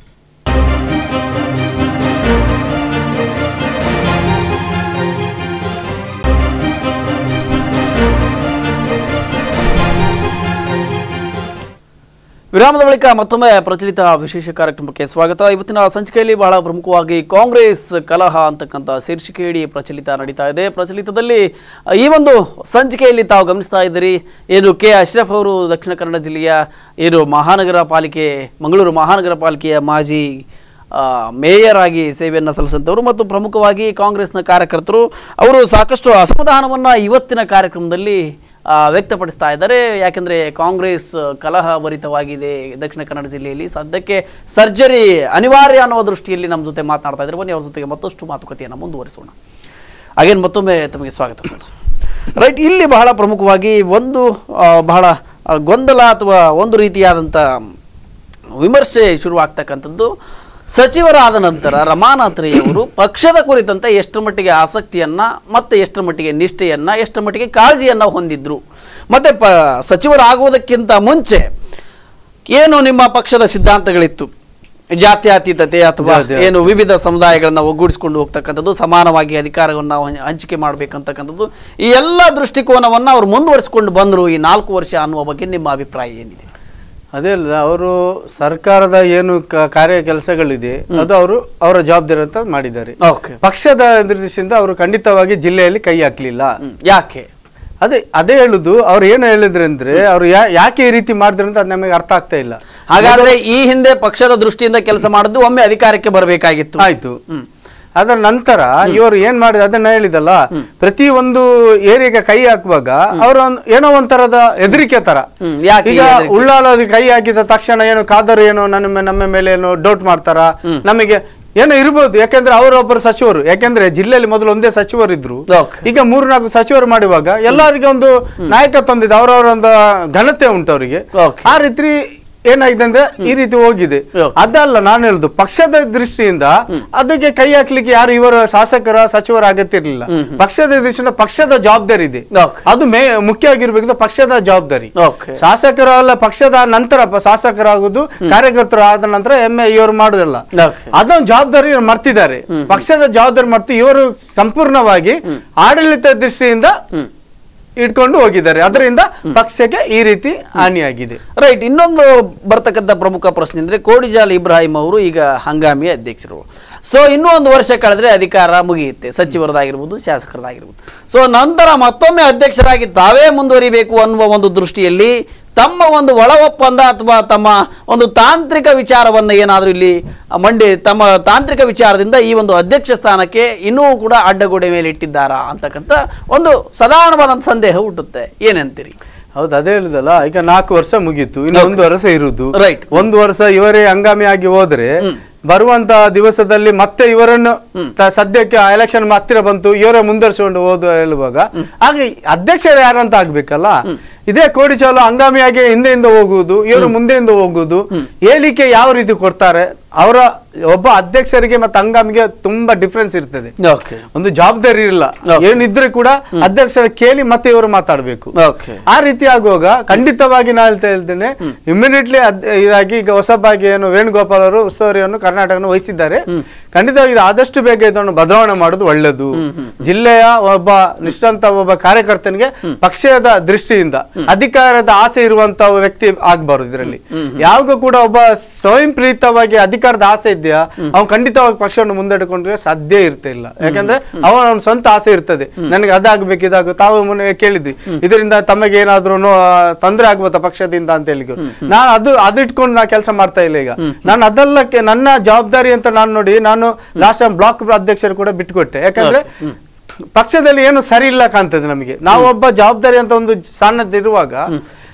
ವಿರಾಮದ ಬಳಿಕ ಮತ್ತೊಮ್ಮೆ ಪ್ರಚಲಿತ ವಿಶೇಷ ಕಾರ್ಯಕ್ರಮಕ್ಕೆ ಸ್ವಾಗತ ಇವತ್ತಿನ ಸಂಚಿಕೆಯಲ್ಲಿ ಬಹಳ ಪ್ರಮುಖವಾಗಿ ಕಾಂಗ್ರೆಸ್ ಕಲಹ ಅಂತಕ್ಕಂಥ ಶೀರ್ಷಿಕೆಯಡಿ ಪ್ರಚಲಿತ ನಡೀತಾ ಇದೆ ಪ್ರಚಲಿತದಲ್ಲಿ ಆ, ಈ ಒಂದು ಸಂಚಿಕೆಯಲ್ಲಿ ತಾವು ಗಮನಿಸ್ತಾ ಇದ್ದೀರಿ ಏನು ಕೆ ಅಶ್ರಫ್ ಅವರು ದಕ್ಷಿಣ ಕನ್ನಡ ಜಿಲ್ಲೆಯ ಏನು ಮಹಾನಗರ ಪಾಲಿಕೆ ಮಂಗಳೂರು ಮಹಾನಗರ ಪಾಲಿಕೆಯ ಮಾಜಿ ಆ, ಮೇಯರ್ ಆಗಿ ಸೇವೆಯನ್ನು ಸಲ್ಲಿಸಿದಂಥವರು ಮತ್ತು ಪ್ರಮುಖವಾಗಿ ಕಾಂಗ್ರೆಸ್ನ ಕಾರ್ಯಕರ್ತರು ಅವರು ಸಾಕಷ್ಟು ಅಸಮಾಧಾನವನ್ನು ಇವತ್ತಿನ ಕಾರ್ಯಕ್ರಮದಲ್ಲಿ ಆ, ವ್ಯಕ್ತಪಡಿಸ್ತಾ ಇದ್ದಾರೆ ಯಾಕೆಂದರೆ ಕಾಂಗ್ರೆಸ್ ಕಲಹಭರಿತವಾಗಿದೆ ದಕ್ಷಿಣ ಕನ್ನಡ ಜಿಲ್ಲೆಯಲ್ಲಿ ಸದ್ಯಕ್ಕೆ ಸರ್ಜರಿ ಅನಿವಾರ್ಯ ಅನ್ನೋ ದೃಷ್ಟಿಯಲ್ಲಿ ನಮ್ಮ ಜೊತೆ ಮಾತನಾಡ್ತಾ ಇದ್ದಾರೆ ಬನ್ನಿ ಅವ್ರ ಜೊತೆಗೆ ಮತ್ತಷ್ಟು ಮಾತುಕತೆಯನ್ನು ಮುಂದುವರಿಸೋಣ ಹಾಗೇನು ಮತ್ತೊಮ್ಮೆ ತಮಗೆ ಸ್ವಾಗತ ಸರ್ ರೈಟ್ ಇಲ್ಲಿ ಬಹಳ ಪ್ರಮುಖವಾಗಿ ಒಂದು ಆ, ಬಹಳ ಆ, ಗೊಂದಲ ಅಥವಾ ಒಂದು ರೀತಿಯಾದಂಥ ವಿಮರ್ಶೆ ಶುರುವಾಗ್ತಕ್ಕಂಥದ್ದು ಸಚಿವರಾದ ನಂತರ ರಮಾನಾಥ್ ರೈ ಅವರು ಪಕ್ಷದ ಕುರಿತಂತೆ ಎಷ್ಟರ ಮಟ್ಟಿಗೆ ಆಸಕ್ತಿಯನ್ನ ಮತ್ತೆ ಎಷ್ಟರ ಮಟ್ಟಿಗೆ ನಿಷ್ಠೆಯನ್ನ ಎಷ್ಟರ ಮಟ್ಟಿಗೆ ಕಾಳಜಿಯನ್ನ ಹೊಂದಿದ್ರು ಮತ್ತೆ ಪ ಸಚಿವರಾಗುವುದಕ್ಕಿಂತ ಮುಂಚೆ ಏನು ನಿಮ್ಮ ಪಕ್ಷದ ಸಿದ್ಧಾಂತಗಳಿತ್ತು ಜಾತ್ಯತೀತತೆ ಅಥವಾ ಜಾತ್ಯ- ಏನು ವಿವಿಧ ಸಮುದಾಯಗಳನ್ನ ಒಗ್ಗೂಡಿಸಿಕೊಂಡು ಹೋಗ್ತಕ್ಕಂಥದ್ದು ಸಮಾನವಾಗಿ ಅಧಿಕಾರವನ್ನು ಹಂ- ಹಂಚಿಕೆ ಮಾಡಬೇಕಂತಕ್ಕಂಥದ್ದು ಈ ಎಲ್ಲ ದೃಷ್ಟಿಕೋನವನ್ನು ಅವರು ಮುಂದುವರಿಸಿಕೊಂಡು ಬಂದರು ಈ ನಾಲ್ಕು ವರ್ಷ ಅನ್ನುವ ಬಗ್ಗೆ ನಿಮ್ಮ ಅಭಿಪ್ರಾಯ ಏನಿದೆ ಅದೇ ಅಲ್ಲ ಅವರು ಸರ್ಕಾರದ ಏನು ಕ- ಕಾರ್ಯ ಕೆಲಸಗಳಿದೆ ಅದು ಅವರು ಅವರ ಜವಾಬ್ದಾರಿ ಅಂತ ಮಾಡಿದ್ದಾರೆ ಓಕೆ ಪಕ್ಷದ ದೃಷ್ಟಿಯಿಂದ ಅವರು ಖಂಡಿತವಾಗಿ ಜಿಲ್ಲೆಯಲ್ಲಿ ಕೈ ಹಾಕ್ಲಿಲ್ಲ ಯಾಕೆ ಅದೇ ಅದೇ ಹೇಳುದು ಅವ್ರು ಏನು ಹೇಳಿದ್ರೆ ಅಂದ್ರೆ ಅವ್ರು ಯಾ- ಯಾಕೆ ಈ ರೀತಿ ಮಾಡಿದ್ರು ಅಂತ ಅದು ನಮಗೆ ಅರ್ಥ ಆಗ್ತಾ ಇಲ್ಲ ಹಾಗಾದ್ರೆ ಈ ಹಿಂದೆ ಪಕ್ಷದ ದೃಷ್ಟಿಯಿಂದ ಕೆಲಸ ಮಾಡಿದ್ದು ಒಮ್ಮೆ ಅಧಿಕಾರಕ್ಕೆ ಬರಬೇಕಾಗಿತ್ತು ಆಯ್ತು ಅದರ ನಂತರ ಇವರು ಏನ್ ಮಾಡಿದ ಅದನ್ನ ಹೇಳಿದಲ್ಲ ಪ್ರತಿ ಒಂದು ಏರಿಯಾಗೆ ಕೈ ಹಾಕುವಾಗ ಅವರ ಏನೋ ಒಂಥರದ ಹೆದರಿಕೆ ತರ ಹ್ಮ್, ಯಾಕೆ ಈ ಈಗ ಹೆದರಿಕೆ? ಉಳ್ಳಾಲದ ಕೈ ಹಾಕಿದ ತಕ್ಷಣ ಏನು ಕಾದರು ಏನೋ ನನ್ನ ಮೇ- ನಮ್ಮ ಮೇಲೆ ಏನೋ ಡೌಟ್ ಮಾಡ್ತಾರ ನಮಗೆ ಏನೋ ಇರ್ಬೋದು ಯಾಕಂದ್ರೆ ಅವರೊಬ್ಬರು ಸಚಿವರು ಯಾಕಂದ್ರೆ ಜಿಲ್ಲೆಯಲ್ಲಿ ಮೊದಲು ಒಂದೇ ಸಚಿವರು ಇದ್ರು Okay. ಈಗ ಮೂರ್ನಾಲ್ಕು ಸಚಿವರು ಮಾಡುವಾಗ ಎಲ್ಲರಿಗೆ ಒಂದು ನಾಯಕತ್ವ ಹೊಂದಿದೆ ಅವರವರ ಒಂದು ಘನತೆ ಉಂಟು ಅವರಿಗೆ Okay. ಆ ರೀತಿ ಏನಾಗಿದೆ ಅಂದ್ರೆ ಈ ರೀತಿ ಹೋಗಿದೆ Okay. ಅದಲ್ಲ ನಾನು ಹೇಳುದು ಪಕ್ಷದ ದೃಷ್ಟಿಯಿಂದ ಅದಕ್ಕೆ ಕೈ ಹಾಕ್ಲಿಕ್ಕೆ ಯಾರು ಇವರ ಶಾಸಕರ ಸಚಿವರ ಅಗತ್ಯ ಇರಲಿಲ್ಲ ಪಕ್ಷದ ದೃಷ್ಟಿಯಿಂದ ಪಕ್ಷದ ಜವಾಬ್ದಾರಿ ಇದೆ Okay. ಅದು ಮೇ ಮುಖ್ಯವಾಗಿರ್ಬೇಕು ಪಕ್ಷದ ಜವಾಬ್ದಾರಿ ಓಕೆ ಶಾಸಕರಲ್ಲ ಪಕ್ಷದ ನಂತರ ಪ- ಶಾಸಕರಾಗುದು ಕಾರ್ಯಕರ್ತರು ಆದ ನಂತರ ಎಮ್ಮೆ ಇವರು ಮಾಡುದಲ್ಲ ಓಕೆ ಅದೊಂದು ಜವಾಬ್ದಾರಿ ಇವ್ರು ಮರ್ತಿದ್ದಾರೆ ಪಕ್ಷದ ಜವಾಬ್ದಾರಿ ಮರ್ತು ಇವರು ಸಂಪೂರ್ಣವಾಗಿ ಆಡಳಿತ ದೃಷ್ಟಿಯಿಂದ ಇಟ್ಕೊಂಡು ಹೋಗಿದ್ದಾರೆ ಅದರಿಂದ ಪಕ್ಷಕ್ಕೆ ಈ ರೀತಿ ಹಾನಿಯಾಗಿದೆ ರೈಟ್ ಇನ್ನೊಂದು ಬರ್ತಕ್ಕಂಥ ಪ್ರಮುಖ ಪ್ರಶ್ನೆ ಅಂದ್ರೆ ಕೋಡಿಜಾಲ್ ಇಬ್ರಾಹಿಂ ಅವರು ಈಗ ಹಂಗಾಮಿ ಅಧ್ಯಕ್ಷರು ಸೊ ಇನ್ನೂ ಒಂದು ವರ್ಷ ಕಳೆದ್ರೆ ಅಧಿಕಾರ ಮುಗಿಯುತ್ತೆ ಸಚಿವರದಾಗಿರ್ಬೋದು ಶಾಸಕರದಾಗಿರ್ಬೋದು ಸೊ ನಂತರ ಮತ್ತೊಮ್ಮೆ ಅಧ್ಯಕ್ಷರಾಗಿ ತಾವೇ ಮುಂದುವರಿಬೇಕು ಅನ್ನುವ ಒಂದು ದೃಷ್ಟಿಯಲ್ಲಿ ತಮ್ಮ ಒಂದು ಒಳ ಒಪ್ಪಂದ ಅಥವಾ ತಮ್ಮ ಒಂದು ತಾಂತ್ರಿಕ ವಿಚಾರವನ್ನು ಏನಾದರೂ ಇಲ್ಲಿ ಮಂಡಿ ತಮ್ಮ ತಾಂತ್ರಿಕ ವಿಚಾರದಿಂದ ಈ ಒಂದು ಅಧ್ಯಕ್ಷ ಸ್ಥಾನಕ್ಕೆ ಇನ್ನೂ ಕೂಡ ಅಡ್ಡಗೋಡೆ ಮೇಲೆ ಇಟ್ಟಿದ್ದಾರಾ ಅಂತಕ್ಕಂಥ ಒಂದು ಸಾಧಾರಣವಾದಂಥ ಸಂದೇಹ ಹುಟ್ಟುತ್ತೆ ಏನಂತೀರಿ ಹೌದು ಅದೇ ಹೇಳುದಲ್ಲ ಈಗ ನಾಲ್ಕು ವರ್ಷ ಮುಗೀತು ಇನ್ನು ಒಂದು ವರ್ಷ ಇರುದು Right. ಒಂದು ವರ್ಷ ಇವರೇ ಹಂಗಾಮಿ ಆಗಿ ಹೋದ್ರೆ ಬರುವಂತ ದಿವಸದಲ್ಲಿ ಮತ್ತೆ ಇವರನ್ನು ತ- ಸದ್ಯಕ್ಕೆ ಎಲೆಕ್ಷನ್ ಹತ್ತಿರ ಬಂತು ಇವರೇ ಮುಂದುವರಿಸಿಕೊಂಡು ಹೋದ ಹೇಳುವಾಗ ಹಾಗೆ ಅಧ್ಯಕ್ಷರು ಯಾರಂತ ಆಗ್ಬೇಕಲ್ಲ ಇದೇ ಕೋಡಿಚಾಲು ಹಂಗಾಮಿಯಾಗಿ ಹಿಂದೆಯಿಂದ ಹೋಗುವುದು ಇವರು ಮುಂದೆಯಿಂದ ಹೋಗುವುದು ಹೇಳಿಕೆ ಯಾವ ರೀತಿ ಕೊಡ್ತಾರೆ ಅವರ ಒಬ್ಬ ಅಧ್ಯಕ್ಷರಿಗೆ ಮತ್ತೆ ಹಂಗಾಮಿಗೆ ತುಂಬಾ ಡಿಫ್ರೆನ್ಸ್ ಇರ್ತದೆ ಓಕೆ ಒಂದು ಜವಾಬ್ದಾರಿ ಇಲ್ಲ Okay. ಏನಿದ್ರೆ ಕೂಡ ಅಧ್ಯಕ್ಷರ ಕೇಳಿ ಮತ್ತೆ ಇವರು ಮಾತಾಡ್ಬೇಕು ಓಕೆ ಆ ರೀತಿ ಆಗುವಾಗ ಖಂಡಿತವಾಗಿ ನಾನು ಹೇಳ್ತಾ ಹೇಳ್ತೇನೆ ಇಮಿಡಿಯೇಟ್ಲಿ ಇದಾಗಿ ಈಗ ಹೊಸಬಾಗಿ ಏನು ವೇಣುಗೋಪಾಲ್ ಅವರು ಉಸ್ತುವಾರಿಯನ್ನು ಕರ್ನಾಟಕನ ವಹಿಸಿದ್ದಾರೆ ಖಂಡಿತವಾಗಿ ಇದು ಆದಷ್ಟು ಬೇಗ ಇದನ್ನು ಬದಲಾವಣೆ ಮಾಡೋದು ಒಳ್ಳೆಯದು ಜಿಲ್ಲೆಯ ಒಬ್ಬ ನಿಷ್ಠಾಂತ ಒಬ್ಬ ಕಾರ್ಯಕರ್ತನಿಗೆ ಪಕ್ಷದ ದೃಷ್ಟಿಯಿಂದ ಅಧಿಕಾರದ ಆಸೆ ಇರುವಂತ ವ್ಯಕ್ತಿ ಆಗ್ಬಾರ್ದು ಇದರಲ್ಲಿ ಯಾವಾಗ ಕೂಡ ಒಬ್ಬ ಸ್ವಯಂ ಪ್ರೀತವಾಗಿ ಅಧಿಕಾರದ ಆಸೆ ಇದೆಯಾ ಅವ್ನು ಖಂಡಿತವಾಗಿ ಪಕ್ಷವನ್ನು ಮುಂದೆಡ್ಕೊಂಡ್ರೆ ಸಾಧ್ಯ ಇರ್ತಾ ಇಲ್ಲ ಯಾಕಂದ್ರೆ ಅವನ ಅವ್ನ ಸ್ವಂತ ಆಸೆ ಇರ್ತದೆ ನನಗೆ ಅದಾಗ್ಬೇಕು ಇದಾಗ ತಾವು ಮೊನ್ನೆ ಕೇಳಿದ್ವಿ ಇದರಿಂದ ತಮಗೆ ಏನಾದ್ರೂ ನೋ ತೊಂದರೆ ಆಗ್ಬೋದಾ ಪಕ್ಷದಿಂದ ಅಂತ ಹೇಳಿ ನಾನು ಅದು ಅದು ಇಟ್ಕೊಂಡು ನಾ ಕೆಲಸ ಮಾಡ್ತಾ ಇಲ್ಲ ಈಗ ನಾನು ಅದೆಲ್ಲಕ್ಕೆ ನನ್ನ ಜವಾಬ್ದಾರಿ ಅಂತ ನಾನು ನೋಡಿ ನಾನು ಲಾಸ್ಟ್ ಟೈಮ್ ಬ್ಲಾಕ್ ಅಧ್ಯಕ್ಷರು ಕೂಡ ಬಿಟ್ಕೊಟ್ಟೆ ಯಾಕಂದ್ರೆ ಪಕ್ಷದಲ್ಲಿ ಏನು ಸರಿ ಇಲ್ಲ ಕಾಣ್ತದೆ ನಮಗೆ ನಾವು ಒಬ್ಬ ಜವಾಬ್ದಾರಿ ಅಂತ ಒಂದು ಸ್ಥಾನದ ಇರುವಾಗ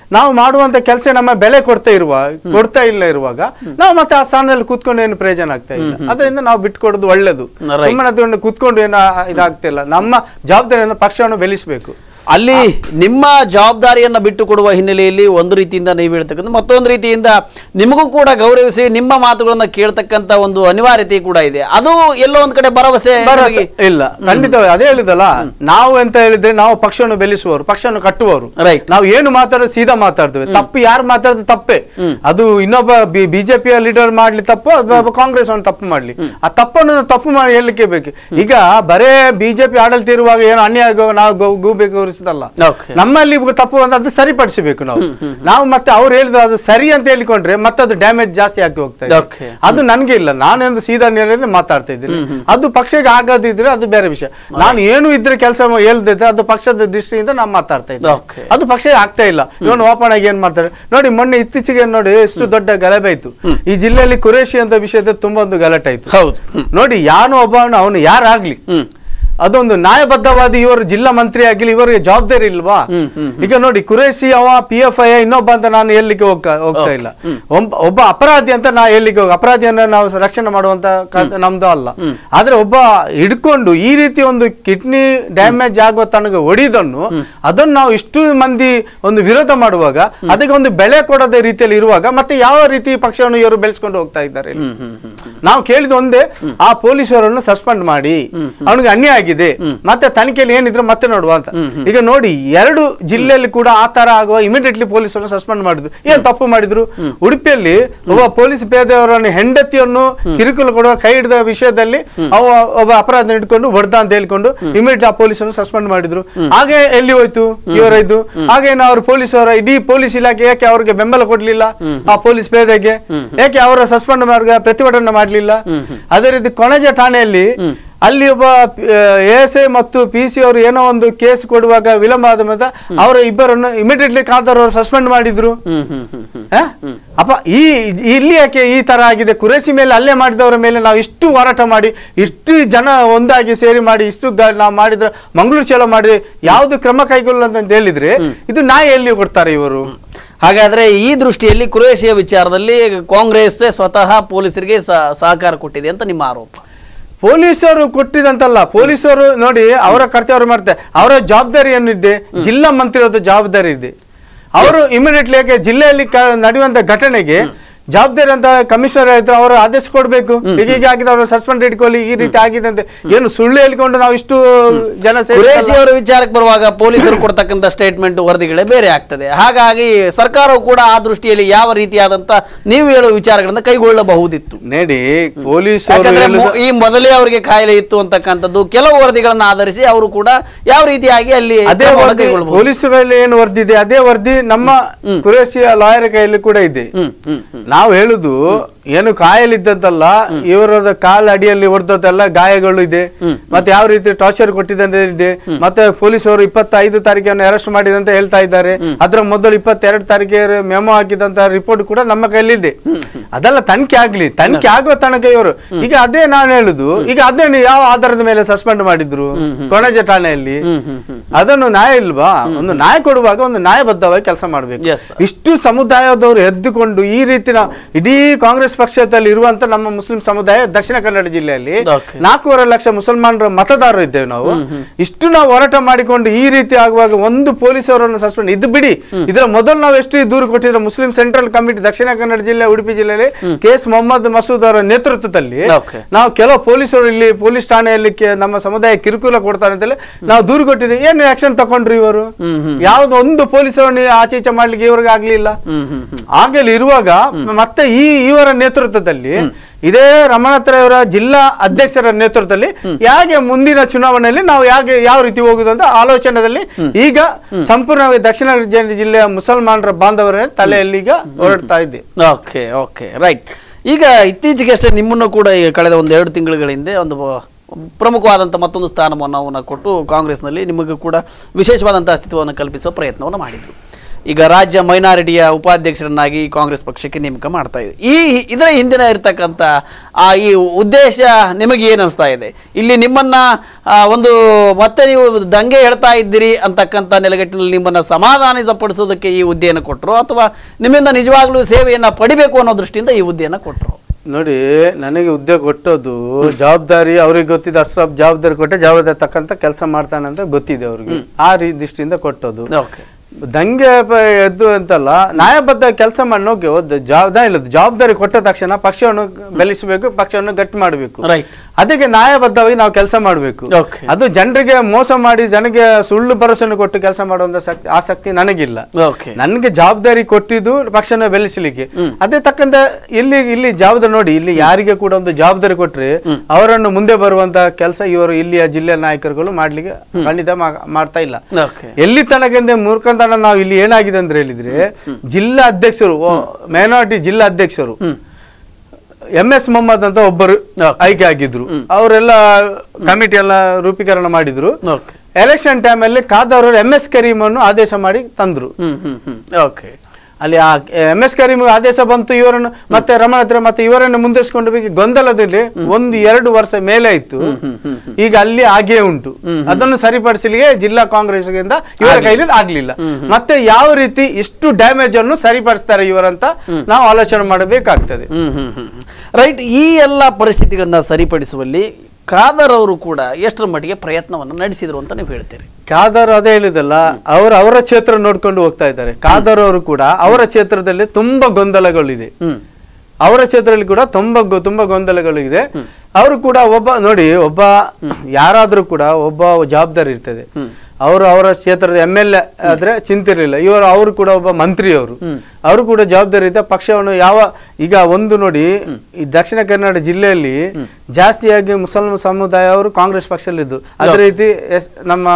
ನಾವು ಮಾಡುವಂತ ಕೆಲಸ ನಮ್ಮ ಬೆಲೆ ಕೊಡ್ತಾ ಇರುವ ಕೊಡ್ತಾ ಇಲ್ಲ ಇರುವಾಗ ನಾವು ಮತ್ತೆ ಆ ಸ್ಥಾನದಲ್ಲಿ ಕೂತ್ಕೊಂಡು ಏನು ಪ್ರಯೋಜನ ಆಗ್ತಾ ಇಲ್ಲ ಅದರಿಂದ ನಾವು ಬಿಟ್ಕೊಡೋದು ಒಳ್ಳೇದು Right. ಸುಮ್ಮನೆ ಅದನ್ನು ಕೂತ್ಕೊಂಡು ಏನು ಇದಾಗ್ತಿಲ್ಲ ನಮ್ಮ ಜವಾಬ್ದಾರಿಯನ್ನು ಪಕ್ಷವನ್ನು ಬೆಳೆಸಬೇಕು ಅಲ್ಲಿ ನಿಮ್ಮ ಜವಾಬ್ದಾರಿಯನ್ನ ಬಿಟ್ಟು ಕೊಡುವ ಹಿನ್ನೆಲೆಯಲ್ಲಿ ಒಂದು ರೀತಿಯಿಂದ ನೀವು ಹೇಳ್ತಕ್ಕಂಥ ಮತ್ತೊಂದು ರೀತಿಯಿಂದ ನಿಮಗೂ ಕೂಡ ಗೌರವಿಸಿ ನಿಮ್ಮ ಮಾತುಗಳನ್ನ ಕೇಳ್ತಕ್ಕಂತ ಒಂದು ಅನಿವಾರ್ಯತೆ ಕೂಡ ಇದೆ ಅದು ಎಲ್ಲೋ ಒಂದ್ ಕಡೆ ಭರವಸೆ ಭರವಸೆ ನಿಮಗೆ- ಇಲ್ಲ ಖಂಡಿತವಾಗಿ ಅದೇ ಹೇಳಿದಲ್ಲ ನಾವು ಎಂತ ಹೇಳಿದ್ರೆ ನಾವು ಪಕ್ಷವನ್ನು ಬೆಳೆಸುವವರು ಪಕ್ಷವನ್ನು ಕಟ್ಟುವವರು Right. ನಾವು ಏನು ಮಾತಾಡೋದು ಸೀದಾ ಮಾತಾಡ್ತೇವೆ ತಪ್ಪು ಯಾರು ಮಾತಾಡೋದು ತಪ್ಪೇ ಅದು ಇನ್ನೊಬ್ಬ ಬಿಜೆಪಿಯ ಲೀಡರ್ ಮಾಡ್ಲಿ ತಪ್ಪು ಅಥವಾ ಕಾಂಗ್ರೆಸ್ ಅವನು ತಪ್ಪು ಮಾಡ್ಲಿ ಆ ತಪ್ಪನ್ನು ನಾವು ತಪ್ಪು ಮಾಡಿ ಹೇಳಲಿಕ್ಕೆ ಬೇಕು ಈಗ ಬರೇ ಬಿಜೆಪಿ ಆಡಳಿತ ಇರುವಾಗ ಏನು ಅನ್ಯಾಯ ಗೋ- ನಾವು ಗೋ- ಗೂಬೆ ಗೌರವಿಸದಲ್ಲ Okay. ನಮ್ಮಲ್ಲಿ ತಪ್ಪು ಅಂತ ಅದು ಸರಿಪಡಿಸಬೇಕು ನಾವು ನಾವು ಮತ್ತೆ ಅವ್ರು ಹೇಳಿದ್ರು ಅದು ಸರಿ ಅಂತ ಹೇಳಿಕೊಂಡ್ರೆ ಮತ್ತೆ ಅದು ಡ್ಯಾಮೇಜ್ ಜಾಸ್ತಿ ಆಗ್ತಿ ಹೋಗ್ತಾ ಇದೆ Okay. ಅದು ನನ್ಗೆ ಇಲ್ಲ ನಾನೊಂದು ಸೀದಾ ನೇರದಲ್ಲಿ ಮಾತಾಡ್ತಾ ಇದ್ದೀನಿ ಅದು ಪಕ್ಷಕ್ಕೆ ಆಗೋದಿದ್ರೆ ಅದು ಬೇರೆ ವಿಷಯ ನಾನು ಏನು ಇದ್ರೆ ಕೆಲಸ ಹೇಳ್ದಿದ್ರೆ ಅದು ಪಕ್ಷದ ದೃಷ್ಟಿಯಿಂದ ನಾನು ಮಾತಾಡ್ತಾ ಇದ್ದೆ Okay. ಅದು ಪಕ್ಷಕ್ಕೆ ಆಗ್ತಾ ಇಲ್ಲ ಇವನು ಓಪನ್ ಆಗಿ ಏನ್ ಮಾಡ್ತಾರೆ ನೋಡಿ ಮೊನ್ನೆ ಇತ್ತೀಚೆಗೆ ನೋಡಿ ಎಷ್ಟು ದೊಡ್ಡ ಗಲಭೆ ಆಯ್ತು ಈ ಜಿಲ್ಲೆಯಲ್ಲಿ ಕುರೇಶಿ ಅಂತ ವಿಷಯದ ತುಂಬಾ ಒಂದು ಗಲಾಟೆ ಆಯ್ತು ಹೌದು ಹ್ಮ್. ನೋಡಿ ಯಾನು ಒಬ್ಬವನು ಅವನು ಯಾರಾಗ್ಲಿ ಹ್ಮ್ ಅದೊಂದು ನ್ಯಾಯಬದ್ಧವಾದ ಇವರು ಜಿಲ್ಲಾ ಮಂತ್ರಿ ಆಗಿಲ್ಲ ಇವರಿಗೆ ಜವಾಬ್ದಾರಿ ಇಲ್ವಾ ಹ್ಮ್, ಹ್ಮ್, ಈಗ ನೋಡಿ ಕುರೇಶಿ ಅವ ಪಿ ಎಫ್ ಐ ಇನ್ನೊಬ್ಬ ಅಂತ ನಾನು ಎಲ್ಲಿಗೆ ಹೋಗ್ತಾ ಹೋಗ್ತಾ ಇಲ್ಲ ಒಬ್ಬ ಒಬ್ಬ ಅಪರಾಧಿ ಅಂತ ನಾ ಎಲ್ಲಿಗೆ ಹೋಗ ಅಪರಾಧಿಯನ್ನ ನಾವು ರಕ್ಷಣೆ ಮಾಡುವಂತ ಕ- ನಮ್ದು ಅಲ್ಲ ಆದ್ರೆ ಒಬ್ಬ ಹಿಡ್ಕೊಂಡು ಈ ರೀತಿ ಒಂದು ಕಿಡ್ನಿ ಡ್ಯಾಮೇಜ್ ಆಗುವ ತನಕ ಹೊಡಿದನ್ನು ಅದನ್ನು ನಾವು ಇಷ್ಟು ಮಂದಿ ಒಂದು ವಿರೋಧ ಮಾಡುವಾಗ ಅದಕ್ಕೆ ಒಂದು ಬೆಲೆ ಕೊಡದ ರೀತಿಯಲ್ಲಿ ಇರುವಾಗ ಮತ್ತೆ ಯಾವ ರೀತಿ ಪಕ್ಷವನ್ನು ಇವರು ಬೆಳೆಸ್ಕೊಂಡು ಹೋಗ್ತಾ ಇದ್ದಾರೆ ಇಲ್ಲಿ? ನಾವು ಕೇಳಿದ ಒಂದೇ ಆ ಪೊಲೀಸರನ್ನು ಸಸ್ಪೆಂಡ್ ಮಾಡಿ ಅವನಿಗೆ ಅನ್ಯಾಯ ಆಗಿದೆ ಮತ್ತೆ ತನಿಖೆಯಲ್ಲಿ ಏನಿದ್ರೆ ಮತ್ತೆ ನೋಡುವ ಅಂತ ಈಗ ನೋಡಿ ಎರಡು ಜಿಲ್ಲೆಯಲ್ಲಿ ಕೂಡ ಆ ತರ ಆಗುವ ಇಮಿಡಿಯೇಟ್ಲಿ ಪೊಲೀಸರನ್ನು ಸಸ್ಪೆಂಡ್ ಮಾಡಿದ್ರು ಏನ್ ತಪ್ಪು ಮಾಡಿದ್ರು ಉಡುಪಿಯಲ್ಲಿ ಒಬ್ಬ ಪೊಲೀಸ್ ಪೇದೆಯವರನ್ನು ಹೆಂಡತಿಯನ್ನು ಕಿರುಕುಳ ಕೊಡುವ ಕೈ ಹಿಡಿದ ವಿಷಯದಲ್ಲಿ ಅವ ಒಬ್ಬ ಅಪರಾಧ ಹಿಡ್ಕೊಂಡು ಹೊಡೆದ ಅಂತ ಹೇಳ್ಕೊಂಡು ಇಮಿಡಿಯೇಟ್ ಆ ಪೊಲೀಸರನ್ನು ಸಸ್ಪೆಂಡ್ ಮಾಡಿದ್ರು ಹಾಗೆ ಎಲ್ಲಿ ಹೋಯ್ತು ಇವರ ಇದು ಹಾಗೇನು ಅವರು ಪೊಲೀಸರ ಇಡೀ ಪೊಲೀಸ್ ಇಲಾಖೆ ಯಾಕೆ ಅವ್ರಿಗೆ ಬೆಂಬಲ ಕೊಡ್ಲಿಲ್ಲ ಆ ಪೊಲೀಸ್ ಪೇದೆಗೆ ಯಾಕೆ ಅವರ ಸಸ್ಪೆಂಡ್ ಮಾರ್ಗ ಪ್ರತಿಭಟನೆ ಮಾಡ್ಲಿಲ್ಲ ಅದೇ ರೀತಿ ಕೊಣಜ ಠಾಣೆಯಲ್ಲಿ ಅಲ್ಲಿ ಒಬ್ಬ ಎಸ್ ಐ ಮತ್ತು ಪಿ ಸಿ ಅವರು ಏನೋ ಒಂದು ಕೇಸ್ ಕೊಡುವಾಗ ವಿಳಂಬ ಆದ ಮೇಲೆ ಅವರ ಇಬ್ಬರನ್ನು ಇಮಿಡಿಯೇಟ್ಲಿ ಖಾದರ್ ಅವರು ಸಸ್ಪೆಂಡ್ ಮಾಡಿದ್ರು ಹ್ಮ್ ಹ್ಮ್ ಹ್ಮ್ ಹ್ಮ್ ಆ? ಅಪ್ಪ ಈ ಇಲ್ಲಿ ಯಾಕೆ ಈ ತರ ಆಗಿದೆ ಕುರೇಸಿ ಮೇಲೆ ಅಲ್ಲೇ ಮಾಡಿದವರ ಮೇಲೆ ನಾವು ಇಷ್ಟು ಹೋರಾಟ ಮಾಡಿ ಇಷ್ಟು ಜನ ಒಂದಾಗಿ ಸೇರಿ ಮಾಡಿ ಇಷ್ಟು ಗ- ನಾವು ಮಾಡಿದ್ರೆ ಮಂಗಳೂರು ಚಲೋ ಮಾಡಿ ಯಾವ್ದು ಕ್ರಮ ಕೈಗೊಳ್ಳ ಅಂತ ಹೇಳಿದ್ರೆ ಇದು ನಾ ಎಲ್ಲಿ ಕೊಡ್ತಾರೆ ಇವರು ಹಾಗಾದ್ರೆ ಈ ದೃಷ್ಟಿಯಲ್ಲಿ ಕುರೇಶಿಯ ವಿಚಾರದಲ್ಲಿ ಕಾಂಗ್ರೆಸ್ ಸ್ವತಃ ಪೊಲೀಸರಿಗೆ ಸ- ಸಹಕಾರ ಕೊಟ್ಟಿದೆ ಅಂತ ನಿಮ್ಮ ಆರೋಪ ಪೊಲೀಸರು ಕೊಟ್ಟಿದಂತಲ್ಲ ಪೊಲೀಸರು ನೋಡಿ ಅವರ ಕರ್ತವ್ಯ ಅವ್ರು ಮಾಡ್ತಾರೆ ಅವರ ಜವಾಬ್ದಾರಿ ಏನಿದೆ ಜಿಲ್ಲಾ ಮಂತ್ರಿಯವರ ಜವಾಬ್ದಾರಿ ಇದೆ ಅವರು ಇಮಿಡಿಯೇಟ್ಲಿ ಯಾಕೆ ಜಿಲ್ಲೆಯಲ್ಲಿ ಕ- ನಡೆಯುವಂತ ಘಟನೆಗೆ ಜವಾಬ್ದಾರಿ ಅಂತ ಕಮಿಷನರ್ ಆಯ್ತು ಅವರು ಆದೇಶ ಕೊಡ್ಬೇಕು ಈಗ ಹೀಗೆ ಆಗಿದೆ ಅವರು ಸಸ್ಪೆಂಡ್ ಇಟ್ಕೊಳ್ಳಿ ಈ ರೀತಿ ಆಗಿದೆ ಅಂತ ಏನು ಸುಳ್ಳು ಹೇಳ್ಕೊಂಡು ನಾವು ಇಷ್ಟು ಜನ ಸೇರಿ ಕುರೇಶಿ ಅವರ ವಿಚಾರಕ್ಕೆ ಬರುವಾಗ ಪೊಲೀಸರು ಕೊಡ್ತಕ್ಕಂಥ ಸ್ಟೇಟ್ಮೆಂಟ್ ವರದಿಗಳೇ ಬೇರೆ ಆಗ್ತದೆ ಹಾಗಾಗಿ ಸರ್ಕಾರವು ಕೂಡ ಆ ದೃಷ್ಟಿಯಲ್ಲಿ ಯಾವ ರೀತಿಯಾದಂತ ನೀವು ಹೇಳುವ ವಿಚಾರಗಳನ್ನ ಕೈಗೊಳ್ಳಬಹುದಿತ್ತು ನೋಡಿ ಪೊಲೀಸರು ಯಾಕಂದ್ರೆ ಹೇಳುದು- ಮೊ- ಈ ಮೊದಲೇ ಅವರಿಗೆ ಕಾಯಿಲೆ ಇತ್ತು ಅಂತಕ್ಕಂಥದ್ದು ಕೆಲವು ವರದಿಗಳನ್ನ ಆಧರಿಸಿ ಅವರು ಕೂಡ ಯಾವ ರೀತಿಯಾಗಿ ಅಲ್ಲಿ ಅದೇ ಕ್ರಮವನ್ನು ವರದಿ ಕೈಗೊಳ್ಳಬಹುದು ಪೊಲೀಸರಲ್ಲಿ ಏನು ವರದಿದೆ ಅದೇ ವರದಿ ನಮ್ಮ ಕುರೇಶಿಯ ಲಾಯರ್ ಕೈಯಲ್ಲಿ ಕೂಡ ಇದೆ ಹ್ಮ್ ಹ್ಮ್ ಹ್ಮ್ ನಾವು ಹೇಳುದು ಏನು ಕಾಯಲಿದ್ದದ್ದಲ್ಲ ಇವರದ ಕಾಲ ಅಡಿಯಲ್ಲಿ ಹೊಡೆದದ್ದೆಲ್ಲ ಗಾಯಗಳು ಇದೆ ಮತ್ತೆ ಯಾವ ರೀತಿ ಟಾರ್ಚರ್ ಕೊಟ್ಟಿದ್ದಂತ ಇದೆ ಮತ್ತೆ ಪೊಲೀಸರು ಇಪ್ಪತ್ತೈದು ತಾರೀಕನ್ನು ಅರೆಸ್ಟ್ ಮಾಡಿದಂತ ಹೇಳ್ತಾ ಇದ್ದಾರೆ ಅದರ ಮೊದಲು ಇಪ್ಪತ್ತೆರಡು ತಾರೀಕಿಗೆ ಮೆಮೊ ಹಾಕಿದಂತ ರಿಪೋರ್ಟ್ ಕೂಡ ನಮ್ಮ ಕೈಲಿದೆ ಅದೆಲ್ಲ ತನಿಖೆ ಆಗ್ಲಿ ತನಿಖೆ ಆಗುವ ತನಕ ಇವರು ಈಗ ಅದೇ ನಾನು ಹೇಳುದು ಈಗ ಅದೇ ನೀವು ಯಾವ ಆಧಾರದ ಮೇಲೆ ಸಸ್ಪೆಂಡ್ ಮಾಡಿದ್ರು ಕೊಣಜ ಠಾಣೆಯಲ್ಲಿ ಅದನ್ನು ನ್ಯಾಯ ಇಲ್ವಾ ಒಂದು ನ್ಯಾಯ ಕೊಡುವಾಗ ಒಂದು ನ್ಯಾಯಬದ್ಧವಾಗಿ ಕೆಲಸ ಮಾಡಬೇಕು Yes, sir. ಇಷ್ಟು ಸಮುದಾಯದವರು ಎದ್ದುಕೊಂಡು ಈ ರೀತಿ ನಾವು ಇಡೀ ಕಾಂಗ್ರೆಸ್ ಪಕ್ಷದಲ್ಲಿ ಇರುವಂತ ನಮ್ಮ ಮುಸ್ಲಿಂ ಸಮುದಾಯ ದಕ್ಷಿಣ ಕನ್ನಡ ಜಿಲ್ಲೆಯಲ್ಲಿ Okay. ನಾಲ್ಕೂವರೆ ಲಕ್ಷ ಮುಸಲ್ಮಾನರ ಮತದಾರರು ಇದ್ದೇವೆ ನಾವು ಇಷ್ಟು ನಾವು ಹೋರಾಟ ಮಾಡಿಕೊಂಡು ಈ ರೀತಿ ಆಗುವಾಗ ಒಂದು ಪೊಲೀಸರನ್ನು ಸಸ್ಪೆಂಡ್ ಇದು ಬಿಡಿ ಇದರ ಮೊದಲು ನಾವು ಎಷ್ಟು ದೂರು ಕೊಟ್ಟಿದ್ರೆ ಮುಸ್ಲಿಂ ಸೆಂಟ್ರಲ್ ಕಮಿಟಿ ದಕ್ಷಿಣ ಕನ್ನಡ ಜಿಲ್ಲೆ ಉಡುಪಿ ಜಿಲ್ಲೆಯಲ್ಲಿ ಕೆ ಎಸ್ ಮೊಹಮ್ಮದ್ ಮಸೂದ್ ಅವರ ನೇತೃತ್ವದಲ್ಲಿ Okay. ನಾವು ಕೆಲವು ಪೊಲೀಸರು ಇಲ್ಲಿ ಪೊಲೀಸ್ ಠಾಣೆಯಲ್ಲಿ ಕೆ- ನಮ್ಮ ಸಮುದಾಯ ಕಿರುಕುಳ ಕೊಡ್ತಾರೆ ಅಂತೇಳಿ ನಾವು ದೂರು ಕೊಟ್ಟಿದ್ದೀವಿ ಏನು ಆಕ್ಷನ್ ತಕೊಂಡ್ರಿ ಇವರು ಯಾವ್ದು ಒಂದು ಪೊಲೀಸರನ್ನು ಆಚೆ ಈಚೆ ಮಾಡ್ಲಿಕ್ಕೆ ಇವ್ರಿಗೆ ಆಗ್ಲಿಲ್ಲ ಆಗಲಿ ಇರುವಾಗ ಮತ್ತೆ ಈ ಇವರ ನೇತೃತ್ವದಲ್ಲಿ ಇದೇ ರಮಣತ್ರ ಇವರ ಜಿಲ್ಲಾ ಅಧ್ಯಕ್ಷರ ನೇತೃತ್ವದಲ್ಲಿ ಹೇಗೆ ಮುಂದಿನ ಚುನಾವಣೆಯಲ್ಲಿ ನಾವು ಹೇಗೆ ಯಾವ ರೀತಿ ಹೋಗುದು ಅಂತ ಆಲೋಚನೆಯಲ್ಲಿ ಈಗ ಸಂಪೂರ್ಣವಾಗಿ ದಕ್ಷಿಣ ಕನ್ನಡ ಜಿಲ್ಲೆಯ ಮುಸಲ್ಮಾನರ ಬಾಂಧವರ ತಲೆಯಲ್ಲಿ ಈಗ ಹೊರಡ್ತಾ ಇದೆ ಓಕೆ ಓಕೆ ರೈಟ್ ಈಗ ಇತ್ತೀಚೆಗೆ ಅಷ್ಟೇ ನಿಮ್ಮನ್ನು ಕೂಡ ಈಗ ಕಳೆದ ಒಂದು ಎರಡು ತಿಂಗಳುಗಳ ಹಿಂದೆ ಒಂದು ಪ್ರಮುಖವಾದಂಥ ಮತ್ತೊಂದು ಸ್ಥಾನಮಾನವನ್ನು ಕೊಟ್ಟು ಕಾಂಗ್ರೆಸ್ನಲ್ಲಿ ನಿಮಗೆ ಕೂಡ ವಿಶೇಷವಾದಂಥ ಅಸ್ತಿತ್ವವನ್ನು ಕಲ್ಪಿಸುವ ಪ್ರಯತ್ನವನ್ನು ಮಾಡಿದರು ಈಗ ರಾಜ್ಯ ಮೈನಾರಿಟಿಯ ಉಪಾಧ್ಯಕ್ಷರನ್ನಾಗಿ ಕಾಂಗ್ರೆಸ್ ಪಕ್ಷಕ್ಕೆ ನೇಮಕ ಮಾಡ್ತಾ ಇದೆ ಈ ಇದರ ಹಿಂದಿನ ಇರತಕ್ಕಂಥ ಆ ಈ ಉದ್ದೇಶ ನಿಮಗೆ ಏನು ಅನಿಸ್ತಾ ಇದೆ ಇಲ್ಲಿ ನಿಮ್ಮನ್ನ ಆ, ಒಂದು ಮತ್ತೆ ನೀವು ದಂಗೆ ಹೇಳ್ತಾ ಇದ್ದೀರಿ ಅಂತಕ್ಕಂಥ ನೆಲೆಗಟ್ಟಿನಲ್ಲಿ ನಿಮ್ಮನ್ನ ಸಮಾಧಾನಿಸಪಡಿಸೋದಕ್ಕೆ ಈ ಹುದ್ದೆಯನ್ನು ಕೊಟ್ಟರು ಅಥವಾ ನಿಮ್ಮಿಂದ ನಿಜವಾಗ್ಲೂ ಸೇವೆಯನ್ನ ಪಡಿಬೇಕು ಅನ್ನೋ ದೃಷ್ಟಿಯಿಂದ ಈ ಹುದ್ದೆಯನ್ನು ಕೊಟ್ಟರು ನೋಡಿ ನನಗೆ ಹುದ್ದೆ ಕೊಟ್ಟೋದು ಜವಾಬ್ದಾರಿ ಅವ್ರಿಗೆ ಗೊತ್ತಿದೆ ಅಷ್ಟು ಜವಾಬ್ದಾರಿ ಕೊಟ್ಟೆ ಜವಾಬ್ದಾರಿ ತಕ್ಕಂತ ಕೆಲಸ ಮಾಡ್ತಾನೆ ಅಂತ ಗೊತ್ತಿದೆ ಅವ್ರಿಗೆ ಆ ರೀ ದೃಷ್ಟಿಯಿಂದ ಕೊಟ್ಟೋದು ಓಕೆ ದಂಗೆ ಪ- ಎದ್ದು ಅಂತಲ್ಲ ನ್ಯಾಯಬದ್ಧ ಕೆಲಸ ಮಾಡಿ ನೋಗಿ ಒಂದು ಜವಾಬ್ದಾರಿ ಇಲ್ಲ ಜವಾಬ್ದಾರಿ ಕೊಟ್ಟ ತಕ್ಷಣ ಪಕ್ಷವನ್ನು ಬೆಳೆಸಬೇಕು ಪಕ್ಷವನ್ನು ಗಟ್ಟಿ ಮಾಡಬೇಕು ರೈಟ್ ಅದಕ್ಕೆ ನ್ಯಾಯಬದ್ಧವಾಗಿ ನಾವು ಕೆಲಸ ಮಾಡಬೇಕು ಓಕೆ ಅದು ಜನರಿಗೆ ಮೋಸ ಮಾಡಿ ಜನಗೆ ಸುಳ್ಳು ಭರವಸೆಯನ್ನು ಕೊಟ್ಟು ಕೆಲಸ ಮಾಡುವಂತ ಶಕ್ತಿ ಆಸಕ್ತಿ ನನಗಿಲ್ಲ ಓಕೆ ನನಗೆ ಜವಾಬ್ದಾರಿ ಕೊಟ್ಟಿದ್ದು ಪಕ್ಷನ ಬೆಳೆಸಲಿಕ್ಕೆ ಅದೇ ತಕ್ಕಂತೆ ಇಲ್ಲಿ ಇಲ್ಲಿ ಜವಾಬ್ದಾರಿ ನೋಡಿ ಇಲ್ಲಿ ಯಾರಿಗೆ ಕೂಡ ಒಂದು ಜವಾಬ್ದಾರಿ ಕೊಟ್ರೆ ಅವರನ್ನು ಮುಂದೆ ಬರುವಂತ ಕೆಲಸ ಇವರು ಇಲ್ಲಿಯ ಜಿಲ್ಲೆಯ ನಾಯಕರುಗಳು ಮಾಡ್ಲಿಕ್ಕೆ ಖಂಡಿತ ಮಾ- ಮಾಡ್ತಾ ಇಲ್ಲ ಓಕೆ ಎಲ್ಲಿ ತನಕಂದ್ರೆ ಮೂರ್ಖತನ ನಾವು ಇಲ್ಲಿ ಏನಾಗಿದೆ ಅಂದ್ರೆ ಹೇಳಿದ್ರೆ ಜಿಲ್ಲಾ ಅಧ್ಯಕ್ಷರು ಮೈನಾರಿಟಿ ಜಿಲ್ಲಾ ಅಧ್ಯಕ್ಷರು ಎಂ ಎಸ್ ಮೊಹಮ್ಮದ್ ಅಂತ ಒಬ್ಬರು ಆಯ್ಕೆ ಆಗಿದ್ರು ಅವರೆಲ್ಲ ಕಮಿಟಿ ಎಲ್ಲ ರೂಪೀಕರಣ ಮಾಡಿದ್ರು ಓಕೆ ಎಲೆಕ್ಷನ್ ಟೈಮಲ್ಲಿ ಖಾದರ್ ಅವರು ಎಂ ಎಸ್ ಕರೀಮನ್ನು ಆದೇಶ ಮಾಡಿ ತಂದ್ರು ಹ್ಮ್ ಹ್ಮ್ ಹ್ಮ್ ಓಕೆ ಅಲ್ಲಿ ಆ ಎಂ ಎಸ್ ಕರೀಮ್ ಆದೇಶ ಬಂತು ಇವರನ್ನು ಮತ್ತೆ ರಮಣ ಹತ್ರ ಮತ್ತೆ ಇವರನ್ನು ಮುಂದುವರಿಸಿಕೊಂಡು ಹೋಗಿ ಗೊಂದಲದಲ್ಲಿ ಒಂದು ಎರಡು ವರ್ಷ ಮೇಲೆ ಆಯ್ತು ಈಗ ಅಲ್ಲಿ ಹಾಗೆ ಉಂಟು ಅದನ್ನು ಸರಿಪಡಿಸಲಿಕ್ಕೆ ಜಿಲ್ಲಾ ಕಾಂಗ್ರೆಸ್ಗಿಂದ ಇವರ ಕೈಲಿ ಆಗ್ಲಿಲ್ಲ ಮತ್ತೆ ಯಾವ ರೀತಿ ಇಷ್ಟು ಡ್ಯಾಮೇಜ್ ಅನ್ನು ಸರಿಪಡಿಸ್ತಾರೆ ಇವರಂತ ನಾವು ಆಲೋಚನೆ ಮಾಡಬೇಕಾಗ್ತದೆ ಹ್ಮ್ ಹ್ಮ್ ಹ್ಮ್ ರೈಟ್ ಈ ಎಲ್ಲ ಪರಿಸ್ಥಿತಿಗಳನ್ನ ಸರಿಪಡಿಸುವಲ್ಲಿ ಖಾದರ್ ಅವರು ಕೂಡ ಎಷ್ಟರ ಮಟ್ಟಿಗೆ ಪ್ರಯತ್ನವನ್ನು ನಡೆಸಿದ್ರು ಅಂತ ನೀವು ಹೇಳ್ತೀರಿ ಖಾದರ್ ಅದೇ ಹೇಳಿದಲ್ಲ ಅವರು ಅವರ ಕ್ಷೇತ್ರ ನೋಡ್ಕೊಂಡು ಹೋಗ್ತಾ ಇದ್ದಾರೆ ಖಾದರ್ ಅವರು ಕೂಡ ಅವರ ಕ್ಷೇತ್ರದಲ್ಲಿ ತುಂಬಾ ಗೊಂದಲಗಳಿದೆ ಹ್ಮ್ ಅವರ ಕ್ಷೇತ್ರದಲ್ಲಿ ಕೂಡ ತುಂಬಾ ಗೊ- ತುಂಬಾ ಗೊಂದಲಗಳು ಇದೆ ಅವರು ಕೂಡ ಒಬ್ಬ ನೋಡಿ ಒಬ್ಬ ಯಾರಾದ್ರೂ ಕೂಡ ಒಬ್ಬ ಜವಾಬ್ದಾರಿ ಇರ್ತದೆ ಅವರು ಅವರ ಕ್ಷೇತ್ರದ ಎಂ ಎಲ್ ಎ ಆದ್ರೆ ಚಿಂತಿರಲಿಲ್ಲ ಇವರು ಅವರು ಕೂಡ ಒಬ್ಬ ಮಂತ್ರಿ ಅವರು ಅವರು ಕೂಡ ಜವಾಬ್ದಾರಿ ಇದೆ ಪಕ್ಷವನ್ನು ಯಾವ ಈಗ ಒಂದು ನೋಡಿ ಈ ದಕ್ಷಿಣ ಕನ್ನಡ ಜಿಲ್ಲೆಯಲ್ಲಿ ಜಾಸ್ತಿಯಾಗಿ ಮುಸಲ್ಮಾನ್ ಸಮುದಾಯ ಅವರು ಕಾಂಗ್ರೆಸ್ ಪಕ್ಷದಲ್ಲಿದ್ದು ಅದೇ ರೀತಿ ಎಸ್ ನಮ್ಮ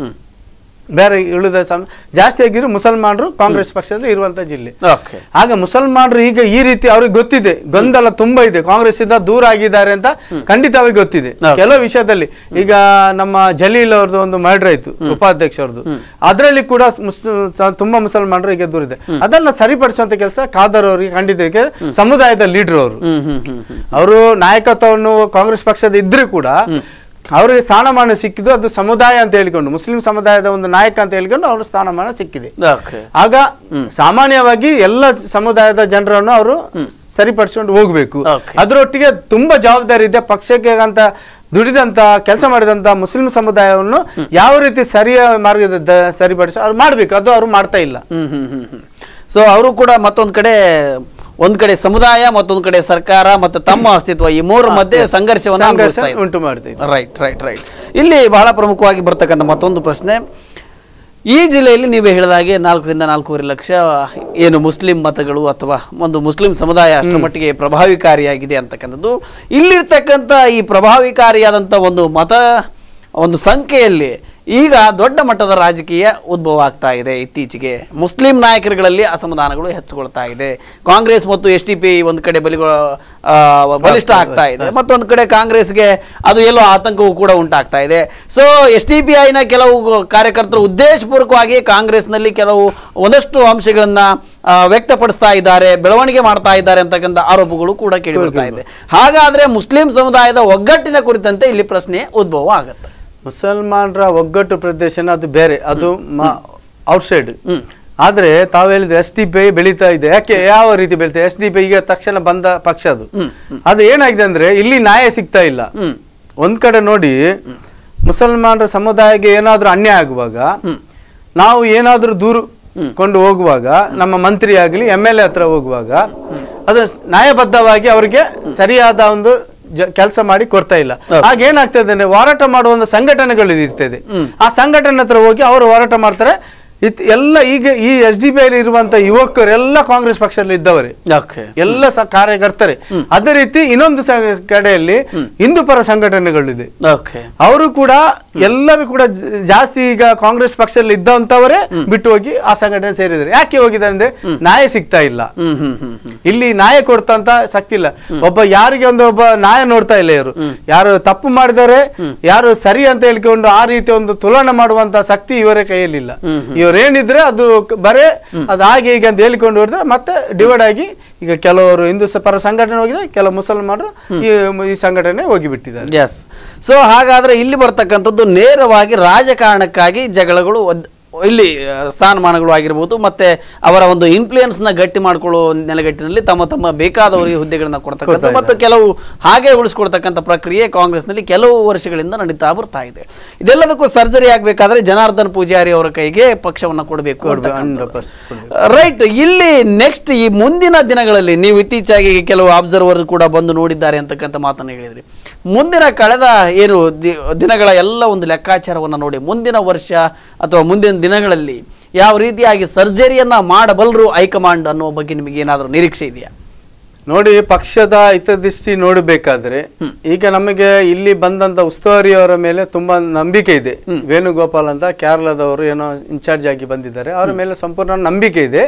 ಬೇರೆ ಉಳಿದ ಸಮ ಜಾಸ್ತಿ ಆಗಿದ್ರು ಮುಸಲ್ಮಾನರು ಕಾಂಗ್ರೆಸ್ ಪಕ್ಷದಲ್ಲಿ ಇರುವಂತ ಜಿಲ್ಲೆ ಓಕೆ ಆಗ ಮುಸಲ್ಮಾನರು ಈಗ ಈ ರೀತಿ ಅವ್ರಿಗೆ ಗೊತ್ತಿದೆ ಗೊಂದಲ ತುಂಬಾ ಇದೆ ಕಾಂಗ್ರೆಸ್ ಇಂದ ದೂರ ಆಗಿದ್ದಾರೆ ಅಂತ ಖಂಡಿತ ಅವ್ರಿಗೆ ಗೊತ್ತಿದೆ ಕೆಲವು ವಿಷಯದಲ್ಲಿ ಈಗ ನಮ್ಮ ಜಲೀಲ್ ಅವ್ರದ್ದು ಒಂದು ಮರ್ಡರ್ ಆಯ್ತು ಉಪಾಧ್ಯಕ್ಷ ಅವ್ರದ್ದು ಅದರಲ್ಲಿ ಕೂಡ ಮುಸ್- ಸ- ತುಂಬಾ ಮುಸಲ್ಮಾನರು ಈಗ ದೂರ ಇದೆ ಅದನ್ನ ಸರಿಪಡಿಸುವಂತ ಕೆಲಸ ಖಾದರ್ ಅವರಿಗೆ ಖಂಡಿತ ಇದೆ. ಸಮುದಾಯದ ಲೀಡರ್ ಅವರು ಹ್ಮ್ ಹ್ಮ್ ಹ್ಮ್ ಹ್ಮ್ ಅವರು ನಾಯಕತ್ವವನ್ನು ಕಾಂಗ್ರೆಸ್ ಪಕ್ಷದ ಇದ್ರೂ ಕೂಡ ಅವರಿಗೆ ಸ್ಥಾನಮಾನ ಸಿಕ್ಕಿದ್ದು ಅದು ಸಮುದಾಯ ಅಂತ ಹೇಳಿಕೊಂಡು ಮುಸ್ಲಿಂ ಸಮುದಾಯದ ಒಂದು ನಾಯಕ ಅಂತ ಹೇಳಿಕೊಂಡು ಅವ್ರ ಸ್ಥಾನಮಾನ ಸಿಕ್ಕಿದೆ ಓಕೆ ಆಗ ಸಾಮಾನ್ಯವಾಗಿ ಎಲ್ಲ ಸಮುದಾಯದ ಜನರನ್ನು ಅವರು ಸರಿಪಡಿಸಿಕೊಂಡು ಹೋಗ್ಬೇಕು Okay. ಅದರೊಟ್ಟಿಗೆ ತುಂಬಾ ಜವಾಬ್ದಾರಿ ಇದೆ ಪಕ್ಷಕ್ಕೆ ಅಂತ ದುಡಿದಂತ ಕೆಲಸ ಮಾಡಿದಂತ ಮುಸ್ಲಿಂ ಸಮುದಾಯವನ್ನು ಯಾವ ರೀತಿ ಸರಿಯ ಮಾರ್ಗದ ದ- ಸರಿಪಡಿಸಿ ಅವ್ರು ಮಾಡ್ಬೇಕು ಅದು ಅವರು ಮಾಡ್ತಾ ಇಲ್ಲ ಹ್ಮ್ ಹ್ಮ್ ಹ್ಮ್ ಹ್ಮ್ ಸೊ ಅವರು ಕೂಡ ಮತ್ತೊಂದ್ ಕಡೆ ಒಂದ್ ಕಡೆ ಸಮುದಾಯ ಮತ್ತೊಂದ್ ಕಡೆ ಸರ್ಕಾರ ಮತ್ತು ತಮ್ಮ ಅಸ್ತಿತ್ವ ಈ ಮೂರ ಮಧ್ಯೆ ಸಂಘರ್ಷವನ್ನು ಸಂಘರ್ಷ ಅನುಭವಿಸ್ತಾ ಇದೆ ಉಂಟು ಮಾಡ್ತೀವಿ ರೈಟ್ ರೈಟ್ ರೈಟ್ ಇಲ್ಲಿ ಬಹಳ ಪ್ರಮುಖವಾಗಿ ಬರ್ತಕ್ಕಂಥ ಮತ್ತೊಂದು ಪ್ರಶ್ನೆ ಈ ಜಿಲ್ಲೆಯಲ್ಲಿ ನೀವು ಹೇಳಿದ ಹಾಗೆ ನಾಲ್ಕರಿಂದ ನಾಲ್ಕೂವರೆ ಲಕ್ಷ ಏನು ಮುಸ್ಲಿಂ ಮತಗಳು ಅಥವಾ ಒಂದು ಮುಸ್ಲಿಂ ಸಮುದಾಯ ಅಷ್ಟರ ಮಟ್ಟಿಗೆ ಪ್ರಭಾವಿಕಾರಿಯಾಗಿದೆ ಅಂತಕ್ಕಂಥದ್ದು ಇಲ್ಲಿರ್ತಕ್ಕಂಥ ಈ ಪ್ರಭಾವಿಕಾರಿಯಾದಂಥ ಒಂದು ಮತ ಒಂದು ಸಂಖ್ಯೆಯಲ್ಲಿ ಈಗ ದೊಡ್ಡ ಮಟ್ಟದ ರಾಜಕೀಯ ಉದ್ಭವ ಆಗ್ತಾ ಇದೆ ಇತ್ತೀಚೆಗೆ ಮುಸ್ಲಿಂ ನಾಯಕರುಗಳಲ್ಲಿ ಅಸಮಾಧಾನಗಳು ಹೆಚ್ಚುಕೊಳ್ತಾ ಇದೆ ಕಾಂಗ್ರೆಸ್ ಮತ್ತು ಎಸ್ ಡಿ ಪಿ ಒಂದು ಕಡೆ ಬಲಿಗಳು ಆ, ಬಲಿಷ್ಠ ಆಗ್ತಾ ಇದೆ ಮತ್ತೊಂದು ಕಡೆ ಕಾಂಗ್ರೆಸ್ಗೆ ಅದು ಎಲ್ಲೋ ಆತಂಕವೂ ಕೂಡ ಉಂಟಾಗ್ತಾ ಇದೆ ಸೊ ಎಸ್ ಡಿ ಪಿ ಐನ ಕೆಲವು ಕಾರ್ಯಕರ್ತರು ಉದ್ದೇಶಪೂರ್ವಕವಾಗಿ ಕಾಂಗ್ರೆಸ್ನಲ್ಲಿ ಕೆಲವು ಒಂದಷ್ಟು ಅಂಶಗಳನ್ನ ಆ, ವ್ಯಕ್ತಪಡಿಸ್ತಾ ಇದ್ದಾರೆ ಬೆಳವಣಿಗೆ ಮಾಡ್ತಾ ಇದ್ದಾರೆ ಅಂತಕ್ಕಂಥ ಆರೋಪಗಳು ಕೂಡ ಕೇಳಿ ಬರ್ತಾ ಇದೆ ಹಾಗಾದ್ರೆ ಮುಸ್ಲಿಂ ಸಮುದಾಯದ ಒಗ್ಗಟ್ಟಿನ ಕುರಿತಂತೆ ಇಲ್ಲಿ ಪ್ರಶ್ನೆ ಉದ್ಭವ ಆಗುತ್ತೆ ಮುಸಲ್ಮಾನರ ಒಗ್ಗಟ್ಟು ಪ್ರದೇಶನ ಅದು ಬೇರೆ ಅದು ಔಟ್ಸೈಡ್ ಆದ್ರೆ ತಾವು ಹೇಳಿದ್ರೆ ಎಸ್ ಡಿ ಪಿ ಬೆಳೀತಾ ಇದೆ ಯಾಕೆ ಯಾವ ರೀತಿ ಬೆಳೀತಾ ಎಸ್ ಡಿ ಪಿ ಈಗ ತಕ್ಷಣ ಬಂದ ಪಕ್ಷ ಅದು ಅದು ಏನಾಗಿದೆ ಅಂದ್ರೆ ಇಲ್ಲಿ ನ್ಯಾಯ ಸಿಗ್ತಾ ಇಲ್ಲ ಹ್ಮ್ ಒಂದ್ ಕಡೆ ನೋಡಿ ಮುಸಲ್ಮಾನರ ಸಮುದಾಯಕ್ಕೆ ಏನಾದ್ರೂ ಅನ್ಯಾಯ ಆಗುವಾಗ ನಾವು ಏನಾದ್ರೂ ದೂರು ಕೊಂಡು ಹೋಗುವಾಗ ನಮ್ಮ ಮಂತ್ರಿ ಆಗಲಿ ಎಂ ಎಲ್ ಎ ಹತ್ರ ಹೋಗುವಾಗ ಅದು ನ್ಯಾಯಬದ್ಧವಾಗಿ ಅವರಿಗೆ ಸರಿಯಾದ ಒಂದು ಕೆಲಸ ಮಾಡಿ ಕೊಡ್ತಾ ಇಲ್ಲ ಆಗ ಏನಾಗ್ತದೆ ಅಂದ್ರೆ ಹೋರಾಟ ಮಾಡುವ ಒಂದು ಸಂಘಟನೆಗಳು ಇರ್ತದೆ ಆ ಸಂಘಟನೆ ಹತ್ರ ಹೋಗಿ ಅವರು ಹೋರಾಟ ಮಾಡ್ತಾರೆ ಇತ್ ಎಲ್ಲ ಈಗ ಈ ಎಸ್ ಡಿ ಪಿ ಐಲಿ ಇರುವಂತ ಯುವಕರು ಎಲ್ಲ ಕಾಂಗ್ರೆಸ್ ಪಕ್ಷದಲ್ಲಿ ಇದ್ದವರೇ ಓಕೆ ಎಲ್ಲ ಸ ಕಾರ್ಯಕರ್ತರೆ ಅದೇ ರೀತಿ ಇನ್ನೊಂದು ಸ- ಕಡೆಯಲ್ಲಿ ಹಿಂದೂ ಪರ ಸಂಘಟನೆಗಳಿದೆ ಓಕೆ ಅವರು ಕೂಡ ಎಲ್ಲರೂ ಕೂಡ ಜ- ಜಾಸ್ತಿ ಈಗ ಕಾಂಗ್ರೆಸ್ ಪಕ್ಷದಲ್ಲಿ ಇದ್ದಂತವರೇ ಬಿಟ್ಟು ಹೋಗಿ ಆ ಸಂಘಟನೆ ಸೇರಿದ್ದಾರೆ ಯಾಕೆ ಹೋಗಿದೆ ಅಂದ್ರೆ ನ್ಯಾಯ ಸಿಗ್ತಾ ಇಲ್ಲ ಹ್ಮ್ ಹ್ಮ್ ಹ್ಮ್ ಹ್ಮ್ ಇಲ್ಲಿ ನ್ಯಾಯ ಕೊಡ್ತಂತ ಶಕ್ತಿ ಇಲ್ಲ ಒಬ್ಬ ಯಾರಿಗೆ ಒಂದು ಒಬ್ಬ ನ್ಯಾಯ ನೋಡ್ತಾ ಇಲ್ಲ ಇವರು ಯಾರು ತಪ್ಪು ಮಾಡಿದರೆ ಯಾರು ಸರಿ ಅಂತ ಹೇಳ್ಕೊಂಡು ಆ ರೀತಿ ಒಂದು ತುಲನೆ ಮಾಡುವಂತ ಶಕ್ತಿ ಇವರ ಕೈಯಲ್ಲಿಲ್ಲ ಇವರು ಅವ್ರು ಏನಿದ್ರೆ ಅದು ಕ- ಬರೇ ಅದು ಹಾಗೆ ಹೀಗೆ ಅಂತ ಹೇಳಿಕೊಂಡು ಹೋದ್ರೆ ಮತ್ತೆ ಡಿವೈಡ್ ಆಗಿ ಈಗ ಕೆಲವರು ಹಿಂದೂ ಸ- ಪರ ಸಂಘಟನೆ ಹೋಗಿದೆ ಕೆಲವು ಮುಸಲ್ಮಾನರು ಈ ಈ ಸಂಘಟನೆ ಹೋಗಿಬಿಟ್ಟಿದ್ದಾರೆ ಎಸ್ ಸೊ ಹಾಗಾದ್ರೆ ಇಲ್ಲಿ ಬರ್ತಕ್ಕಂಥದ್ದು ನೇರವಾಗಿ ರಾಜಕಾರಣಕ್ಕಾಗಿ ಜಗಳಗಳು ಒದ್- ಇಲ್ಲಿ ಆ, ಸ್ಥಾನಮಾನಗಳು ಆಗಿರ್ಬೋದು ಮತ್ತೆ ಅವರ ಒಂದು ಇನ್ಫ್ಲೂಯೆನ್ಸ್ ನ ಗಟ್ಟಿ ಮಾಡ್ಕೊಳ್ಳೋ ನೆಲೆಗಟ್ಟಿನಲ್ಲಿ ತಮ್ಮ ತಮ್ಮ ಬೇಕಾದವರಿಗೆ ಹುದ್ದೆಗಳನ್ನ ಕೊಡ್ತಕ್ಕಂಥ ಮತ್ತು ಕೆಲವು ಹಾಗೆ ಉಳಿಸ್ಕೊಡ್ತಕ್ಕಂಥ ಪ್ರಕ್ರಿಯೆ ಕಾಂಗ್ರೆಸ್ನಲ್ಲಿ ಕೆಲವು ವರ್ಷಗಳಿಂದ ನಡೀತಾ ಬರ್ತಾ ಇದೆ ಇದೆಲ್ಲದಕ್ಕೂ ಸರ್ಜರಿ ಆಗಬೇಕಾದ್ರೆ ಜನಾರ್ದನ್ ಪೂಜಾರಿ ಅವರ ಕೈಗೆ ಪಕ್ಷವನ್ನ ಕೊಡಬೇಕು ರೈಟ್ ಇಲ್ಲಿ ನೆಕ್ಸ್ಟ್ ಈ ಮುಂದಿನ ದಿನಗಳಲ್ಲಿ ನೀವು ಇತ್ತೀಚೆಗೆ ಕೆಲವು ಅಬ್ಸರ್ವರ್ ಕೂಡ ಬಂದು ನೋಡಿದ್ದಾರೆ ಅಂತಕ್ಕಂಥ ಮಾತನ್ನು ಹೇಳಿದ್ರಿ ಮುಂದಿನ ಕಳೆದ ಏನು ದಿ- ದಿನಗಳ ಎಲ್ಲ ಒಂದು ಲೆಕ್ಕಾಚಾರವನ್ನು ನೋಡಿ ಮುಂದಿನ ವರ್ಷ ಅಥವಾ ಮುಂದಿನ ದಿನಗಳಲ್ಲಿ ಯಾವ ರೀತಿಯಾಗಿ ಸರ್ಜರಿಯನ್ನ ಮಾಡಬಲ್ಲರು ಹೈಕಮಾಂಡ್ ಅನ್ನೋ ಬಗ್ಗೆ ನಿಮಗೆ ಏನಾದರೂ ನಿರೀಕ್ಷೆ ಇದೆಯಾ ನೋಡಿ ಪಕ್ಷದ ಹಿತದೃಷ್ಟಿ ನೋಡಬೇಕಾದ್ರೆ ಈಗ ನಮಗೆ ಇಲ್ಲಿ ಬಂದಂತ ಉಸ್ತುವಾರಿಯವರ ಮೇಲೆ ತುಂಬಾ ನಂಬಿಕೆ ಇದೆ ವೇಣುಗೋಪಾಲ್ ಅಂತ ಕೇರಳದವರು ಏನೋ ಇನ್ಚಾರ್ಜ್ ಆಗಿ ಬಂದಿದ್ದಾರೆ ಅವರ ಮೇಲೆ ಸಂಪೂರ್ಣ ನಂಬಿಕೆ ಇದೆ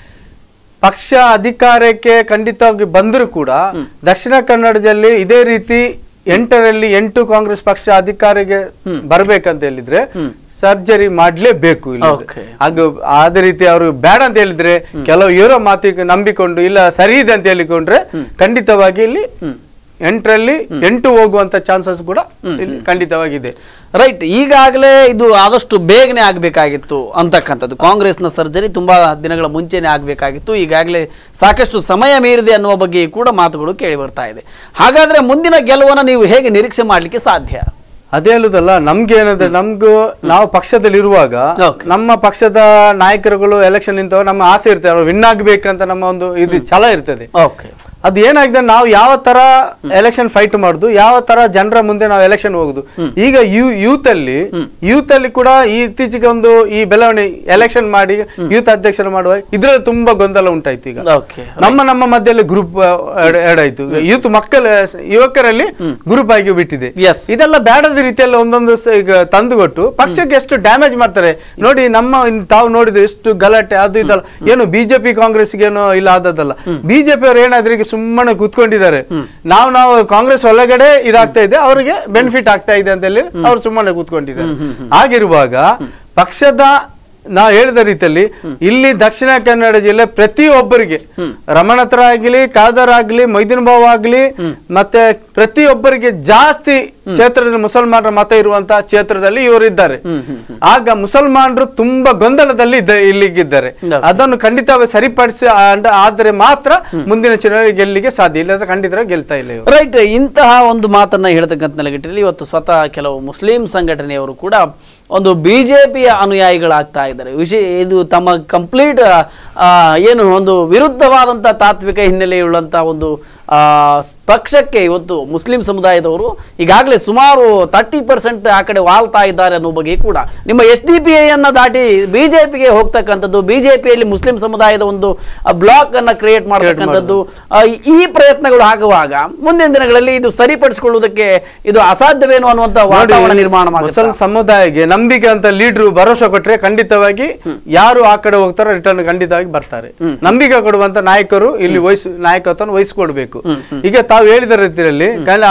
ಪಕ್ಷ ಅಧಿಕಾರಕ್ಕೆ ಖಂಡಿತವಾಗಿ ಬಂದರೂ ಕೂಡ ದಕ್ಷಿಣ ಕನ್ನಡದಲ್ಲಿ ಇದೇ ರೀತಿ ಎಂಟರಲ್ಲಿ ಎಂಟು ಕಾಂಗ್ರೆಸ್ ಪಕ್ಷ ಅಧಿಕಾರಕ್ಕೆ ಬರ್ಬೇಕಂತ ಹೇಳಿದ್ರೆ ಸರ್ಜರಿ ಮಾಡ್ಲೇಬೇಕು ಇಲ್ಲಿ Okay. ಹಾಗೆ ಅದೇ ರೀತಿ ಅವರು ಬೇಡ ಅಂತ ಹೇಳಿದ್ರೆ ಕೆಲವು ಇವರ ಮಾತಿಗೆ ನಂಬಿಕೊಂಡು ಇಲ್ಲ ಸರಿ ಇದೆ ಅಂತ ಹೇಳಿಕೊಂಡ್ರೆ ಖಂಡಿತವಾಗಿ ಇಲ್ಲಿ ಎಂಟರಲ್ಲಿ ಎಂಟು ಹೋಗುವಂತ ಚಾನ್ಸಸ್ ಕೂಡ ಇಲ್ಲಿ ಖಂಡಿತವಾಗಿದೆ ರೈಟ್ ಈಗಾಗಲೇ ಇದು ಆದಷ್ಟು ಬೇಗನೆ ಆಗಬೇಕಾಗಿತ್ತು ಅಂತಕ್ಕಂಥದ್ದು ಕಾಂಗ್ರೆಸ್ನ ಸರ್ಜರಿ ತುಂಬಾ ದಿನಗಳ ಮುಂಚೆನೆ ಆಗಬೇಕಾಗಿತ್ತು ಈಗಾಗಲೇ ಸಾಕಷ್ಟು ಸಮಯ ಮೀರಿದೆ ಅನ್ನುವ ಬಗ್ಗೆ ಕೂಡ ಮಾತುಗಳು ಕೇಳಿ ಬರ್ತಾ ಇದೆ ಹಾಗಾದ್ರೆ ಮುಂದಿನ ಗೆಲುವನ್ನು ನೀವು ಹೇಗೆ ನಿರೀಕ್ಷೆ ಮಾಡಲಿಕ್ಕೆ ಸಾಧ್ಯ ಅದೇ ಹೇಳುದಲ್ಲ ನಮ್ಗೆ ಏನಂದ್ರೆ ನಮ್ಗೂ ನಾವು ಪಕ್ಷದಲ್ಲಿ ಇರುವಾಗ Okay. ನಮ್ಮ ಪಕ್ಷದ ನಾಯಕರುಗಳು ಎಲೆಕ್ಷನ್ ನಿಂತವ ನಮ್ಮ ಆಸೆ ಇರ್ತದೆ ಅವ್ರು ವಿನ್ ಆಗ್ಬೇಕಂತ ನಮ್ಮ ಒಂದು ಇದು ಛಲ ಇರ್ತದೆ ಓಕೆ ಅದು ಏನಾಗಿದೆ ನಾವು ಯಾವ ತರ ಎಲೆಕ್ಷನ್ ಫೈಟ್ ಮಾಡುದು ಯಾವ ತರ ಜನರ ಮುಂದೆ ನಾವು ಎಲೆಕ್ಷನ್ ಹೋಗುದು ಈಗ ಯೂ ಯೂತ್ ಅಲ್ಲಿ ಯೂತ್ ಅಲ್ಲಿ ಕೂಡ ಈ ಇತ್ತೀಚೆಗೆ ಒಂದು ಈ ಬೆಳವಣಿಗೆ ಎಲೆಕ್ಷನ್ ಮಾಡಿ ಯೂತ್ ಅಧ್ಯಕ್ಷರು ಮಾಡುವ ಇದ್ರಲ್ಲಿ ತುಂಬಾ ಗೊಂದಲ ಉಂಟಾಯ್ತು ಈಗ ಓಕೆ ನಮ್ಮ ನಮ್ಮ ಮಧ್ಯದಲ್ಲಿ ಗ್ರೂಪ್ ಆಡ್ ಆಯ್ತು ಯೂತ್ ಮಕ್ಕಳ ಯುವಕರಲ್ಲಿ ಗ್ರೂಪ್ ಆಗಿ ಬಿಟ್ಟಿದೆ Yes. ಇದೆಲ್ಲ ಬೇಡದ ರೀತಿಯಲ್ಲಿ ಒಂದೊಂದು ಸ- ಈಗ ತಂದುಕೊಟ್ಟು ಪಕ್ಷಕ್ಕೆ ಎಷ್ಟು ಡ್ಯಾಮೇಜ್ ಮಾಡ್ತಾರೆ ನೋಡಿ ನಮ್ಮ ಇನ್ ತಾವು ನೋಡಿದ್ರೆ ಎಷ್ಟು ಗಲಾಟೆ ಅದು ಇದಲ್ಲ ಏನು ಬಿಜೆಪಿ ಕಾಂಗ್ರೆಸ್ಗೆ ಏನೋ ಇಲ್ಲ ಆದದ್ದಲ್ಲ ಬಿಜೆಪಿ ಅವ್ರು ಏನಾದ್ರೆ ಈಗ ಸುಮ್ಮನೆ ಕೂತ್ಕೊಂಡಿದ್ದಾರೆ ನಾವು ನಾವು ಕಾಂಗ್ರೆಸ್ ಒಳಗಡೆ ಇದಾಗ್ತಾ ಇದೆ ಅವರಿಗೆ ಬೆನಿಫಿಟ್ ಆಗ್ತಾ ಇದೆ ಅಂತ ಹೇಳಿ ಅವ್ರು ಸುಮ್ಮನೆ ಕೂತ್ಕೊಂಡಿದ್ದಾರೆ ಹಾಗಿರುವಾಗ ಪಕ್ಷದ ನಾವು ಹೇಳಿದ ರೀತಿಯಲ್ಲಿ ಇಲ್ಲಿ ದಕ್ಷಿಣ ಕನ್ನಡ ಜಿಲ್ಲೆ ಪ್ರತಿಯೊಬ್ಬರಿಗೆ ರಮಣತ್ರ ಆಗ್ಲಿ ಖಾದರ್ ಆಗ್ಲಿ ಮೊಯ್ದಿನ್ ಬಾವ್ ಆಗ್ಲಿ ಮತ್ತೆ ಪ್ರತಿಯೊಬ್ಬರಿಗೆ ಜಾಸ್ತಿ ಕ್ಷೇತ್ರದಲ್ಲಿ ಮುಸಲ್ಮಾನರ ಮತ ಇರುವಂತ ಕ್ಷೇತ್ರದಲ್ಲಿ ಇವರು ಇದ್ದಾರೆ ಆಗ ಮುಸಲ್ಮಾನರು ತುಂಬಾ ಗೊಂದಲದಲ್ಲಿ ಇದ್ದ ಇಲ್ಲಿಗಿದ್ದಾರೆ Okay. ಅದನ್ನು ಖಂಡಿತವಾಗಿ ಸರಿಪಡಿಸಿ ಆಂಡ- ಆದರೆ ಮಾತ್ರ ಮುಂದಿನ ಚುನಾವಣೆ ಗೆಲ್ಲಿಗೆ ಸಾಧ್ಯ ಇಲ್ಲದ್ರೆ ಖಂಡಿತವಾಗಿ ಗೆಲ್ತಾ ಇಲ್ಲ ಇವರು ರೈಟ್ ಇಂತಹ ಒಂದು ಮಾತನ್ನ ಹೇಳ್ತಕ್ಕಂಥ ನೆಲೆಗಟ್ಟಿನಲ್ಲಿ ಇವತ್ತು ಸ್ವತಃ ಕೆಲವು ಮುಸ್ಲಿಂ ಸಂಘಟನೆಯವರು ಕೂಡ ಒಂದು ಬಿಜೆಪಿಯ ಅನುಯಾಯಿಗಳಾಗ್ತಾ ಇದ್ದಾರೆ ವಿಶೇ ಇದು ತಮ್ಮ ಕಂಪ್ಲೀಟ್ ಏನು ಒಂದು ವಿರುದ್ಧವಾದಂಥ ತಾತ್ವಿಕ ಹಿನ್ನೆಲೆಯುಳ್ಳಂಥ ಒಂದು ಆ, ಪಕ್ಷಕ್ಕೆ ಇವತ್ತು ಮುಸ್ಲಿಂ ಸಮುದಾಯದವರು ಈಗಾಗಲೇ ಸುಮಾರು ತರ್ಟಿ ಪರ್ಸೆಂಟ್ ಆ ಕಡೆ ವಾಲ್ತಾ ಇದ್ದಾರೆ ಅನ್ನೋ ಬಗ್ಗೆ ಕೂಡ ನಿಮ್ಮ ಎಸ್ ಡಿ ಪಿ ಐಯನ್ನು ದಾಟಿ ಬಿಜೆಪಿಗೆ ಹೋಗ್ತಕ್ಕಂಥದ್ದು ಬಿಜೆಪಿಯಲ್ಲಿ ಮುಸ್ಲಿಂ ಸಮುದಾಯದ ಒಂದು ಬ್ಲಾಕ್ ಅನ್ನ ಕ್ರಿಯೇಟ್ ಮಾಡತಕ್ಕಂಥದ್ದು ಆ, ಈ ಪ್ರಯತ್ನಗಳು ಆಗುವಾಗ ಮುಂದಿನ ದಿನಗಳಲ್ಲಿ ಇದು ಸರಿಪಡಿಸಿಕೊಳ್ಳುವುದಕ್ಕೆ ಇದು ಅಸಾಧ್ಯವೇನೋ ಅನ್ನುವಂಥ ವಾತಾವರಣ ನಿರ್ಮಾಣ ಮುಸಲ್ ಮಾಡುತ್ತೆ ಸಮುದಾಯಕ್ಕೆ ನಂಬಿಕೆ ಅಂತ ಲೀಡ್ರು ಭರೋಸೆ ಕೊಟ್ರೆ ಖಂಡಿತವಾಗಿ ಯಾರು ಆ ಕಡೆ ಹೋಗ್ತಾರೋ ರಿಟರ್ನ್ ಖಂಡಿತವಾಗಿ ಬರ್ತಾರೆ ನಂಬಿಕೆ ಕೊಡುವಂತ ನಾಯಕರು ಇಲ್ಲಿ ವಹಿಸ್ ನಾಯಕತ್ವವನ್ನು ವಹಿಸಿಕೊಡ್ಬೇಕು ಈಗ ತಾವು ಹೇಳಿದ ರೀತಿಯಲ್ಲಿ ಕಲ-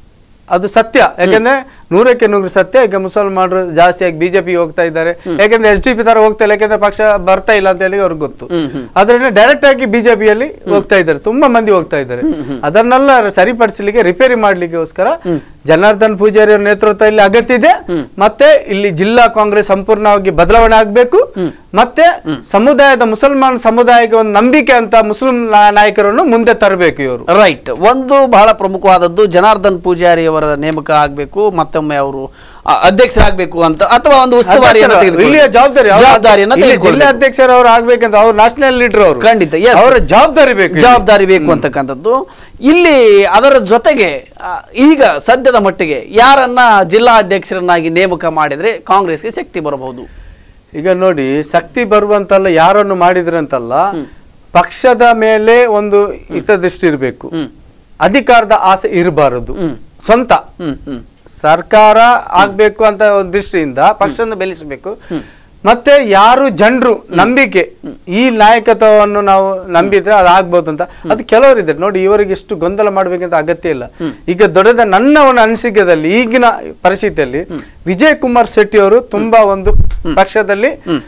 ಅದು ಸತ್ಯ ಯಾಕಂದ್ರೆ ನೂರಕ್ಕೆ ನೂರು ಸತ್ಯ ಈಗ ಮುಸಲ್ಮಾನರು ಜಾಸ್ತಿಯಾಗಿ ಬಿಜೆಪಿ ಹೋಗ್ತಾ ಇದ್ದಾರೆ ಯಾಕಂದ್ರೆ ಎಸ್ ಡಿ ಪಿ ತರ ಹೋಗ್ತಾ ಇಲ್ಲ ಯಾಕಂದ್ರೆ ಪಕ್ಷ ಬರ್ತಾ ಇಲ್ಲ ಅಂತ ಹೇಳಿ ಅವ್ರಿಗೆ ಗೊತ್ತು ಆದ್ರೆ ಡೈರೆಕ್ಟ್ ಆಗಿ ಬಿಜೆಪಿಯಲ್ಲಿ ಹೋಗ್ತಾ ಇದ್ದಾರೆ ತುಂಬಾ ಮಂದಿ ಹೋಗ್ತಾ ಇದ್ದಾರೆ ಅದನ್ನೆಲ್ಲ ಸರಿಪಡಿಸಲಿಕ್ಕೆ ರಿಪೇರಿ ಮಾಡ್ಲಿಕ್ಕೋಸ್ಕರ ಜನಾರ್ದನ್ ಪೂಜಾರಿ ಅವ್ರ ನೇತೃತ್ವ ಇಲ್ಲಿ ಅಗತ್ಯ ಇದೆ ಮತ್ತೆ ಇಲ್ಲಿ ಜಿಲ್ಲಾ ಕಾಂಗ್ರೆಸ್ ಸಂಪೂರ್ಣವಾಗಿ ಬದಲಾವಣೆ ಆಗ್ಬೇಕು ಮತ್ತೆ ಸಮುದಾಯದ ಮುಸಲ್ಮಾನ್ ಸಮುದಾಯಕ್ಕೆ ಒಂದು ನಂಬಿಕೆ ಅಂತ ಮುಸ್ಲಿಂ ನಾ- ನಾಯಕರನ್ನು ಮುಂದೆ ತರಬೇಕು ಇವರು ರೈಟ್ ಒಂದು ಬಹಳ ಪ್ರಮುಖವಾದದ್ದು ಜನಾರ್ದನ್ ಪೂಜಾರಿ ಅವರ ನೇಮಕ ಆಗಬೇಕು ಮತ್ತೊಮ್ಮೆ ಅವರು ಆ, ಅಧ್ಯಕ್ಷರಾಗಬೇಕು ಅಂತ ಅಥವಾ ಒಂದು ಉಸ್ತುವಾರಿಯನ್ನು ತೆಗೆದುಕೊಳ್ಳಿ. ಇಲ್ಲಿಯ ಜವಾಬ್ದಾರಿ ಅವ್ರ- ಜವಾಬ್ದಾರಿಯನ್ನ ಇಲ್ಲಿ ಜಿಲ್ಲಾ ತೆಗೆದುಕೊಳ್ಳಿ ಅಧ್ಯಕ್ಷರು ಅವ್ರು ಆಗ್ಬೇಕಂತ ಅವ್ರು ನ್ಯಾಷನಲ್ ಲೀಡರ್ ಅವರು ಖಂಡಿತ yes. ಅವರ ಜವಾಬ್ದಾರಿ ಬೇಕು ಇಲ್ಲಿ. ಜವಾಬ್ದಾರಿ ಬೇಕು ಅಂತಕ್ಕಂಥದ್ದು ಇಲ್ಲಿ ಅದರ ಜೊತೆಗೆ ಆ, ಈಗ ಸದ್ಯದ ಮಟ್ಟಿಗೆ ಯಾರನ್ನ ಜಿಲ್ಲಾ ಅಧ್ಯಕ್ಷರನ್ನಾಗಿ ನೇಮಕ ಮಾಡಿದ್ರೆ ಕಾಂಗ್ರೆಸ್ಗೆ ಶಕ್ತಿ ಬರಬಹುದು ಈಗ ನೋಡಿ ಶಕ್ತಿ ಬರುವಂತಲ್ಲ ಯಾರನ್ನು ಮಾಡಿದ್ರಂತಲ್ಲ ಪಕ್ಷದ ಮೇಲೆ ಒಂದು ಹಿತದೃಷ್ಟಿ ಇರಬೇಕು ಅಧಿಕಾರದ ಆಸೆ ಇರಬಾರದು ಸ್ವಂತ ಹ್ಮ್ ಹ್ಮ್ ಸರ್ಕಾರ ಆಗ್ಬೇಕು ಅಂತ ಒಂದು ದೃಷ್ಟಿಯಿಂದ ಪಕ್ಷವನ್ನು ಬೆಳೆಸಬೇಕು ಮತ್ತೆ ಯಾರು ಜನರು ನಂಬಿಕೆ ಈ ನಾಯಕತ್ವವನ್ನು ನಾವು ನಂಬಿದ್ರೆ ಅದು ಆಗ್ಬೋದು ಅಂತ ಅದು ಕೆಲವರು ಇದ್ದಾರೆ ನೋಡಿ ಇವರಿಗೆ ಎಷ್ಟು ಗೊಂದಲ ಮಾಡ್ಬೇಕಂತ ಅಗತ್ಯ ಇಲ್ಲ ಈಗ ದೊಡ್ಡದ ನನ್ನ ಒಂದು ಅನಿಸಿಕೆಯಲ್ಲಿ ಈಗಿನ ಪರಿಸ್ಥಿತಿಯಲ್ಲಿ ವಿಜಯ್ ಕುಮಾರ್ ಶೆಟ್ಟಿ ಅವರು ತುಂಬಾ ಒಂದು ಪಕ್ಷದಲ್ಲಿ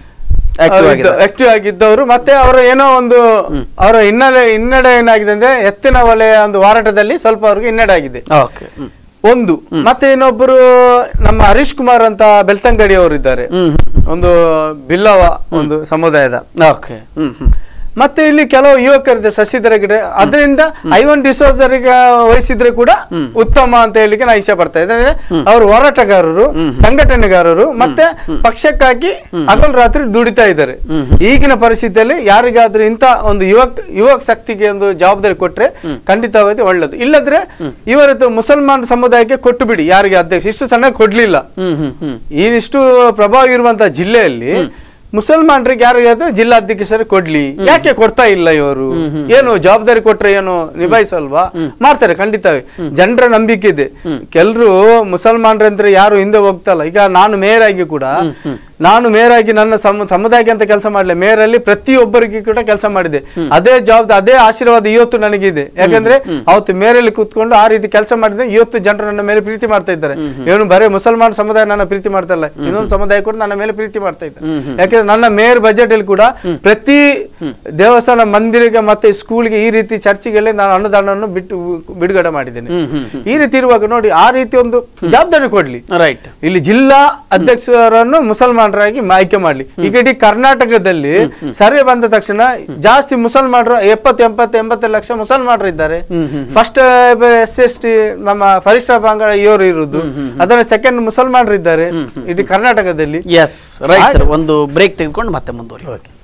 Active ಆಗಿದ್ದಾರೆ. ಆಕ್ಟಿವ್ ಆಗಿದ್ದವರು ಮತ್ತೆ ಅವರ ಏನೋ ಒಂದು ಅವರ ಹಿನ್ನೆಲೆ ಹಿನ್ನಡೆ ಏನಾಗಿದೆ ಅಂದ್ರೆ ಎತ್ತಿನ ವಲಯ ಒಂದು ಹೋರಾಟದಲ್ಲಿ ಸ್ವಲ್ಪ ಅವ್ರಿಗೆ ಹಿನ್ನಡೆ ಆಗಿದೆ ಓಕೆ ಹ್ಮ್ ಒಂದು ಮತ್ತೆ ಇನ್ನೊಬ್ಬರು ನಮ್ಮ ಹರೀಶ್ ಕುಮಾರ್ ಅಂತ ಬೆಳ್ತಂಗಡಿ ಅವರು ಇದ್ದಾರೆ ಹ್ಮ್ ಒಂದು ಬಿಲ್ಲವ ಒಂದು ಸಮುದಾಯದ ಓಕೆ ಹ್ಮ್ ಹ್ಮ್ ಮತ್ತೆ ಇಲ್ಲಿ ಕೆಲವು ಯುವಕರಿದೆ ಶಶಿಧರ ಗಿಡ ಅದರಿಂದ ಐವನ್ ಡಿಸೋಸರಿಗೆ ವಹಿಸಿದ್ರೆ ಕೂಡ ಉತ್ತಮ ಅಂತ ಹೇಳಿಕ್ಕೆ ನಾ ಇಷ್ಟ ಪಡ್ತಾ ಇದ್ದೇನೆ ಅವರು ಹೋರಾಟಗಾರರು ಸಂಘಟನೆಗಾರರು ಮತ್ತೆ ಪಕ್ಷಕ್ಕಾಗಿ ಹಗಲು ರಾತ್ರಿ ದುಡಿತಾ ಇದ್ದಾರೆ ಈಗಿನ ಪರಿಸ್ಥಿತಿಯಲ್ಲಿ ಯಾರಿಗಾದ್ರೂ ಇಂತ ಒಂದು ಯುವಕ ಯುವಕ ಶಕ್ತಿಗೆ ಒಂದು ಜವಾಬ್ದಾರಿ ಕೊಟ್ರೆ ಖಂಡಿತವಾಗಿ ಒಳ್ಳೇದು ಇಲ್ಲದ್ರೆ ಇವರದ್ದು ಮುಸಲ್ಮಾನ್ ಸಮುದಾಯಕ್ಕೆ ಕೊಟ್ಟು ಬಿಡಿ ಯಾರಿಗೆ ಅಧ್ಯಕ್ಷ ಇಷ್ಟು ಸಣ್ಣ ಕೊಡ್ಲಿಲ್ಲ ಹ್ಮ್ ಹ್ಮ್ ಹ್ಮ್ ಇಷ್ಟು ಪ್ರಭಾವ ಇರುವಂತಹ ಜಿಲ್ಲೆಯಲ್ಲಿ ಮುಸಲ್ಮಾನರಿಗೆ ಯಾರಿಗಾದ್ರೂ ಜಿಲ್ಲಾಧ್ಯಕ್ಷರು ಕೊಡ್ಲಿ ಯಾಕೆ ಕೊಡ್ತಾ ಇಲ್ಲ ಇವರು ಏನು ಜವಾಬ್ದಾರಿ ಕೊಟ್ರೆ ಏನು ನಿಭಾಯಿಸಲ್ವಾ ಮಾಡ್ತಾರೆ ಖಂಡಿತವಾಗಿ ಜನರ ನಂಬಿಕೆ ಇದೆ ಕೆಲ್ರು ಮುಸಲ್ಮಾನರಂದ್ರೆ ಯಾರು ಹಿಂದೆ ಹೋಗ್ತಲ್ಲ ಈಗ ನಾನು ಮೇಯರ್ ಆಗಿ ಕೂಡ ನಾನು ಮೇಯರ್ ಆಗಿ ನನ್ನ ಸಮ ಸಮುದಾಯಕ್ಕೆ ಅಂತ ಕೆಲಸ ಮಾಡಲಿ ಮೇಯರ್ ಅಲ್ಲಿ ಪ್ರತಿಯೊಬ್ಬರಿಗೆ ಕೂಡ ಕೆಲಸ ಮಾಡಿದೆ ಅದೇ ಜವಾಬ್ದಾರಿ ಅದೇ ಆಶೀರ್ವಾದ ಇವತ್ತು ನನಗಿದೆ ಯಾಕಂದ್ರೆ ಅವತ್ತು ಮೇರಲ್ಲಿ ಕೂತ್ಕೊಂಡು ಆ ರೀತಿ ಕೆಲಸ ಮಾಡಿದ್ರೆ ಇವತ್ತು ಜನರು ನನ್ನ ಮೇಲೆ ಪ್ರೀತಿ ಮಾಡ್ತಾ ಇದ್ದಾರೆ ಏನು ಬರೇ ಮುಸಲ್ಮಾನ್ ಸಮುದಾಯ ನನ್ನ ಪ್ರೀತಿ ಮಾಡ್ತಾ ಇಲ್ಲ ಇನ್ನೊಂದು ಸಮುದಾಯ ಕೂಡ ನನ್ನ ಮೇಲೆ ಪ್ರೀತಿ ಮಾಡ್ತಾ ಇದ್ದಾರೆ ಯಾಕಂದ್ರೆ ನನ್ನ ಮೇಯರ್ ಬಜೆಟ್ ಅಲ್ಲಿ ಕೂಡ ಪ್ರತಿ ದೇವಸ್ಥಾನ ಮಂದಿರಕ್ಕೆ ಮತ್ತೆ ಸ್ಕೂಲ್ಗೆ ಈ ರೀತಿ ಚರ್ಚಿಗೆಲ್ಲ ನಾನು ಅನುದಾನವನ್ನು ಬಿಟ್ಟು ಬಿಡುಗಡೆ ಮಾಡಿದ್ದೇನೆ ಈ ರೀತಿ ಇರುವಾಗ ನೋಡಿ ಆ ರೀತಿ ಒಂದು ಜವಾಬ್ದಾರಿ ಕೊಡ್ಲಿ ರೈಟ್ ಇಲ್ಲಿ ಜಿಲ್ಲಾ ಅಧ್ಯಕ್ಷರನ್ನು ಮುಸಲ್ಮಾನರಾಗಿ ಆಯ್ಕೆ ಮಾಡ್ಲಿ ಈಗ ಇಡೀ ಕರ್ನಾಟಕದಲ್ಲಿ ಸರ್ವೆ ಬಂದ ತಕ್ಷಣ ಜಾಸ್ತಿ ಮುಸಲ್ಮಾನರು ಎಪ್ಪತ್ತು ಎಂಬತ್ತು ಎಂಬತ್ತು ಲಕ್ಷ ಮುಸಲ್ಮಾನರು ಇದ್ದಾರೆ ಫಸ್ಟ್ ಎಸ್ ಎಸ್ ಟಿ ನಮ್ಮ ಪರಿಷ್ಠ ಪಂಗಡ ಇವರು ಇರುವುದು ಅದರ ಸೆಕೆಂಡ್ ಮುಸಲ್ಮಾನರು ಇದ್ದಾರೆ ಇಡೀ ಕರ್ನಾಟಕದಲ್ಲಿ ಎಸ್ ರೈಟ್ ಸರ್ ಒಂದು ಬ್ರೇಕ್ ತೆಗೆದುಕೊಂಡು ಮತ್ತೆ ಮುಂದುವರಿ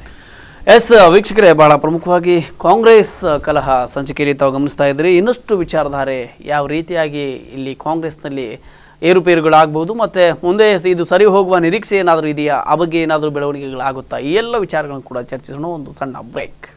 ಎಸ್ ವೀಕ್ಷಕರೇ ಬಹಳ ಪ್ರಮುಖವಾಗಿ ಕಾಂಗ್ರೆಸ್ ಕಲಹ ಸಂಚಿಕೆಯಲ್ಲಿ ತಾವು ಗಮನಿಸ್ತಾ ಇದ್ರಿ ಇನ್ನಷ್ಟು ವಿಚಾರಧಾರೆ ಯಾವ ರೀತಿಯಾಗಿ ಇಲ್ಲಿ ಕಾಂಗ್ರೆಸ್ನಲ್ಲಿ ಏರುಪೇರುಗಳಾಗಬಹುದು ಮತ್ತೆ ಮುಂದೆ ಇದು ಸರಿ ಹೋಗುವ ನಿರೀಕ್ಷೆ ಏನಾದರೂ ಇದೆಯಾ ಆ ಬಗ್ಗೆ ಏನಾದರೂ ಬೆಳವಣಿಗೆಗಳಾಗುತ್ತಾ ಈ ಎಲ್ಲ ವಿಚಾರಗಳನ್ನು ಕೂಡ ಚರ್ಚಿಸೋಣ ಒಂದು ಸಣ್ಣ ಬ್ರೇಕ್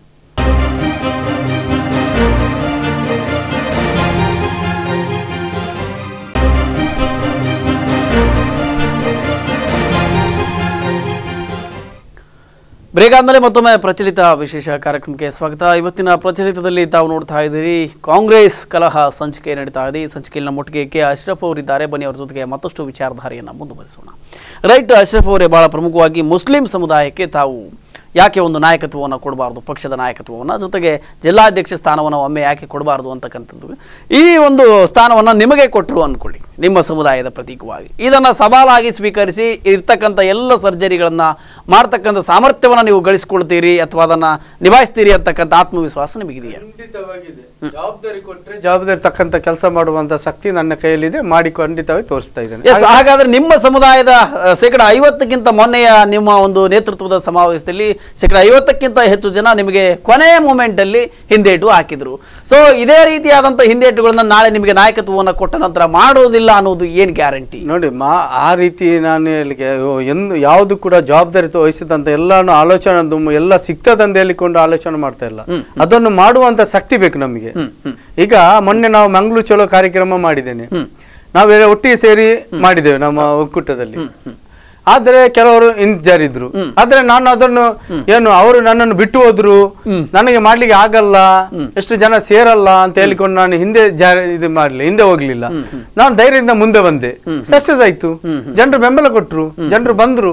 ಬ್ರೇಕ್ ಆದ್ಮೇಲೆ ಮತ್ತೊಮ್ಮೆ ಪ್ರಚಲಿತ ವಿಶೇಷ ಕಾರ್ಯಕ್ರಮಕ್ಕೆ ಸ್ವಾಗತ ಇವತ್ತಿನ ಪ್ರಚಲಿತದಲ್ಲಿ ತಾವು ನೋಡ್ತಾ ಇದ್ದೀರಿ ಕಾಂಗ್ರೆಸ್ ಕಲಹ ಸಂಚಿಕೆ ನಡೀತಾ ಇದೆ ಈ ಸಂಚಿಕೆಯಲ್ಲಿ ನಮ್ಮೊಟ್ಟಿಗೆ ಕೆ ಅಶ್ರಫ್ ಅವರಿದ್ದಾರೆ ಬನ್ನಿ ಅವರ ಜೊತೆಗೆ ಮತ್ತಷ್ಟು ವಿಚಾರಧಾರೆಯನ್ನು ಮುಂದುವರಿಸೋಣ ರೈಟ್ ಅಶ್ರಫ್ ಅವರೇ ಬಹಳ ಪ್ರಮುಖವಾಗಿ ಮುಸ್ಲಿಂ ಸಮುದಾಯಕ್ಕೆ ತಾವು ಯಾಕೆ ಒಂದು ನಾಯಕತ್ವವನ್ನು ಕೊಡಬಾರ್ದು ಪಕ್ಷದ ನಾಯಕತ್ವವನ್ನು ಜೊತೆಗೆ ಜಿಲ್ಲಾಧ್ಯಕ್ಷ ಸ್ಥಾನವನ್ನು ಒಮ್ಮೆ ಯಾಕೆ ಕೊಡಬಾರ್ದು ಅಂತಕ್ಕಂಥದ್ದು ಈ ಒಂದು ಸ್ಥಾನವನ್ನು ನಿಮಗೆ ಕೊಟ್ಟರು ಅಂದ್ಕೊಳ್ಳಿ ನಿಮ್ಮ ಸಮುದಾಯದ ಪ್ರತೀಕವಾಗಿ ಇದನ್ನು ಸವಾಲಾಗಿ ಸ್ವೀಕರಿಸಿ ಇರ್ತಕ್ಕಂಥ ಎಲ್ಲ ಸರ್ಜರಿಗಳನ್ನು ಮಾಡ್ತಕ್ಕಂಥ ಸಾಮರ್ಥ್ಯವನ್ನು ನೀವು ಗಳಿಸ್ಕೊಳ್ತೀರಿ ಅಥವಾ ಅದನ್ನು ನಿಭಾಯಿಸ್ತೀರಿ ಅಂತಕ್ಕಂಥ ಆತ್ಮವಿಶ್ವಾಸ ನಿಮಗಿದೆಯಾ ಖಂಡಿತವಾಗಿದೆ ಜವಾಬ್ದಾರಿ ಕೊಟ್ರೆ ಜವಾಬ್ದಾರಿ ತಕ್ಕಂತ ಕೆಲಸ ಮಾಡುವಂತ ಶಕ್ತಿ ನನ್ನ ಕೈಯಲ್ಲಿದೆ ಮಾಡಿ ಖಂಡಿತವಾಗಿ ತೋರಿಸ್ತಾ ಇದ್ದೇನೆ ಎಸ್ ಹಾಗಾದ್ರೆ ನಿಮ್ಮ ಸಮುದಾಯದ ಅಹ್, ಶೇಕಡ ಐವತ್ತಕ್ಕಿಂತ ಮೊನ್ನೆಯ ನಿಮ್ಮ ಒಂದು ನೇತೃತ್ವದ ಸಮಾವೇಶದಲ್ಲಿ ಶೇಕಡ ಐವತ್ತಕ್ಕಿಂತ ಹೆಚ್ಚು ಜನ ನಿಮಗೆ ಕೊನೆಯ ಮೂಮೆಂಟ್ ಅಲ್ಲಿ ಹಿಂದೇಟು ಹಾಕಿದ್ರು ಸೊ ಇದೇ ರೀತಿಯಾದಂಥ ಹಿಂದೇಟುಗಳನ್ನ ನಾಳೆ ನಿಮಗೆ ನಾಯಕತ್ವವನ್ನು ಕೊಟ್ಟ ನಂತರ ಮಾಡೋದಿಲ್ಲ ಅನ್ನೋದು ಏನ್ ಗ್ಯಾರಂಟಿ ನೋಡಿ ಮಾ ಆ ರೀತಿ ನಾನು ಹೇಳಿಕೆ ಎಂದು ಯಾವುದು ಕೂಡ ಜವಾಬ್ದಾರಿ ವಹಿಸಿದಂತ ಎಲ್ಲಾನು ಆಲೋಚನೆ ದುಮ್ಮು ಎಲ್ಲ ಸಿಕ್ತದಂದು ಹೇಳಿಕೊಂಡು ಆಲೋಚನೆ ಮಾಡ್ತಾ ಇಲ್ಲ ಅದನ್ನು ಮಾಡುವಂತ ಶಕ್ತಿ ಬೇಕು ನಮಗೆ ಈಗ ಮೊನ್ನೆ ನಾವು ಮಂಗಳೂರು ಚಲೋ ಕಾರ್ಯಕ್ರಮ ಮಾಡಿದ್ದೇನೆ ನಾವೆಲ್ಲ ಒಟ್ಟಿಗೆ ಸೇರಿ ಮಾಡಿದ್ದೇವೆ ನಮ್ಮ ಒಕ್ಕೂಟದಲ್ಲಿ ಆದ್ರೆ ಕೆಲವರು ಇಂಜಾರಿದ್ರು ಆದ್ರೆ ನಾನು ಅದನ್ನು ಏನು ಅವರು ನನ್ನನ್ನು ಬಿಟ್ಟು ಹೋದ್ರು ನನಗೆ ಮಾಡ್ಲಿಕ್ಕೆ ಆಗಲ್ಲ ಎಷ್ಟು ಜನ ಸೇರಲ್ಲ ಅಂತ ಹೇಳಿಕೊಂಡು ನಾನು ಹಿಂದೆ ಜಾರಿ ಇದು ಮಾಡ್ಲಿ ಹಿಂದೆ ಹೋಗ್ಲಿಲ್ಲ ನಾನು ಧೈರ್ಯದಿಂದ ಮುಂದೆ ಬಂದೆ ಸಕ್ಸಸ್ ಆಯ್ತು ಜನರು ಬೆಂಬಲ ಕೊಟ್ರು ಜನರು ಬಂದ್ರು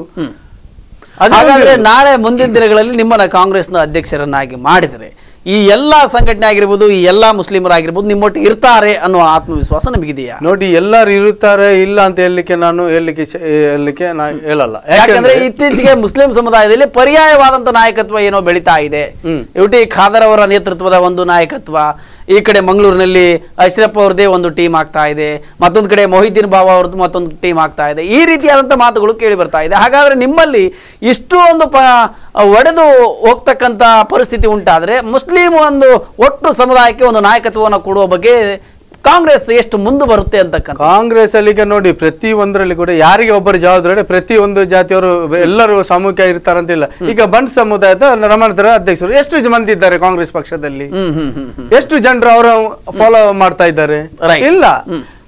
ಅದು ಹಾಗಾದ್ರೆ ನಾಳೆ ಮುಂದಿನ ದಿನಗಳಲ್ಲಿ ನಿಮ್ಮನ್ನ ಕಾಂಗ್ರೆಸ್ನ ಅಧ್ಯಕ್ಷರನ್ನಾಗಿ ಮಾಡಿದರೆ ಈ ಎಲ್ಲಾ ಸಂಘಟನೆ ಆಗಿರ್ಬೋದು ಈ ಎಲ್ಲಾ ಮುಸ್ಲಿಮರಾಗಿರ್ಬೋದು ನಿಮ್ಮೊಟ್ಟಿಗೆ ಇರ್ತಾರೆ ಅನ್ನೋ ಆತ್ಮವಿಶ್ವಾಸ ನಿಮಗಿದೆಯಾ ನೋಡಿ ಎಲ್ಲರೂ ಇರುತ್ತಾರೆ ಇಲ್ಲ ಅಂತ ಹೇಳಲಿಕ್ಕೆ ನಾನು ಹೇಳಲಿಕ್ಕೆ ಇಚ್ಛೆ- ಹೇಳಲಿಕ್ಕೆ ನಾ ಹೇಳಲ್ಲ ಯಾಕಂದ್ರೆ ಇತ್ತೀಚೆಗೆ ಮುಸ್ಲಿಂ ಸಮುದಾಯದಲ್ಲಿ ಪರ್ಯಾಯವಾದಂತ ನಾಯಕತ್ವ ಏನೋ ಬೆಳೀತಾ ಇದೆ ಯು ಟಿ ಖಾದರ್ ಅವರ ನೇತೃತ್ವದ ಒಂದು ನಾಯಕತ್ವ ಈ ಕಡೆ ಮಂಗಳೂರಿನಲ್ಲಿ ಅಶ್ರಫ್ ಅವ್ರದ್ದೇ ಒಂದು ಟೀಮ್ ಆಗ್ತಾ ಇದೆ ಮತ್ತೊಂದು ಕಡೆ ಮೊಹಿದ್ದೀನ್ ಬಾಬಾ ಅವ್ರದ್ದು ಮತ್ತೊಂದು ಟೀಮ್ ಆಗ್ತಾ ಇದೆ ಈ ರೀತಿಯಾದಂಥ ಮಾತುಗಳು ಕೇಳಿ ಬರ್ತಾ ಇದೆ ಹಾಗಾದ್ರೆ ನಿಮ್ಮಲ್ಲಿ ಇಷ್ಟು ಒಂದು ಪ ಒಡೆದು ಹೋಗ್ತಕ್ಕಂಥ ಪರಿಸ್ಥಿತಿ ಉಂಟಾದ್ರೆ ಮುಸ್ಲಿಂ ಒಂದು ಒಟ್ಟು ಸಮುದಾಯಕ್ಕೆ ಒಂದು ನಾಯಕತ್ವವನ್ನು ಕೊಡುವ ಬಗ್ಗೆ ಕಾಂಗ್ರೆಸ್ ಎಷ್ಟು ಮುಂದೆ ಬರುತ್ತೆ ಅಂತಕ್ಕಂಥ ಕಾಂಗ್ರೆಸ್ ಅಲ್ಲಿ ಈಗ ನೋಡಿ ಪ್ರತಿ ಒಂದರಲ್ಲಿ ಕೂಡ ಯಾರಿಗೆ ಒಬ್ಬರು ಜವಾಬ್ದಾರಿ ಪ್ರತಿ ಒಂದು ಜಾತಿಯವರು ಎಲ್ಲರೂ ಸಾಮೂಹಿಕ ಇರ್ತಾರಂತಿಲ್ಲ ಈಗ ಬಂಟ್ ಸಮುದಾಯದ ರಮಣತರ ಅಧ್ಯಕ್ಷರು ಎಷ್ಟು ಮಂದಿ ಇದ್ದಾರೆ ಕಾಂಗ್ರೆಸ್ ಪಕ್ಷದಲ್ಲಿ ಹ್ಮ್ ಹ್ಮ್ ಹ್ಮ್ ಹ್ಮ್ ಎಷ್ಟು ಜನರು ಅವರ ಫಾಲೋ ಮಾಡ್ತಾ ಇದ್ದಾರೆ Right. ಇಲ್ಲ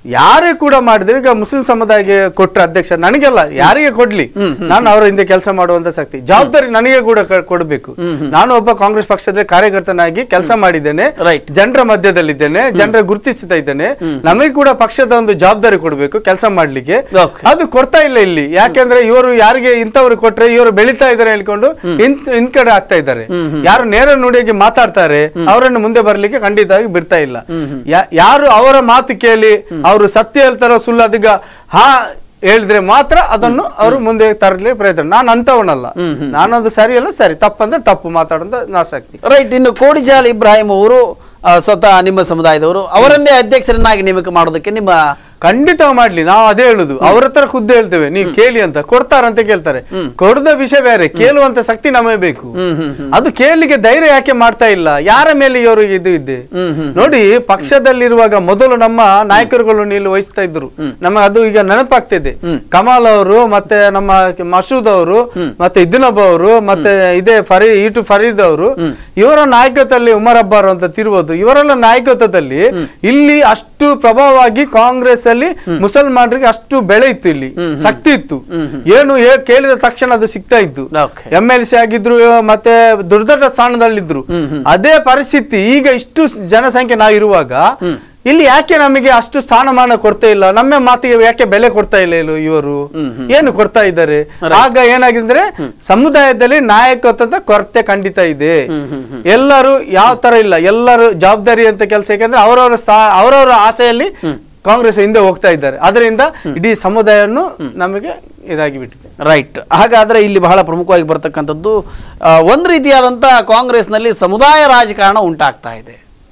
ಯಾರೇ ಕೂಡ ಮಾಡಿದ್ರೆ ಈಗ ಮುಸ್ಲಿಂ ಸಮುದಾಯಕ್ಕೆ ಕೊಟ್ರ ಅಧ್ಯಕ್ಷ ನನಗೆಲ್ಲ ಯಾರಿಗೆ ಕೊಡ್ಲಿ ನಾನು ಅವರ ಹಿಂದೆ ಕೆಲಸ ಮಾಡುವಂತ ಶಕ್ತಿ ಜವಾಬ್ದಾರಿ ನನಗೆ ಕೂಡ ಕ- ಕೊಡ್ಬೇಕು ನಾನು ಒಬ್ಬ ಕಾಂಗ್ರೆಸ್ ಪಕ್ಷದ ಕಾರ್ಯಕರ್ತನಾಗಿ ಕೆಲಸ ಮಾಡಿದ್ದೇನೆ Right. ಜನರ ಮಧ್ಯದಲ್ಲಿದ್ದೇನೆ ಜನರ ಗುರುತಿಸ್ತಾ ಇದ್ದೇನೆ ನಮಗೆ ಕೂಡ ಪಕ್ಷದ ಒಂದು ಜವಾಬ್ದಾರಿ ಕೊಡ್ಬೇಕು ಕೆಲಸ ಮಾಡ್ಲಿಕ್ಕೆ Okay. ಅದು ಕೊಡ್ತಾ ಇಲ್ಲ ಇಲ್ಲಿ ಯಾಕೆಂದ್ರೆ ಇವರು ಯಾರಿಗೆ ಇಂಥವ್ರು ಕೊಟ್ರೆ ಇವರು ಬೆಳೀತಾ ಇದ್ದಾರೆ ಹೇಳ್ಕೊಂಡು ಇನ್ ಇನ್ ಕಡೆ ಆಗ್ತಾ ಇದ್ದಾರೆ ಯಾರು ನೇರ ನುಡಿಯಾಗಿ ಮಾತಾಡ್ತಾರೆ ಅವರನ್ನು ಮುಂದೆ ಬರ್ಲಿಕ್ಕೆ ಖಂಡಿತವಾಗಿ ಬಿಡ್ತಾ ಇಲ್ಲ ಯಾ- ಯಾರು ಅವರ ಮಾತು ಕೇಳಿ ಅವರು ಸತ್ಯ ಹೇಳ್ತಾರೋ ಸುಳ್ಳು ಅದೀಗ ಹಾ ಹೇಳಿದ್ರೆ ಮಾತ್ರ ಅದನ್ನು ಅವರು ಮುಂದೆ ತರಲಿ ಪ್ರಯತ್ನ ನಾನು ಅಂತವನಲ್ಲ ನಾನದು ಸರಿಯಲ್ಲ ಸರಿ ತಪ್ಪಂದ್ರೆ ತಪ್ಪು ಮಾತಾಡೋದು ನಾಸಕ್ತಿ ರೈಟ್ ಇನ್ನು ಕೋಡಿಜಾಲ್ ಇಬ್ರಾಹಿಂ ಅವರು ಆ, ಸ್ವತಃ ನಿಮ್ಮ ಸಮುದಾಯದವರು ಅವರನ್ನೇ ಅಧ್ಯಕ್ಷರನ್ನಾಗಿ ನೇಮಕ ಮಾಡೋದಕ್ಕೆ ನಿಮ್ಮ ಖಂಡಿತ ಮಾಡ್ಲಿ ನಾವು ಅದೇ ಹೇಳುದು ಅವ್ರ ಹತ್ರ ಖುದ್ದು ಹೇಳ್ತೇವೆ ನೀವು ಕೇಳಿ ಅಂತ ಕೊಡ್ತಾರಂತ ಕೇಳ್ತಾರೆ ಕೊಡದ ವಿಷಯ ಬೇರೆ ಕೇಳುವಂತ ಶಕ್ತಿ ನಮಗೆ ಬೇಕು ಅದು ಕೇಳಲಿಕ್ಕೆ ಧೈರ್ಯ ಯಾಕೆ ಮಾಡ್ತಾ ಇಲ್ಲ ಯಾರ ಮೇಲೆ ಇವರು ಇದು ಇದೆ ನೋಡಿ ಪಕ್ಷದಲ್ಲಿರುವಾಗ ಮೊದಲು ನಮ್ಮ ನಾಯಕರುಗಳು ನೀಲು ವಹಿಸ್ತಾ ಇದ್ರು ನಮಗೆ ಅದು ಈಗ ನೆನಪಾಗ್ತಿದೆ ಕಮಾಲ್ ಅವರು ಮತ್ತೆ ನಮ್ಮ ಮಸೂದ್ ಅವರು ಮತ್ತೆ ಇದಿನೊಬ್ಬ ಅವರು ಮತ್ತೆ ಇದೇ ಫರೀ ಇಟು ಫರೀದ್ ಅವರು ಇವರ ನಾಯಕತ್ವದಲ್ಲಿ ಉಮರ್ ಅಬ್ಬಾರ್ ಅಂತ ತಿರುವುದು ಇವರೆಲ್ಲ ನಾಯಕತ್ವದಲ್ಲಿ ಇಲ್ಲಿ ಅಷ್ಟು ಪ್ರಭಾವವಾಗಿ ಕಾಂಗ್ರೆಸ್ ಅಲ್ಲಿ ಮುಸಲ್ಮಾನರಿಗೆ ಅಷ್ಟು ಬೆಳೆ ಇತ್ತು ಇಲ್ಲಿ ಶಕ್ತಿ ಇತ್ತು ಏನು ಹೇ- ಕೇಳಿದ ತಕ್ಷಣ ಅದು ಸಿಗ್ತಾ ಇತ್ತು Okay. ಎಂ ಎಲ್ ಸಿ ಆಗಿದ್ರು ಮತ್ತೆ ದೊಡ್ಡ ದೊಡ್ಡ ಸ್ಥಾನದಲ್ಲಿದ್ರು ಅದೇ ಪರಿಸ್ಥಿತಿ ಈಗ ಇಷ್ಟು ಜನಸಂಖ್ಯೆ ನಾವು ಇರುವಾಗ ಇಲ್ಲಿ ಯಾಕೆ ನಮಗೆ ಅಷ್ಟು ಸ್ಥಾನಮಾನ ಕೊಡ್ತಾ ಇಲ್ಲ ನಮ್ಮ ಮಾತಿಗೆ ಯಾಕೆ ಬೆಲೆ ಕೊಡ್ತಾ ಇಲ್ಲ ಇಲ್ಲೋ ಇವರು ಏನು ಕೊಡ್ತಾ ಇದ್ದಾರೆ ಆಗ ಏನಾಗಿದ್ರೆ ಸಮುದಾಯದಲ್ಲಿ ನಾಯಕತ್ವದ ಕೊರತೆ ಖಂಡಿತ ಇದೆ ಎಲ್ಲರೂ ಯಾವ ತರ ಇಲ್ಲ ಎಲ್ಲರೂ ಜವಾಬ್ದಾರಿ ಅಂತ ಕೆಲಸ ಯಾಕಂದ್ರೆ ಅವರವರ ಸ್ಥಾ ಅವರವರ ಆಸೆಯಲ್ಲಿ ಕಾಂಗ್ರೆಸ್ ಹಿಂದೆ ಹೋಗ್ತಾ ಇದ್ದಾರೆ ಅದರಿಂದ ಇಡೀ ಸಮುದಾಯವನ್ನು ನಮಗೆ ಇದಾಗಿ ಬಿಟ್ಟಿದೆ ರೈಟ್ ಹಾಗಾದ್ರೆ ಇಲ್ಲಿ ಬಹಳ ಪ್ರಮುಖವಾಗಿ ಬರ್ತಕ್ಕಂಥದ್ದು ಆ, ಒಂದು ರೀತಿಯಾದಂಥ ಕಾಂಗ್ರೆಸ್ನಲ್ಲಿ ಸಮುದಾಯ ರಾಜಕಾರಣ ಉಂಟಾಗ್ತಾ ಇದೆ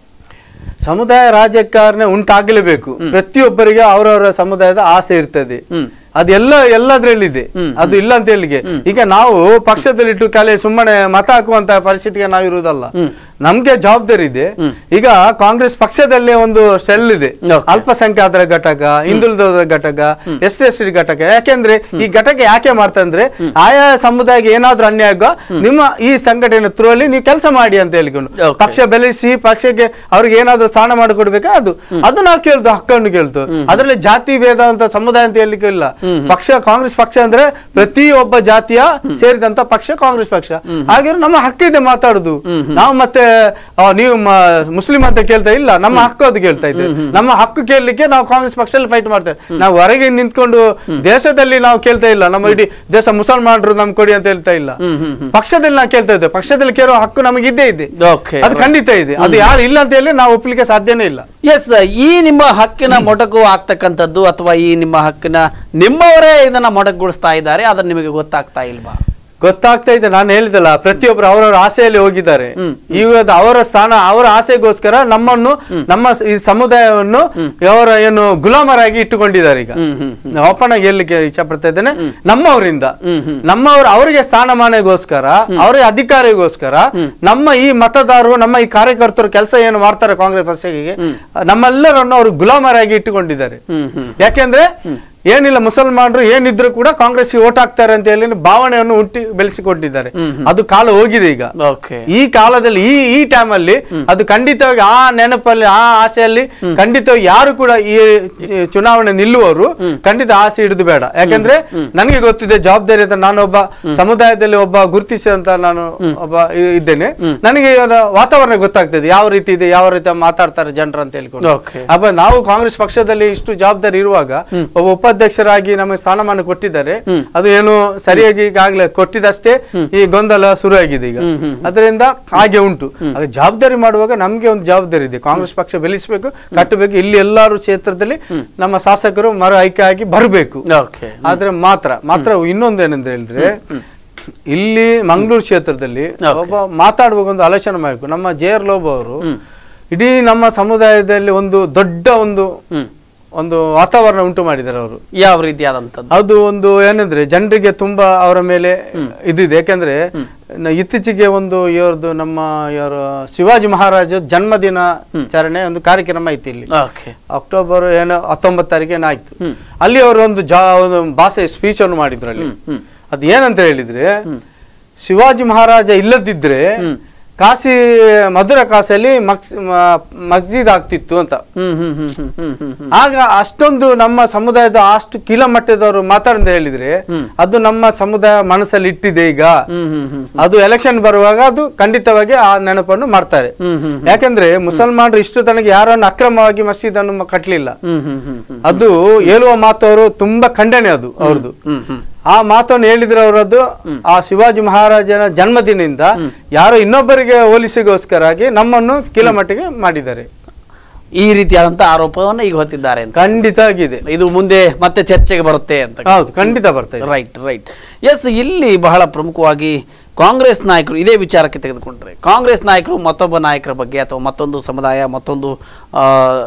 ಸಮುದಾಯ ರಾಜಕಾರಣ ಉಂಟಾಗಲೇಬೇಕು ಪ್ರತಿಯೊಬ್ಬರಿಗೆ ಅವರವರ ಸಮುದಾಯದ ಆಸೆ ಇರ್ತದೆ ಅದೆಲ್ಲ ಎಲ್ಲದ್ರಲ್ಲಿದೆ ಅದು ಇಲ್ಲ ಅಂತ ಹೇಳಿಗೆ ಈಗ ನಾವು ಪಕ್ಷದಲ್ಲಿಟ್ಟು ಕಲೆ ಸುಮ್ಮನೆ ಮತ ಹಾಕುವಂತ ಪರಿಸ್ಥಿತಿಗೆ ನಾವು ಇರುವುದಲ್ಲ ನಮ್ಗೆ ಜವಾಬ್ದಾರಿ ಇದೆ ಈಗ ಕಾಂಗ್ರೆಸ್ ಪಕ್ಷದಲ್ಲೇ ಒಂದು ಸೆಲ್ ಇದೆ Okay. ಅಲ್ಪಸಂಖ್ಯಾತರ ಘಟಕ ಹಿಂದುಳಿದವರ ಘಟಕ ಎಸ್ ಎಸ್ ಟಿ ಘಟಕ ಯಾಕೆಂದ್ರೆ ಈ ಘಟಕ ಯಾಕೆ ಮಾಡ್ತಾ ಅಂದ್ರೆ ಆಯಾ ಸಮುದಾಯಕ್ಕೆ ಏನಾದ್ರೂ ಅನ್ಯಾಯ ಆಗುವ ನಿಮ್ಮ ಈ ಸಂಘಟನೆ ಥ್ರೂ ಅಲ್ಲಿ ನೀವು ಕೆಲಸ ಮಾಡಿ ಅಂತ ಹೇಳಿಕೊಂಡು Okay. ಪಕ್ಷ ಬೆಳೆಸಿ ಪಕ್ಷಕ್ಕೆ ಅವ್ರಿಗೆ ಏನಾದ್ರೂ ಸ್ಥಾನ ಮಾಡಿಕೊಡ್ಬೇಕಾ ಅದು ಅದು ನಾವು ಕೇಳ್ದು ಹಕ್ಕನ್ನು ಕೇಳ್ತು ಅದ್ರಲ್ಲಿ ಜಾತಿ ಭೇದ ಅಂತ ಸಮುದಾಯ ಅಂತ ಹೇಳಲಿಕ್ಕೆ ಇಲ್ಲ ಪಕ್ಷ ಕಾಂಗ್ರೆಸ್ ಪಕ್ಷ ಅಂದ್ರೆ ಪ್ರತಿ ಒಬ್ಬ ಜಾತಿಯ ಸೇರಿದಂತ ಪಕ್ಷ ಕಾಂಗ್ರೆಸ್ ಪಕ್ಷ ಹಾಗೆ ನಮ್ಮ ಹಕ್ಕಿದೆ ಮಾತಾಡುದು ನಾವು ಮತ್ತೆ ಆ, ನೀವು ಮ- ಮುಸ್ಲಿಂ ಅಂತ ಕೇಳ್ತಾ ಇಲ್ಲ ನಮ್ಮ ಹಕ್ಕು ಅದು ಕೇಳ್ತಾ ಇದ್ದೇವೆ ನಮ್ಮ ಹಕ್ಕು ಕೇಳಲಿಕ್ಕೆ ನಾವು ಕಾಂಗ್ರೆಸ್ ಪಕ್ಷದಲ್ಲಿ ಫೈಟ್ ಮಾಡ್ತೇವೆ ನಾವು ಹೊರಗೆ ನಿಂತ್ಕೊಂಡು ದೇಶದಲ್ಲಿ ನಾವು ಕೇಳ್ತಾ ಇಲ್ಲ ನಮ್ಮ ಇಡೀ ದೇಶ ಮುಸಲ್ಮಾನರು ನಮ್ ಕೊಡಿ ಅಂತ ಹೇಳ್ತಾ ಇಲ್ಲ ಪಕ್ಷದಲ್ಲಿ ನಾವು ಕೇಳ್ತಾ ಇದ್ದೇವೆ ಪಕ್ಷದಲ್ಲಿ ಕೇಳೋ ಹಕ್ಕು ನಮಗೆ ಇದ್ದೇ ಇದೆ ಓಕೆ ಅದು ಖಂಡಿತ ಇದೆ ಅದು ಯಾರು ಇಲ್ಲ ಅಂತ ಹೇಳಿ ನಾವು ಒಪ್ಲಿಕ್ಕೆ ಸಾಧ್ಯನೇ ಇಲ್ಲ ಎಸ್ ಈ ನಿಮ್ಮ ಹಕ್ಕಿನ ಮೊಟಕು ಆಗ್ತಕ್ಕಂಥದ್ದು ಅಥವಾ ಈ ನಿಮ್ಮ ಹಕ್ಕಿನ ನಿಮ್ಮವರೇ ಇದನ್ನ ಮೊಟಕುಗೊಳಿಸ್ತಾ ಇದ್ದಾರೆ ಅದನ್ನ ನಿಮಗೆ ಗೊತ್ತಾಗ್ತಾ ಇಲ್ವಾ ಗೊತ್ತಾಗ್ತಾ ಇದೆ ನಾನು ಹೇಳಿದಲ್ಲ ಪ್ರತಿಯೊಬ್ಬರು ಅವರವರ ಆಸೆಯಲ್ಲಿ ಹೋಗಿದ್ದಾರೆ ಇವಾಗ ಅವರ ಸ್ಥಾನ ಅವರ ಆಸೆಗೋಸ್ಕರ ನಮ್ಮನ್ನು ನಮ್ಮ ಸ- ಈ ಸಮುದಾಯವನ್ನು ಅವರ ಏನು ಗುಲಾಮರಾಗಿ ಇಟ್ಟುಕೊಂಡಿದ್ದಾರೆ ಈಗ ಓಪನ್ ಆಗಿ ಹೇಳಲಿಕ್ಕೆ ಇಚ್ಛೆ ಪಡ್ತಾ ಇದ್ದೇನೆ ನಮ್ಮವರಿಂದ ನಮ್ಮವರು ಅವರಿಗೆ ಸ್ಥಾನಮಾನಗೋಸ್ಕರ ಅವರ ಅಧಿಕಾರಿಗೋಸ್ಕರ ನಮ್ಮ ಈ ಮತದಾರರು ನಮ್ಮ ಈ ಕಾರ್ಯಕರ್ತರು ಕೆಲಸ ಏನು ಮಾಡ್ತಾರೆ ಕಾಂಗ್ರೆಸ್ ಪಕ್ಷಕ್ಕೆ ನಮ್ಮೆಲ್ಲರನ್ನು ಅವರು ಗುಲಾಮರಾಗಿ ಇಟ್ಟುಕೊಂಡಿದ್ದಾರೆ ಯಾಕೆಂದ್ರೆ ಏನಿಲ್ಲ ಮುಸಲ್ಮಾನರು ಏನಿದ್ರು ಕೂಡ ಕಾಂಗ್ರೆಸ್ಗೆ ಓಟ್ ಹಾಕ್ತಾರೆ ಅಂತ ಹೇಳಿ ಭಾವನೆಯನ್ನು ಹುಟ್ಟಿ ಬೆಳೆಸಿಕೊಟ್ಟಿದ್ದಾರೆ ಅದು ಕಾಲ ಹೋಗಿದೆ ಈಗ ಓಕೆ ಈ ಕಾಲದಲ್ಲಿ ಈ ಈ ಟೈಮ್ ಅಲ್ಲಿ ಅದು ಖಂಡಿತವಾಗಿ ಆ ನೆನಪಲ್ಲಿ ಆ ಆಸೆಯಲ್ಲಿ ಖಂಡಿತವಾಗಿ ಯಾರು ಕೂಡ ಈ ಈ ಚುನಾವಣೆ ನಿಲ್ಲುವವರು ಖಂಡಿತ ಆಸೆ ಹಿಡಿದು ಬೇಡ ಯಾಕಂದ್ರೆ ನನಗೆ ಗೊತ್ತಿದೆ ಜವಾಬ್ದಾರಿ ಅಂತ ನಾನೊಬ್ಬ ಸಮುದಾಯದಲ್ಲಿ ಒಬ್ಬ ಗುರುತಿಸಿದಂತ ನಾನು ಒಬ್ಬ ಇ- ಇದ್ದೇನೆ ನನಗೆ ಇವರ ವಾತಾವರಣ ಗೊತ್ತಾಗ್ತದೆ ಯಾವ ರೀತಿ ಇದೆ ಯಾವ ರೀತಿ ಮಾತಾಡ್ತಾರೆ ಜನರು ಅಂತ ಹೇಳ್ಕೊಂಡು ಓಕೆ ಅಪ್ಪ ನಾವು ಕಾಂಗ್ರೆಸ್ ಪಕ್ಷದಲ್ಲಿ ಇಷ್ಟು ಜವಾಬ್ದಾರಿ ಇರುವಾಗ ಒಬ್ಬ ಉಪಾಧ್ಯಕ್ಷರಾಗಿ ನಮಗೆ ಸ್ಥಾನಮಾನ ಕೊಟ್ಟಿದ್ದಾರೆ ಅದು ಏನು ಸರಿಯಾಗಿ ಈಗಾಗಲೇ ಕೊಟ್ಟಿದಷ್ಟೇ ಈ ಗೊಂದಲ ಶುರು ಆಗಿದೆ ಈಗ ಅದರಿಂದ ಹಾಗೆ ಉಂಟು ಆಗ ಜವಾಬ್ದಾರಿ ಮಾಡುವಾಗ ನಮ್ಗೆ ಒಂದು ಜವಾಬ್ದಾರಿ ಇದೆ ಕಾಂಗ್ರೆಸ್ ಪಕ್ಷ ಬೆಳೆಸಬೇಕು ಕಟ್ಟಬೇಕು ಇಲ್ಲಿ ಎಲ್ಲಾರು ಕ್ಷೇತ್ರದಲ್ಲಿ ನಮ್ಮ ಶಾಸಕರು ಮರು ಆಯ್ಕೆ ಆಗಿ ಬರಬೇಕು ಓಕೆ ಆದ್ರೆ ಮಾತ್ರ ಮಾತ್ರ ಇನ್ನೊಂದು ಏನಂತ ಹೇಳಿದ್ರೆ ಇಲ್ಲಿ ಮಂಗಳೂರು ಕ್ಷೇತ್ರದಲ್ಲಿ ಒಬ್ಬ ಮಾತಾಡುವಾಗ ಒಂದು ಆಲೋಚನೆ ಮಾಡಬೇಕು ನಮ್ಮ ಜೆ ಆರ್ ಲೋಬ ಅವರು ಇಡೀ ನಮ್ಮ ಸಮುದಾಯದಲ್ಲಿ ಒಂದು ದೊಡ್ಡ ಒಂದು ಒಂದು ವಾತಾವರಣ ಉಂಟು ಮಾಡಿದ್ದಾರೆ ಅವರು ಯಾವ ರೀತಿಯಾದಂಥದ್ದು ಅದು ಒಂದು ಏನಂದ್ರೆ ಜನರಿಗೆ ತುಂಬಾ ಅವರ ಮೇಲೆ ಇದಿದೆ ಯಾಕಂದ್ರೆ ನ- ಇತ್ತೀಚೆಗೆ ಒಂದು ಇವ್ರದ್ದು ನಮ್ಮ ಯಾರು ಶಿವಾಜಿ ಮಹಾರಾಜ ಜನ್ಮದಿನ ಚರಣೆ ಒಂದು ಕಾರ್ಯಕ್ರಮ ಐತಿ ಇಲ್ಲಿ ಓಕೆ ಅಕ್ಟೋಬರ್ ಏನೋ ಹತ್ತೊಂಬತ್ತು ತಾರೀಕೇನೋ ಆಯ್ತು ಅಲ್ಲಿ ಅವರು ಒಂದು ಜಾ ಒಂದು ಭಾಷೆ ಸ್ಪೀಚ್ ಅನ್ನು ಮಾಡಿದ್ರು ಅಲ್ಲಿ ಅದು ಏನಂತ ಹೇಳಿದ್ರೆ ಶಿವಾಜಿ ಮಹಾರಾಜ ಇಲ್ಲದಿದ್ರೆ ಕಾಸಿ ಮಧುರ ಕಾಸಲ್ಲಿ ಮಕ್ಸ್ ಮ- ಮಸ್ಜಿದ್ ಆಗ್ತಿತ್ತು ಅಂತ ಹ್ಮ್ ಹ್ಮ್ ಹ್ಮ್ ಹ್ಮ್ ಹ್ಮ್ ಹ್ಮ್ ಹ್ಮ್ ಆಗ ಅಷ್ಟೊಂದು ನಮ್ಮ ಸಮುದಾಯದ ಅಷ್ಟು ಕಿಲೋಮಟ್ಟದವರು ಮಾತಾಡಿದ ಹೇಳಿದ್ರೆ ಅದು ನಮ್ಮ ಸಮುದಾಯ ಮನಸ್ಸಲ್ಲಿ ಇಟ್ಟಿದೆ ಈಗ ಹ್ಮ್ ಹ್ಮ್ ಹ್ಮ್ ಅದು ಎಲೆಕ್ಷನ್ ಬರುವಾಗ ಅದು ಖಂಡಿತವಾಗಿ ಆ ನೆನಪನ್ನು ಮಾಡ್ತಾರೆ ಹ್ಮ್ ಹ್ಮ್ ಯಾಕಂದ್ರೆ ಮುಸಲ್ಮಾನರು ಇಷ್ಟು ತನಕ ಯಾರನ್ನು ಅಕ್ರಮವಾಗಿ ಮಸೀದ್ ಅನ್ನು ಮ- ಕಟ್ಲಿಲ್ಲ ಹ್ಮ್ ಹ್ಮ್ ಹ್ಮ್ ಹ್ಮ್ ಅದು ಹೇಳುವ ಮಾತು ಅವರು ತುಂಬಾ ಖಂಡನೆ ಅದು ಅವ್ರದ್ದು ಹ್ಮ್ ಹ್ಮ್ ಆ ಮಾತನ್ನು ಹೇಳಿದ್ರೆ ಅವರದ್ದು ಆ ಶಿವಾಜಿ ಮಹಾರಾಜನ ಜನ್ಮದಿನದಿಂದ ಯಾರೋ ಇನ್ನೊಬ್ಬರಿಗೆ ಹೋಲಿಸಿಗೋಸ್ಕರಾಗಿ ನಮ್ಮನ್ನು ಕಿಲೋಮಟ್ಟಿಗೆ ಮಾಡಿದ್ದಾರೆ ಈ ರೀತಿಯಾದಂತ ಆರೋಪವನ್ನು ಈಗ ಹೊತ್ತಿದ್ದಾರೆ ಅಂತ ಖಂಡಿತ ಆಗಿದೆ ಇದು ಮುಂದೆ ಮತ್ತೆ ಚರ್ಚೆಗೆ ಬರುತ್ತೆ ಅಂತ ಹೌದು ಖಂಡಿತ ಬರ್ತಾ ಇದೆ ರೈಟ್ ರೈಟ್ ಎಸ್ ಇಲ್ಲಿ ಬಹಳ ಪ್ರಮುಖವಾಗಿ ಕಾಂಗ್ರೆಸ್ ನಾಯಕರು ಇದೇ ವಿಚಾರಕ್ಕೆ ತೆಗೆದುಕೊಂಡ್ರೆ ಕಾಂಗ್ರೆಸ್ ನಾಯಕರು ಮತ್ತೊಬ್ಬ ನಾಯಕರ ಬಗ್ಗೆ ಅಥವಾ ಮತ್ತೊಂದು ಸಮುದಾಯ ಮತ್ತೊಂದು ಆ,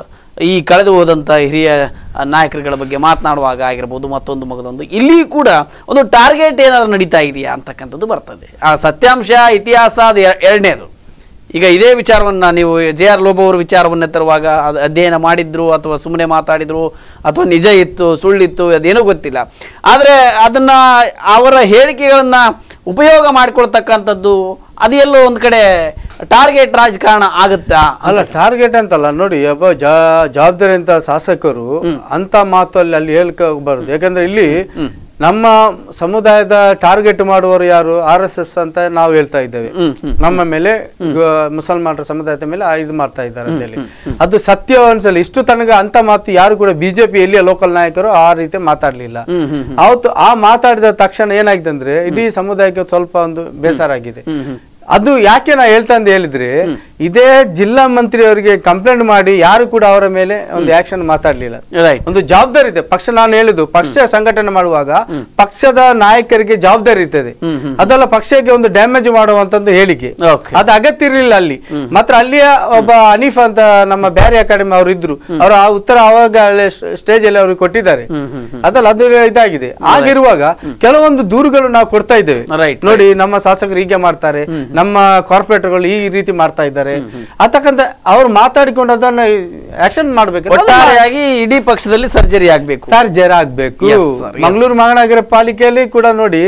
ಈ ಕಳೆದು ಹೋದಂಥ ಹಿರಿಯ ಆ, ನಾಯಕರುಗಳ ಬಗ್ಗೆ ಮಾತನಾಡುವಾಗ ಆಗಿರ್ಬೋದು ಮತ್ತೊಂದು ಮಗದೊಂದು ಇಲ್ಲಿ ಕೂಡ ಒಂದು ಟಾರ್ಗೆಟ್ ಏನಾದ್ರು ನಡೀತಾ ಇದೆಯಾ ಅಂತಕ್ಕಂಥದ್ದು ಬರ್ತದೆ ಆ ಸತ್ಯಾಂಶ ಇತಿಹಾಸ ಅದು ಎ- ಎರಡನೇದು ಈಗ ಇದೇ ವಿಚಾರವನ್ನ ನೀವು ಜೆ ಆರ್ ಲೋಬೋ ಅವರ ವಿಚಾರವನ್ನ ತರುವಾಗ ಅದು ಅಧ್ಯಯನ ಮಾಡಿದ್ರು ಅಥವಾ ಸುಮ್ಮನೆ ಮಾತಾಡಿದ್ರು ಅಥವಾ ನಿಜ ಇತ್ತು ಸುಳ್ಳಿತ್ತು ಅದೇನೂ ಗೊತ್ತಿಲ್ಲ ಆದರೆ ಅದನ್ನ ಅವರ ಹೇಳಿಕೆಗಳನ್ನ ಉಪಯೋಗ ಮಾಡಿಕೊಳ್ತಕ್ಕಂಥದ್ದು ಅದು ಎಲ್ಲೋ ಒಂದು ಕಡೆ ಟಾರ್ಗೆಟ್ ರಾಜಕಾರಣ ಆಗುತ್ತಾ ಅಲ್ಲ ಟಾರ್ಗೆಟ್ ಅಂತಲ್ಲ ನೋಡಿ ಒಬ್ಬ ಜಾ ಜವಾಬ್ದಾರಿ ಅಂತ ಶಾಸಕರು ಅಂತ ಮಾತು ಅಲ್ಲಿ ಅಲ್ಲಿ ಹೇಳ್ಕ ಬರುದು ಯಾಕಂದ್ರೆ ಇಲ್ಲಿ ನಮ್ಮ ಸಮುದಾಯದ ಟಾರ್ಗೆಟ್ ಮಾಡುವವರು ಯಾರು ಆರ್ ಎಸ್ ಎಸ್ ಅಂತ ನಾವು ಹೇಳ್ತಾ ಇದ್ದೇವೆ ಹ್ಮ್ ಹ್ಮ್ ನಮ್ಮ ಮೇಲೆ ಗ- ಮುಸಲ್ಮಾನರ ಸಮುದಾಯದ ಮೇಲೆ ಆ ಇದು ಮಾಡ್ತಾ ಇದ್ದಾರೆ ಅಂತ ಹೇಳಿ ಅದು ಸತ್ಯ ಅನ್ಸಲ್ಲ ಇಷ್ಟು ತನಕ ಅಂತ ಮಾತು ಯಾರು ಕೂಡ ಬಿಜೆಪಿ ಎಲ್ಲಿಯ ಲೋಕಲ್ ನಾಯಕರು ಆ ರೀತಿ ಮಾತಾಡ್ಲಿಲ್ಲ ಹ್ಮ್ ಹ್ಮ್ ಅವತ್ತು ಆ ಮಾತಾಡಿದ ತಕ್ಷಣ ಏನಾಗಿದೆ ಅಂದ್ರೆ ಇಡೀ ಸಮುದಾಯಕ್ಕೆ ಸ್ವಲ್ಪ ಒಂದು ಬೇಸರ ಆಗಿದೆ ಹ್ಮ್ ಹ್ಮ್ ಅದು ಯಾಕೆ ನಾ ಹೇಳ್ತಾ ಅಂತ ಹೇಳಿದ್ರೆ ಇದೇ ಜಿಲ್ಲಾ ಮಂತ್ರಿ ಅವರಿಗೆ ಕಂಪ್ಲೇಂಟ್ ಮಾಡಿ ಯಾರು ಕೂಡ ಅವರ ಮೇಲೆ ಒಂದು ಆಕ್ಷನ್ ಮಾತಾಡ್ಲಿಲ್ಲ ರೈಟ್ ಒಂದು ಜವಾಬ್ದಾರಿ ಇದೆ ಪಕ್ಷ ನಾನು ಹೇಳಿದ್ದು ಪಕ್ಷ ಸಂಘಟನೆ ಮಾಡುವಾಗ ಪಕ್ಷದ ನಾಯಕರಿಗೆ ಜವಾಬ್ದಾರಿ ಇರ್ತದೆ ಹ್ಮ್ ಹ್ಮ್ ಅದೆಲ್ಲ ಪಕ್ಷಕ್ಕೆ ಒಂದು ಡ್ಯಾಮೇಜ್ ಮಾಡುವಂತದ್ದು ಹೇಳಿಕೆ ಓಕೆ ಅದು ಅಗತ್ಯ ಇರಲಿಲ್ಲ ಅಲ್ಲಿ ಮಾತ್ರ ಅಲ್ಲಿಯ ಒಬ್ಬ ಅನೀಫ್ ಅಂತ ನಮ್ಮ ಬ್ಯಾರಿ ಅಕಾಡೆಮಿ ಅವರು ಇದ್ರು ಅವರು ಆ ಉತ್ತರ ಅವಾಗ ಸ್ಟೇಜ್ ಅಲ್ಲಿ ಅವ್ರಿಗೆ ಕೊಟ್ಟಿದ್ದಾರೆ ಹ್ಮ್ ಹ್ಮ್ ಅದಲ್ಲ ಅದು ಇದಾಗಿದೆ ಆಗಿರುವಾಗ ಕೆಲವೊಂದು ದೂರುಗಳು ನಾವು ಕೊಡ್ತಾ ಇದ್ದೇವೆ ರೈಟ್ ನೋಡಿ ನಮ್ಮ ಶಾಸಕರು ಹೀಗೆ ಮಾಡ್ತಾರೆ ನಮ್ಮ ಕಾರ್ಪೊರೇಟರ್ಗಳು ಈ ರೀತಿ ಮಾಡ್ತಾ ಇದ್ದಾರೆ ಅದಕ್ಕಂತ ಅವ್ರು ಮಾತಾಡಿಕೊಂಡು ಅದನ್ನ ಆಕ್ಷನ್ ಮಾಡ್ಬೇಕು ಒಟ್ಟಾರೆಯಾಗಿ ಇಡೀ ಪಕ್ಷದಲ್ಲಿ ಸರ್ಜರಿ ಆಗ್ಬೇಕು ಸರ್ ಜರ ಆಗ್ಬೇಕು Yes, sir, yes. ಮಂಗಳೂರು ಮಹಾನಗರ ಪಾಲಿಕೆಯಲ್ಲಿ ಕೂಡ ನೋಡಿ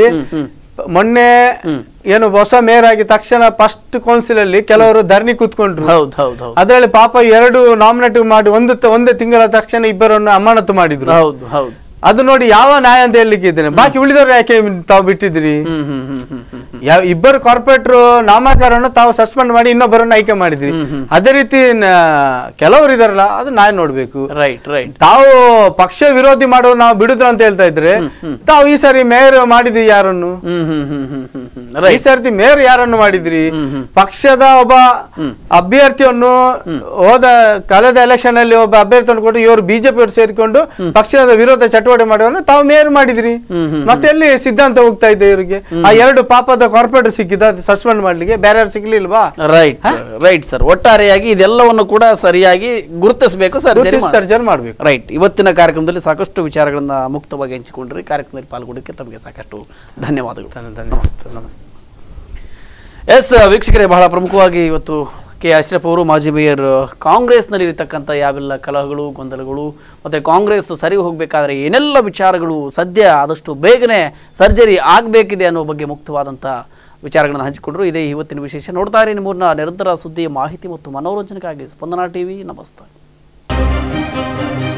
ಮೊನ್ನೆ ಏನು ಹೊಸ ಮೇಯರ್ ಆಗಿ ತಕ್ಷಣ ಫಸ್ಟ್ ಕೌನ್ಸಿಲ್ ಅಲ್ಲಿ ಕೆಲವರು ಧರಣಿ ಕೂತ್ಕೊಂಡ್ರು ಹೌದು ಹೌದು ಹೌದು ಅದರಲ್ಲಿ ಪಾಪ ಎರಡು ನಾಮಿನೇಟಿವ್ ಮಾಡಿ ಒಂದು ತ- ಒಂದೇ ತಿಂಗಳ ತಕ್ಷಣ ಇಬ್ಬರನ್ನು ಅಮಾನತು ಮಾಡಿದ್ರು ಹೌದು ಹೌದು ಅದು ನೋಡಿ ಯಾವ ನ್ಯಾಯ ಅಂತ ಹೇಳಲಿಕ್ಕೆ ಇದ್ದೇನೆ ಬಾಕಿ ಉಳಿದವರು ಯಾಕೆ ತಾವು ಬಿಟ್ಟಿದ್ರಿ ಹ್ಮ್ ಹ್ಮ್ ಹ್ಮ್ ಹ್ಮ್ ಹ್ಮ್ ಹ್ಮ್ ಯಾವ ಇಬ್ಬರು ಕಾರ್ಪೊರೇಟರ್ ನಾಮಕರಣವನ್ನು ತಾವು ಸಸ್ಪೆಂಡ್ ಮಾಡಿ ಇನ್ನೊಬ್ಬರನ್ನು ಆಯ್ಕೆ ಮಾಡಿದ್ರಿ ಅದೇ ರೀತಿ ನ- ಕೆಲವರು ಇದಾರಲ್ಲ ಅದು ನಾಯಿ ನೋಡ್ಬೇಕು ರೈಟ್ ರೈಟ್ ತಾವು ಪಕ್ಷ ವಿರೋಧಿ ಮಾಡೋ ನಾವು ಬಿಡುದ್ರ ಅಂತ ಹೇಳ್ತಾ ಇದ್ರೆ ತಾವು ಈ ಸಾರಿ ಮೇಯರ್ ಮಾಡಿದ್ರಿ ಯಾರನ್ನು ಹ್ಮ್ ಹ್ಮ್ ಹ್ಮ್ ಹ್ಮ್ ಹ್ಮ್ ಹ್ಮ್ ಈ ರೈಟ್ ಸರ್ತಿ ಮೇಯರ್ ಯಾರನ್ನು ಮಾಡಿದ್ರಿ ಪಕ್ಷದ ಒಬ್ಬ ಅಭ್ಯರ್ಥಿಯನ್ನು ಹೋದ ಕಳೆದ ಎಲೆಕ್ಷನ್ ಅಲ್ಲಿ ಒಬ್ಬ ಅಭ್ಯರ್ಥಿಯನ್ನು ಕೊಟ್ಟು ಇವರು ಬಿಜೆಪಿ ಅವರು ಸೇರಿಕೊಂಡು ಪಕ್ಷದ ವಿರೋಧ ಚಟುವಟಿಕೆ ಮಾಡೋನು ತಾವು ಮೇಯರ್ ಮಾಡಿದ್ರಿ ಮತ್ತೆ ಎಲ್ಲಿ ಸಿದ್ಧಾಂತ ಹೋಗ್ತಾ ಇದೆ ಇವರಿಗೆ ಆ ಎರಡು ಪಾಪದ ಕಾರ್ಪೊರೇಟರ್ ಸಿಕ್ಕಿದ ಸಸ್ಪೆಂಡ್ ಮಾಡ್ಲಿಕ್ಕೆ ಬೇರೆ ಯಾರು ಸಿಗ್ಲಿಲ್ವಾ ರೈಟ್ ರೈಟ್ ಸರ್ ಒಟ್ಟಾರೆಯಾಗಿ ಇದೆಲ್ಲವನ್ನು ಕೂಡ ಸರಿಯಾಗಿ ಗುರುತಿಸಬೇಕು ಸರ್ಜರಿ ಸರ್ಜನ್ ಮಾಡ್ಬೇಕು ರೈಟ್ ಇವತ್ತಿನ ಕಾರ್ಯಕ್ರಮದಲ್ಲಿ ಸಾಕಷ್ಟು ವಿಚಾರಗಳನ್ನ ಮುಕ್ತವಾಗಿ ಹಂಚಿಕೊಂಡ್ರಿ ಕಾರ್ಯಕ್ರಮದಲ್ಲಿ ಪಾಲ್ಗೊಳ್ಳಕ್ಕೆ ತಮಗೆ ಸಾಕಷ್ಟು ಧನ್ಯವಾದಗಳು ನಮಸ್ತೆ ನಮಸ್ತೆ ಎಸ್ ವೀಕ್ಷಕರೇ ಬಹಳ ಪ್ರಮುಖವಾಗಿ ಇವತ್ತು ಕೆ ಅಶ್ರಫ್ ಅವರು ಮಾಜಿ ಮೇಯರ್ ಕಾಂಗ್ರೆಸ್ನಲ್ಲಿ ಇರತಕ್ಕಂಥ ಯಾವೆಲ್ಲ ಕಲಹಗಳು ಗೊಂದಲಗಳು ಮತ್ತು ಕಾಂಗ್ರೆಸ್ ಸರಿ ಹೋಗಬೇಕಾದ್ರೆ ಏನೆಲ್ಲ ವಿಚಾರಗಳು ಸದ್ಯ ಆದಷ್ಟು ಬೇಗನೆ ಸರ್ಜರಿ ಆಗಬೇಕಿದೆ ಅನ್ನೋ ಬಗ್ಗೆ ಮುಕ್ತವಾದಂಥ ವಿಚಾರಗಳನ್ನು ಹಂಚಿಕೊಂಡ್ರು ಇದೇ ಇವತ್ತಿನ ವಿಶೇಷ ನೋಡ್ತಾ ಇರಿ ನಿಮ್ಮೂರಿನ ನಿರಂತರ ಸುದ್ದಿ ಮಾಹಿತಿ ಮತ್ತು ಮನೋರಂಜನೆಗಾಗಿ ಸ್ಪಂದನಾ ಟಿವಿ ನಮಸ್ತೆ